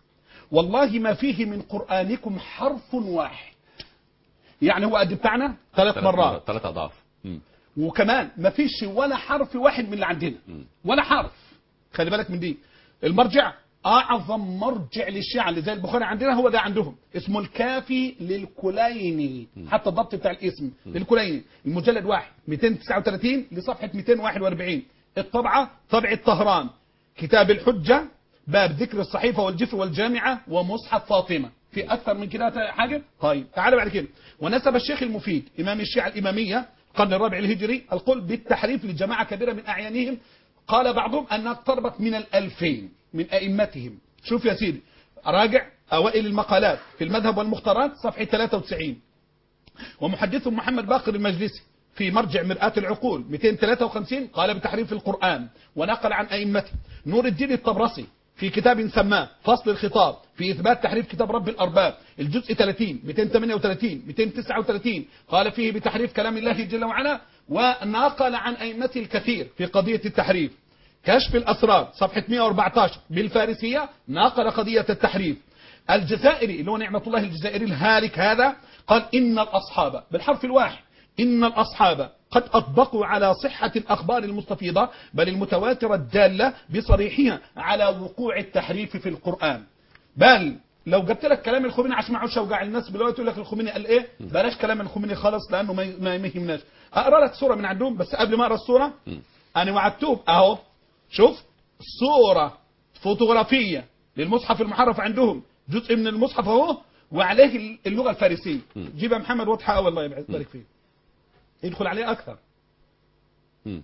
والله ما فيه من قرآنكم حرف واحد يعني هو قد بتاعنا ثلاث مرات ثلاث اضعاف مم. وكمان ما فيش ولا حرف واحد من اللي عندنا ولا حرف خلي بالك من دي المرجع اعظم مرجع للشيعة اللي زي البخاري عندنا هو ده عندهم اسمه الكافي للكليني حتى الضبط بتاع الاسم للكليني المجلد واحد 239 لصفحة 241 الطبعة طبعة طهران كتاب الحجة باب ذكر الصحيفة والجفر والجامعة ومصحف فاطمة في أكثر من كده حاجة طيب تعال بعد كده ونسب الشيخ المفيد إمام الشيعة الإمامية القرن الرابع الهجري القول بالتحريف لجماعة كبيرة من أعيانهم قال بعضهم أنها اقتربت من الألفين من أئمتهم شوف يا سيدي راجع أوائل المقالات في المذهب والمختارات صفحة 93 ومحدث محمد باقر المجلسي في مرجع مرآة العقول 253 قال بتحريف القرآن ونقل عن أئمته نور الدين الطبرسي في كتاب سماه فصل الخطاب في إثبات تحريف كتاب رب الأرباب الجزء 30 238 239 قال فيه بتحريف كلام الله جل وعلا ونقل عن أئمته الكثير في قضية التحريف كشف الأسرار صفحة 114 بالفارسية ناقل قضية التحريف الجزائري اللي هو نعمة الله الجزائري الهالك هذا قال إن الأصحاب بالحرف الواحد إن الأصحاب قد أطبقوا على صحة الأخبار المستفيضة بل المتواترة الدالة بصريحها على وقوع التحريف في القرآن بل لو جبت لك كلام الخميني عشان ما اقعدش اوجع الناس دلوقتي يقول لك الخميني قال ايه بلاش كلام الخميني خالص لانه ما ما يهمناش اقرا لك صوره من عندهم بس قبل ما اقرا الصوره انا وعدتهم اهو شوف صوره فوتوغرافيه للمصحف المحرف عندهم جزء من المصحف اهو وعليه اللغه الفارسيه جيبها محمد واضحه قوي الله يبارك فيه يدخل عليه اكثر مم.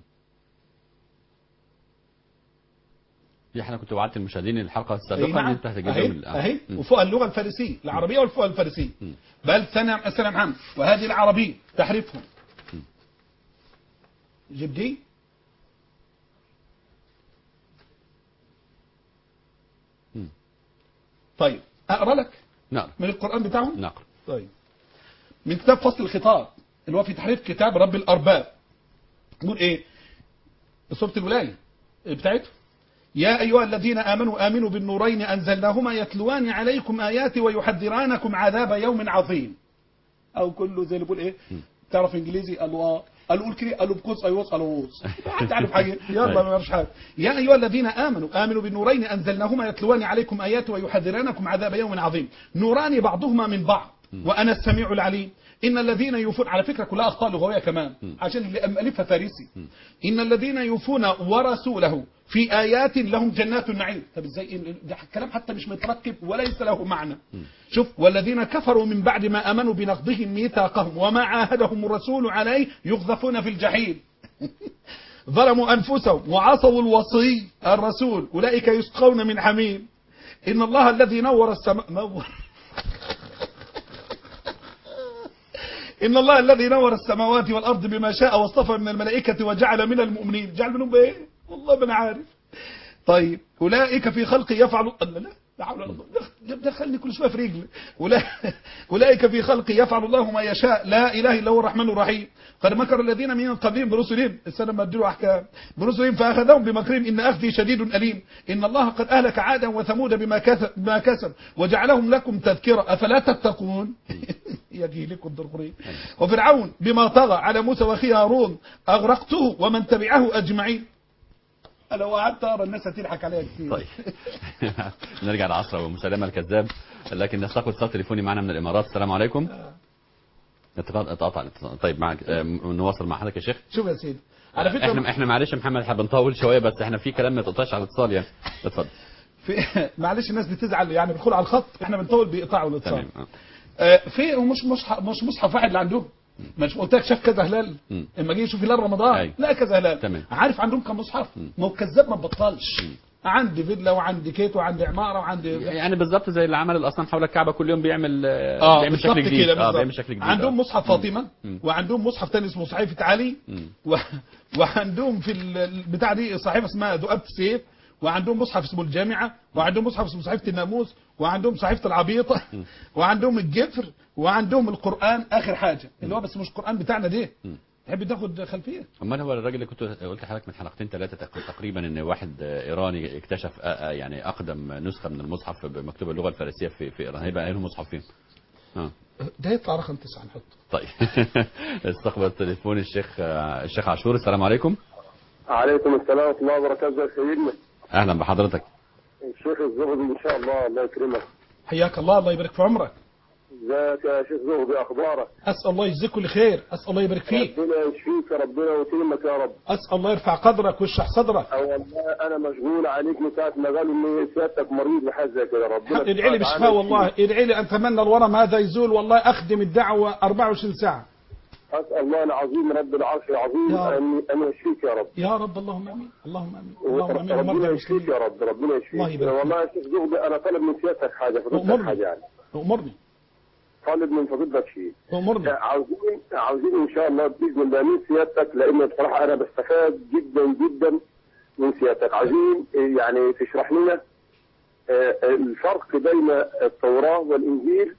دي احنا كنت وعدت المشاهدين الحلقه السابقه أي نعم. ان انت هتجيبها اهي من اهي مم. وفوق اللغه الفارسيه العربيه والفوق الفارسيه بل سنة سنة محمد وهذه العربيه تحريفهم جيب دي مم. طيب اقرا لك نعم من القران بتاعهم نعم طيب من كتاب فصل الخطاب اللي هو في تحريف كتاب رب الارباب يقول ايه سوره الولايه بتاعته يا أيها الذين آمنوا آمنوا بالنورين أنزلناهما يتلوان عليكم آياتي ويحذرانكم عذاب يوم عظيم أو كله زي اللي بيقول إيه تعرف إنجليزي قالوا آه قالوا قول كده قالوا بقوس أيوة قالوا ووس حد عارف حاجة يلا ما فيش حاجة يا أيها الذين آمنوا آمنوا بالنورين أنزلناهما يتلوان عليكم آياتي ويحذرانكم عذاب يوم عظيم نوران بعضهما من بعض وأنا السميع العليم إن الذين يوفون على فكرة كلها أخطاء لغوية كمان عشان اللي ألفها فارسي إن الذين يوفون ورسوله في آيات لهم جنات النعيم طب ازاي ده كلام حتى مش متركب وليس له معنى شوف والذين كفروا من بعد ما امنوا بنقضهم ميثاقهم وما عاهدهم الرسول عليه يقذفون في الجحيم ظلموا انفسهم وعصوا الوصي الرسول اولئك يسقون من حميم ان الله الذي نور السماء نور إن الله الذي نور السماوات والأرض بما شاء واصطفى من الملائكة وجعل من المؤمنين جعل منهم بإيه والله ما أنا عارف طيب أولئك في خلق يفعل الله لا لا حول ولا قوة دخلني كل شوية في رجلي أولئك في خلق يفعل الله ما يشاء لا إله إلا هو الرحمن الرحيم قد مكر الذين من قبلهم برسلهم السنة ما ادوا أحكام برسلهم فأخذهم بمكرهم إن أخذي شديد أليم إن الله قد أهلك عادا وثمود بما كسب, بما كسب وجعلهم لكم تذكرة أفلا تتقون يجي لكم الضروري وفرعون بما طغى على موسى وأخيه هارون أغرقته ومن تبعه أجمعين أنا وقعدت أقرأ الناس هتضحك عليا كتير طيب نرجع لعصر ومسلمة الكذاب لكن نستقبل اتصال تليفوني معنا من الإمارات السلام عليكم اتقطع الاتصال. طيب معك آه، نواصل مع حضرتك يا شيخ شوف يا سيدي على فكرة احنا احنا معلش يا محمد احنا بنطول شويه بس احنا في كلام ما يتقطعش على الاتصال يعني اتفضل في معلش الناس بتزعل يعني بيدخلوا على الخط احنا بنطول بيقطعوا الاتصال تمام آه. آه، في ومش مصحف مش مصحف واحد اللي عندهم مش قلت لك شاف كذا هلال مم. اما جه يشوف هلال رمضان أيوة. لا كذا هلال تمام. عارف عندهم كم مصحف ما هو كذاب ما بطلش عندي فيلا وعندي كيت وعندي عماره وعندي يعني بالظبط زي اللي عمل الاصنام حول الكعبه كل يوم بيعمل اه بيعمل بالظبط شكل جديد كده اه بالظبط. بيعمل شكل جديد عندهم آه. مصحف فاطمه مم. وعندهم مصحف تاني اسمه صحيفه علي مم. و... وعندهم في ال- البتاع دي صحيفه اسمها ذؤاب السيف وعندهم مصحف اسمه الجامعه وعندهم مصحف اسمه صحيفه الناموس وعندهم صحيفه العبيطه وعندهم الجفر وعندهم القران اخر حاجه اللي هو بس مش القران بتاعنا ده تحب تاخد خلفيه امال هو الراجل اللي كنت قلت لحضرتك من حلقتين ثلاثه تق- تقريبا ان واحد آه، ايراني اكتشف آه، آه، يعني اقدم نسخه من المصحف بمكتوب اللغه الفارسيه في في ايران هيبقى له مصحف فين؟ اه ده يطلع رقم تسعه نحطه طيب استقبل تليفون الشيخ آه، الشيخ عاشور السلام عليكم عليكم السلام ورحمة الله وبركاته يا سيدنا اهلا بحضرتك الشيخ الزغبي إن شاء الله الله يكرمك حياك الله الله يبارك في عمرك ازيك يا شيخ زغبي أخبارك اسال الله يجزيك كل خير اسال الله يبارك فيك ربنا يشفيك يا ربنا ويكرمك يا رب اسال الله يرفع قدرك ويشرح صدرك أو والله أنا مشغول عليك من ساعة ما قالوا إن سيادتك مريض وحاجة زي كده ربنا ادعي لي سبحانه بالشفاء وتعالى والله ادعي لي اتمنى الورم هذا يزول والله اخدم الدعوه 24 ساعه أسأل الله العظيم رب العرش العظيم يا رب. أن أن يشفيك يا رب يا رب اللهم امين اللهم امين اللهم امين ومرضى ربنا يشفيك المسلمين يا رب ربنا يشفيك الله يبارك فيك. والله يا شيخ زغبي أنا طالب من سيادتك حاجة فضلتك أمرني. حاجة يعني امرني طالب من فضيلتك شيء امرني عاوزين عاوزين ان شاء الله باذن الله من سيادتك لان بصراحه انا بستفاد جدا جدا من سيادتك عايزين آه، يعني تشرح لنا آه، الفرق بين التوراه والانجيل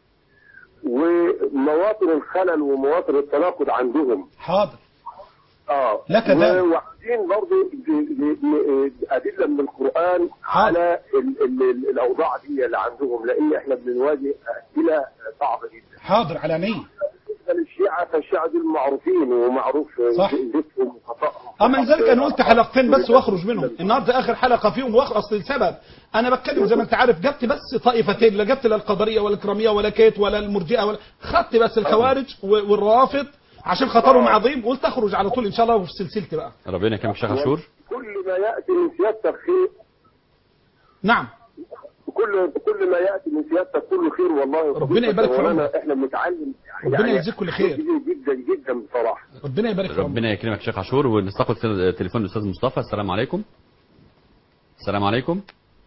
ومواطن الخلل ومواطن التناقض عندهم حاضر اه لك ذلك. و- وعايزين برضه ادله من القران على ال ال ال الاوضاع دي اللي عندهم لان احنا بنواجه اسئله صعبه جدا حاضر على نية بالنسبه للشيعه فالشيعه دول معروفين ومعروف صح. زيتهم وخطأهم اما لذلك انا قلت حلقتين بس واخرج منهم النهارده اخر حلقه فيهم واخر اصل السبب انا بتكلم زي ما انت عارف جبت بس طائفتين لا جبت لا القدريه ولا الكراميه ولا كيت ولا المرجئه ولا خدت بس الخوارج و- والروافض عشان خطرهم عظيم قلت اخرج على طول ان شاء الله وفي سلسلتي بقى ربنا يكرمك الشيخ عاشور كل ما ياتي من سيادتك خير نعم كل كل ما ياتي من سيادتك كله خير والله ربنا يبارك في مولانا عمرك. احنا بنتعلم ربنا يجزيك كل خير. كتير جدا جدا بصراحه ربنا يبارك في عمرك ربنا يكرمك الشيخ عاشور ونستقبل تل- تليفون الاستاذ مصطفى السلام عليكم السلام عليكم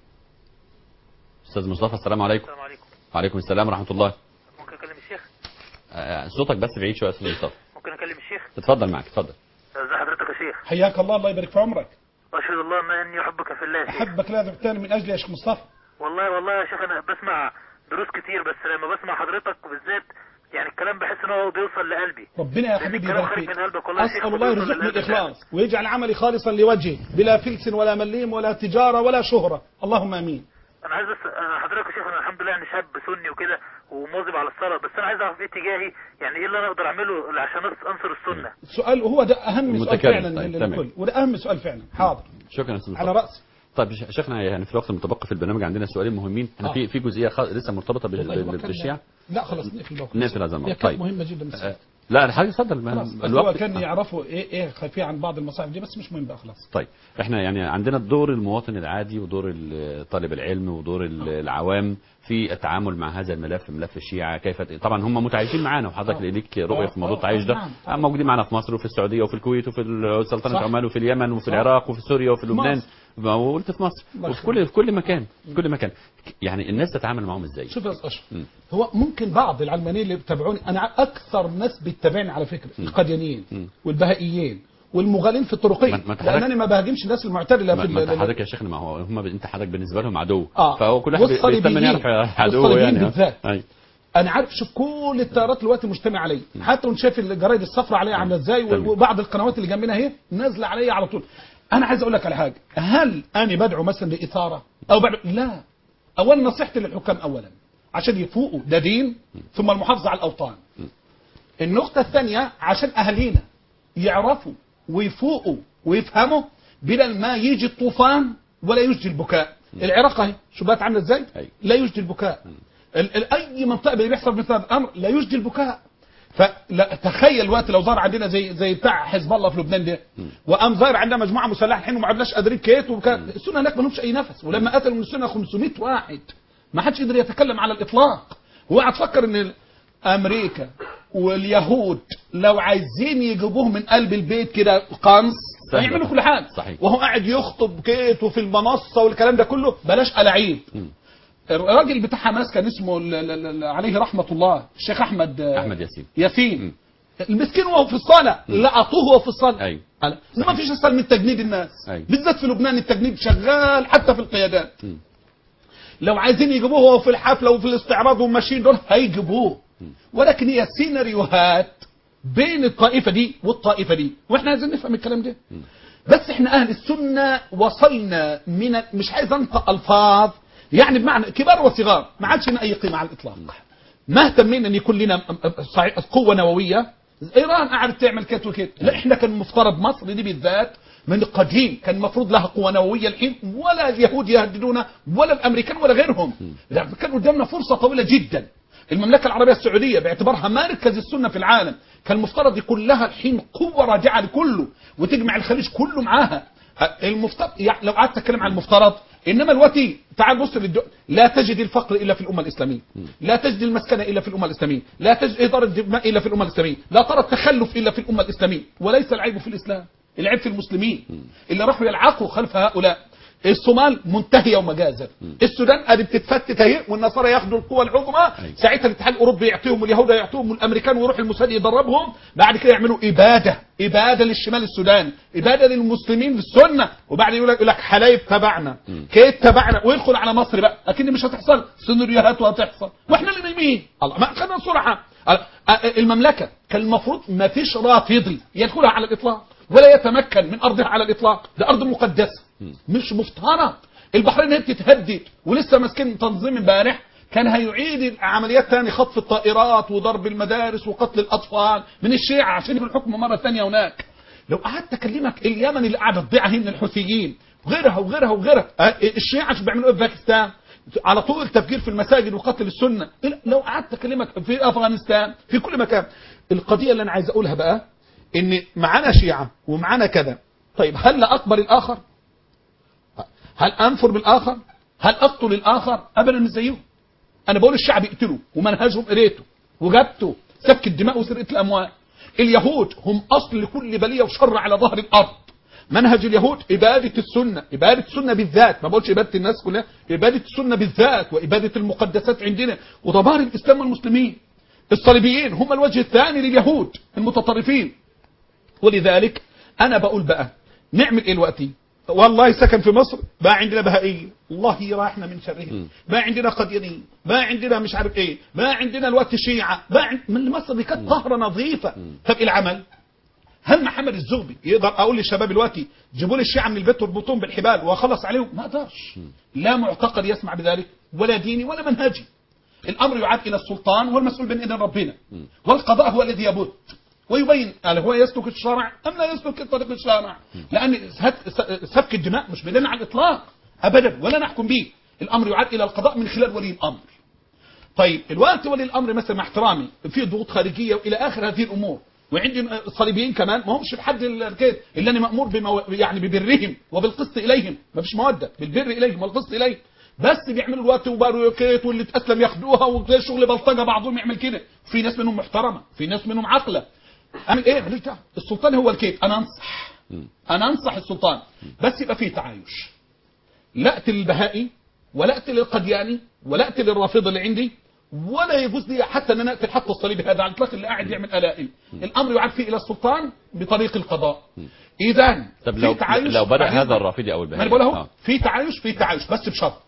استاذ مصطفى السلام عليكم السلام عليكم وعليكم السلام ورحمه الله ممكن اكلم الشيخ آه، صوتك بس بعيد شويه يا استاذ مصطفى ممكن اكلم الشيخ اتفضل معك اتفضل ازي حضرتك يا شيخ حياك الله الله يبارك في عمرك اشهد الله ما اني احبك في الله يا شيخ احبك لا تغتال من اجلي يا شيخ مصطفى والله والله يا شيخ انا بسمع دروس كتير بس لما بسمع حضرتك بالذات يعني الكلام بحس ان هو بيوصل لقلبي ربنا يا لأن حبيبي الكلام يبارك خارج فيك من قلبك والله يا شيخ اسال الله وبيوصل يرزقني للقلب الاخلاص ويجعل عملي خالصا لوجهه بلا فلس ولا مليم ولا تجاره ولا شهره اللهم امين انا عايز بس أنا حضرتك يا شيخ انا الحمد لله يعني شاب سني وكده ومواظب على الصلاه بس انا عايز اعرف ايه اتجاهي يعني ايه اللي انا اقدر اعمله عشان أنص- انصر السنه السؤال هو ده اهم سؤال متكرر. فعلا طيب، للكل تمام. وده اهم سؤال فعلا حاضر شكرا يا استاذ على مصطفى راسي طيب ش- شيخنا يعني في الوقت المتبقي في البرنامج عندنا سؤالين مهمين احنا آه. في في جزئيه خ... لسه مرتبطه بال- والله بال- هو كان- بالشيعه لا خلاص نقفل الموضوع نقفل هذا الموضوع هي كانت طيب مهمه جدا بس آه، لا الحاجه اتفضل ما- خلاص بس هو الوقت كان آه. يعرفوا ايه ايه خلفيه عن بعض المصاحف دي بس مش مهم بقى خلاص طيب احنا يعني عندنا دور المواطن العادي ودور ال- طالب العلم ودور ال- العوام في التعامل مع هذا الملف ملف الشيعة كيف طبعا هم متعايشين معانا وحضرتك آه. ليك رؤية آه، في موضوع آه، التعايش ده نعم، طبعا. موجودين معنا في مصر وفي السعودية وفي الكويت وفي سلطنة صح. عمان وفي اليمن وفي صح. العراق وفي سوريا وفي لبنان مصر. وقلت في مصر الله وفي كل في كل مكان في كل مكان يعني الناس تتعامل معاهم ازاي شوف يا أستاذ اشرف مم. هو ممكن بعض العلمانيين اللي بيتابعوني انا اكثر ناس بيتابعني على فكره القديانيين مم. والبهائيين والمغالين في الطرقيه ما- ما أنت لان حضرتك- انا ما بهاجمش الناس المعتدله ما في ما انت ال- حضرتك يا شيخنا ما هو هم انت حضرتك بالنسبه لهم عدو آه. فهو كل واحد بي- بيتمنى والصليبيين. يعرف عدوه والصليبيين يعني بالذات. أي. انا عارف شوف كل التيارات دلوقتي مجتمع علي حتى وانت شايف الجرايد الصفراء عليا عامله ازاي تمام. وبعض القنوات اللي جنبنا اهي نازله عليا على طول انا عايز اقول لك على حاجه هل انا بدعو مثلا لاثاره او بدعو لا اولا نصيحتي للحكام اولا عشان يفوقوا ده دين ثم المحافظه على الاوطان النقطه الثانيه عشان اهالينا يعرفوا ويفوقوا ويفهموا بدل ما يجي الطوفان ولا يجدي البكاء العراق اهي شو بقت عامله ازاي أي. لا يجدي البكاء ال- ال- اي منطقه بيحصل مثل هذا الامر لا يجدي البكاء فلا تخيل الوقت لو ظهر عندنا زي زي بتاع حزب الله في لبنان ده وقام ظاهر عندنا مجموعه مسلحه الحين وما عدناش قادرين كيت وكان السنه هناك ما لهمش اي نفس ولما قتلوا من السنه 500 واحد ما حدش قدر يتكلم على الاطلاق وقعد تفكر ان امريكا واليهود لو عايزين يجيبوه من قلب البيت كده قنص سهلة. هيعملوا كل حاجه صحيح. وهو قاعد يخطب كيت وفي المنصه والكلام ده كله بلاش الاعيب الراجل بتاع حماس كان اسمه ال- ال- ال- عليه رحمه الله الشيخ احمد احمد ياسين ياسين المسكين وهو في الصلاه لقطوه وهو في الصلاه ايوه قال ما فيش اسهل من تجنيد الناس أيوة. بالذات في لبنان التجنيد شغال حتى في القيادات مم. لو عايزين يجيبوه وهو في الحفله وفي الاستعراض وماشيين دول هيجيبوه ولكن هي سيناريوهات بين الطائفة دي والطائفة دي واحنا عايزين نفهم الكلام ده بس احنا اهل السنة وصلنا من مش عايز انطق الفاظ يعني بمعنى كبار وصغار ما عادش لنا اي قيمة على الاطلاق ما اهتمينا ان يكون لنا صعي- قوة نووية ايران قعدت تعمل كت وكت لا احنا كان مفترض مصر دي بالذات من القديم كان المفروض لها قوة نووية الحين ولا اليهود يهددونا ولا الامريكان ولا غيرهم لا، كان قدامنا فرصة طويلة جدا المملكة العربية السعودية باعتبارها مركز السنة في العالم كان المفترض يكون لها الحين قوة راجعة لكله وتجمع الخليج كله معاها المفترض يعني لو قعدت اتكلم عن المفترض انما دلوقتي تعال بص للدو... لا تجد الفقر الا في الامه الاسلاميه لا تجد المسكنه الا في الامه الاسلاميه لا تجد اهدار الدماء الا في الامه الاسلاميه لا ترى التخلف الا في الامه الاسلاميه وليس العيب في الاسلام العيب في المسلمين اللي راحوا يلعقوا خلف هؤلاء الصومال منتهيه ومجازر السودان ادي بتتفتت اهي والنصارى ياخدوا القوى العظمى ساعتها الاتحاد الاوروبي يعطيهم اليهود يعطيهم الامريكان ويروح الموساد يدربهم بعد كده يعملوا اباده اباده للشمال السوداني اباده للمسلمين للسنه وبعد يقول لك يقول لك حلايب تبعنا كيت تبعنا ويدخل على مصر بقى اكيد مش هتحصل سيناريوهات وهتحصل واحنا اللي نايمين الله ما خلينا صراحه المملكه كان المفروض ما فيش رافضي يدخلها على الاطلاق ولا يتمكن من ارضها على الاطلاق ده ارض مقدسه مش مفترض البحرين هي بتتهدد ولسه ماسكين تنظيم امبارح كان هيعيد عمليات تاني خطف الطائرات وضرب المدارس وقتل الاطفال من الشيعة عشان يبقى الحكم مره ثانيه هناك لو قعدت اكلمك اليمن اللي قاعده تضيع هي من الحوثيين وغيرها وغيرها وغيرها أه، الشيعة شو بيعملوا ايه في باكستان على طول التفجير في المساجد وقتل السنه لو قعدت اكلمك في افغانستان في كل مكان القضيه اللي انا عايز اقولها بقى ان معانا شيعة ومعانا كذا طيب هل لا اقبل الاخر هل انفر بالاخر هل اقتل الاخر ابدا مش زيهم انا بقول الشعب يقتلوا ومنهجهم قريته وجبته سفك الدماء وسرقه الاموال اليهود هم اصل لكل بليه وشر على ظهر الارض منهج اليهود إبادة السنة إبادة السنة بالذات ما بقولش إبادة الناس كلها إبادة السنة بالذات وإبادة المقدسات عندنا ودمار الإسلام والمسلمين الصليبيين هم الوجه الثاني لليهود المتطرفين ولذلك أنا بقول بقى نعمل إيه دلوقتي والله سكن في مصر بقى عندنا بهائية الله يراحنا من شرهم بقى عندنا قديانيين بقى عندنا مش عارف ايه بقى عندنا الوقت شيعة بقى عند... من مصر دي كانت طهرة نظيفة طب إيه العمل هل محمد الزغبي يقدر اقول للشباب دلوقتي جيبوا لي الشيعة من البيت واربطوهم بالحبال واخلص عليهم ما اقدرش لا معتقد يسمع بذلك ولا ديني ولا منهجي الامر يعاد الى السلطان والمسؤول بين ايدين ربنا والقضاء هو الذي يبت ويبين هل هو يسلك الشرع ام لا يسلك طريق الشرع لان سفك الدماء مش بيننا على الاطلاق ابدا ولا نحكم به الامر يعاد الى القضاء من خلال ولي الامر طيب الوقت ولي الامر مثلا مع احترامي في ضغوط خارجيه والى اخر هذه الامور وعندي الصليبيين كمان ما همش بحد الكيد اللي انا مامور بمو... يعني ببرهم وبالقسط اليهم ما فيش موده بالبر اليهم والقسط اليهم بس بيعملوا الوقت وباروكيت واللي تاسلم ياخدوها وشغل بلطجه بعضهم يعمل كده في ناس منهم محترمه في ناس منهم عاقله اعمل ايه ماليش دعوه السلطان هو الكيد انا انصح انا انصح السلطان بس يبقى فيه تعايش لا اقتل البهائي ولا اقتل القدياني ولا اقتل الرافضه اللي عندي ولا يجوز لي حتى ان انا اقتل حتى الصليبي هذا على الاطلاق اللي قاعد يعمل الائم الامر يعاد فيه الى السلطان بطريق القضاء اذا طب لو لو بدا هذا الرافضي او ما البهائي انا بقول اهو آه. في تعايش في تعايش بس بشرط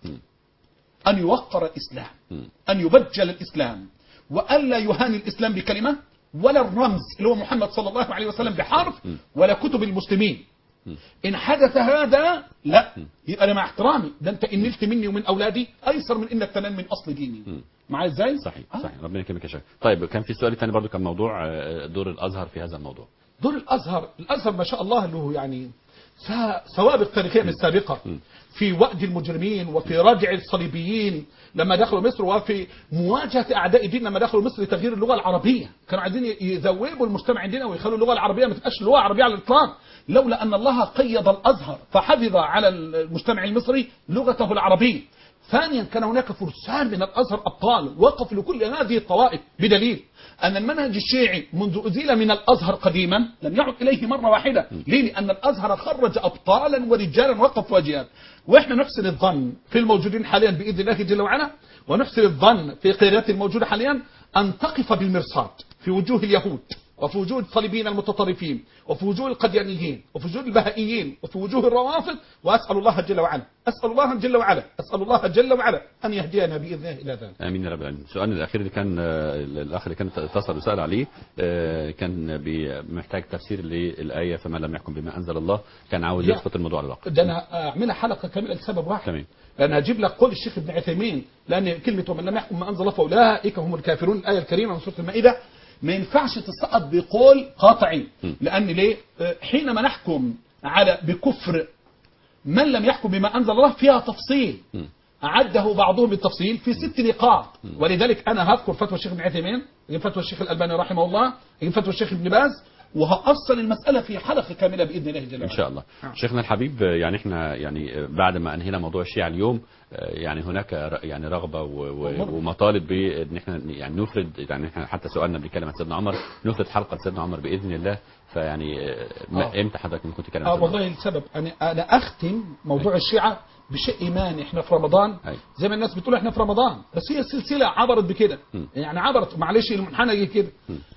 ان يوقر الاسلام ان يبجل الاسلام والا يهان الاسلام بكلمه ولا الرمز اللي هو محمد صلى الله عليه وسلم بحرف ولا كتب المسلمين ان حدث هذا لا يبقى انا مع احترامي ده انت ان نلت مني ومن اولادي ايسر من انك تنال من اصل ديني معايا ازاي صحيح صحيح ربنا يكرمك يا شيخ طيب كان في سؤال ثاني برضو كان موضوع آه، دور الازهر في هذا الموضوع دور الازهر الازهر ما شاء الله له يعني س- سوابق تاريخيه من السابقه في وأد المجرمين وفي ردع الصليبيين لما دخلوا مصر وفي مواجهه اعداء الدين لما دخلوا مصر لتغيير اللغه العربيه كانوا عايزين ي- يذوبوا المجتمع عندنا ويخلوا اللغه العربيه ما تبقاش لغه عربيه على الاطلاق لولا ان الله قيد الازهر فحفظ على المجتمع المصري لغته العربيه ثانيا كان هناك فرسان من الازهر ابطال وقفوا لكل هذه الطوائف بدليل ان المنهج الشيعي منذ ازيل من الازهر قديما لم يعد اليه مره واحده ليه لان الازهر خرج ابطالا ورجالا وقف واجيال واحنا نحسن الظن في الموجودين حاليا باذن الله جل وعلا ونحسن الظن في قيادات الموجوده حاليا ان تقف بالمرصاد في وجوه اليهود وفي وجوه الطالبين المتطرفين وفي وجوه القديانيين وفي وجوه البهائيين وفي وجوه الروافض وأسأل الله جل وعلا أسأل الله جل وعلا أسأل الله جل وعلا أن يهدينا بإذنه إلى ذلك امين يا رب العالمين السؤال الاخير اللي كان آه، الاخ اللي كان اتصل وسال عليه آه، كان بي- محتاج تفسير للايه فما لم يحكم بما انزل الله كان عاوز لا. يسقط الموضوع على الواقع ده أنا أعملها حلقة كاملة لسبب واحد تمام لأن هجيب لك قول الشيخ ابن عثيمين لأن كلمة ومن لم يحكم ما أنزل الله فأولئك هم الكافرون الآية الكريمة من سورة المائدة ما ينفعش تسقط بقول قاطعي لأن ليه آه، حينما نحكم على بكفر من لم يحكم بما أنزل الله فيها تفصيل أعده بعضهم بالتفصيل في ست نقاط ولذلك أنا هذكر فتوى الشيخ ابن عثيمين أجيب فتوى الشيخ الألباني رحمه الله أجيب فتوى الشيخ ابن باز وهأصل المسألة في حلقة كاملة بإذن الله جل ان وعلا شاء الله شيخنا الحبيب آه، يعني احنا يعني آه، بعد ما انهينا موضوع الشيعة اليوم آه، يعني هناك ر- يعني رغبه و- و- ومطالب بان احنا يعني نفرد يعني احنا حتى سؤالنا بنتكلم عن سيدنا عمر نفرد حلقه سيدنا عمر باذن الله فيعني آه، ما- آه. امتى حضرتك ممكن تتكلم عن اه سيدنا عمر؟ والله السبب انا انا اختم موضوع الشيعه بشيء ايماني احنا في رمضان زي ما الناس بتقول احنا في رمضان بس هي السلسله عبرت بكده يعني عبرت معلش المنحنى يجي كده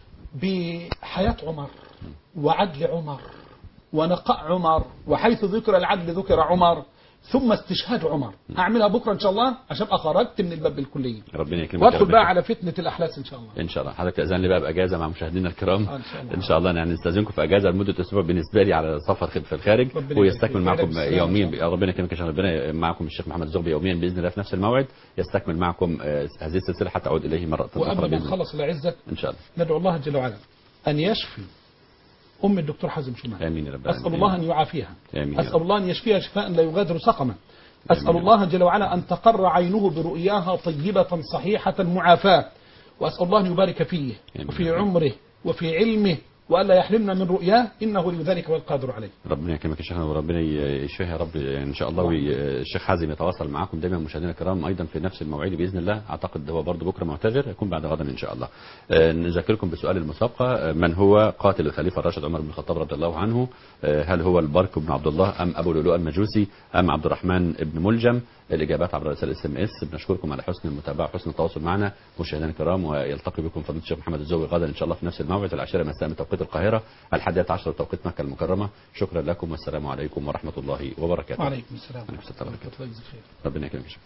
بحياه عمر وعدل عمر ونقاء عمر وحيث ذكر العدل ذكر عمر ثم استشهاد عمر هعملها بكره ان شاء الله عشان ابقى خرجت من الباب بالكليه ربنا يكرمك يا وادخل رب بقى على فتنه الاحلاس ان شاء الله ان شاء الله حضرتك تاذن لي بقى باجازه مع مشاهدينا الكرام آه، إن شاء الله. ان شاء الله يعني نستاذنكم في اجازه لمده اسبوع بالنسبه لي على سفر خد في الخارج ربنا ويستكمل يكرمك. معكم بالسلامة إن يوميا شاء ربنا يكرمك يا شيخ ربنا معكم الشيخ محمد الزغبي يوميا باذن الله في نفس الموعد يستكمل معكم آه، هذه السلسله حتى اعود اليه مره اخرى وقبل ما بإذن الله. نخلص العزه ان شاء الله ندعو الله جل وعلا أن يشفي أم الدكتور حازم شمال امين يا رب أسأل العالمين. الله أن يعافيها امين يا أسأل رب. الله أن يشفيها شفاء لا يغادر سقما أسأل الله جل وعلا أن تقر عينه برؤياها طيبة صحيحة معافاة وأسأل الله أن يبارك فيه وفي عمره وفي علمه وألا يحرمنا من رؤياه إنه لذلك والقادر عليه ربنا يكرمك يا شيخنا وربنا يشفيها يا رب يعني ان شاء الله والشيخ حازم يتواصل معاكم دايما مشاهدينا الكرام ايضا في نفس الموعد باذن الله اعتقد هو برضه بكره معتذر يكون بعد غدا ان شاء الله آه، نذكركم بسؤال المسابقه آه، من هو قاتل الخليفه الراشد عمر بن الخطاب رضي الله عنه آه، هل هو البرك بن عبد الله ام ابو لؤلؤ المجوسي ام عبد الرحمن بن ملجم الاجابات عبر رسائل اس ام اس بنشكركم على حسن المتابعه وحسن التواصل معنا مشاهدينا الكرام ويلتقي بكم فضيله الشيخ محمد الزوي غدا ان شاء الله في نفس الموعد العاشره مساء بتوقيت القاهره الحادية عشر بتوقيت مكه المكرمه شكرا لكم والسلام عليكم ورحمه الله وبركاته وعليكم السلام عليكم السلام ورحمه الله يجزيك خير الله ربنا يكرمك يا شيخ.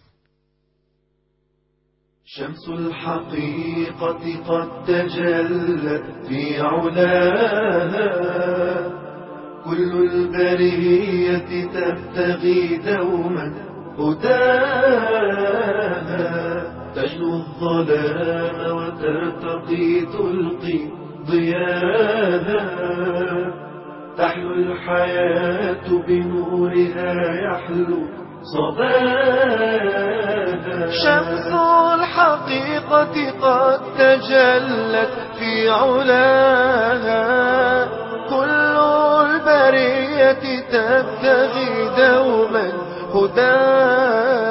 شمس الحقيقة قد تجلت في علاها كل البرية تبتغي دوما هداها تجلو الظلام وترتقي تلقي ضياها تحلو الحياة بنورها يحلو صباها شمس الحقيقة قد تجلت في علاها كل البرية تبتغي دوما هداها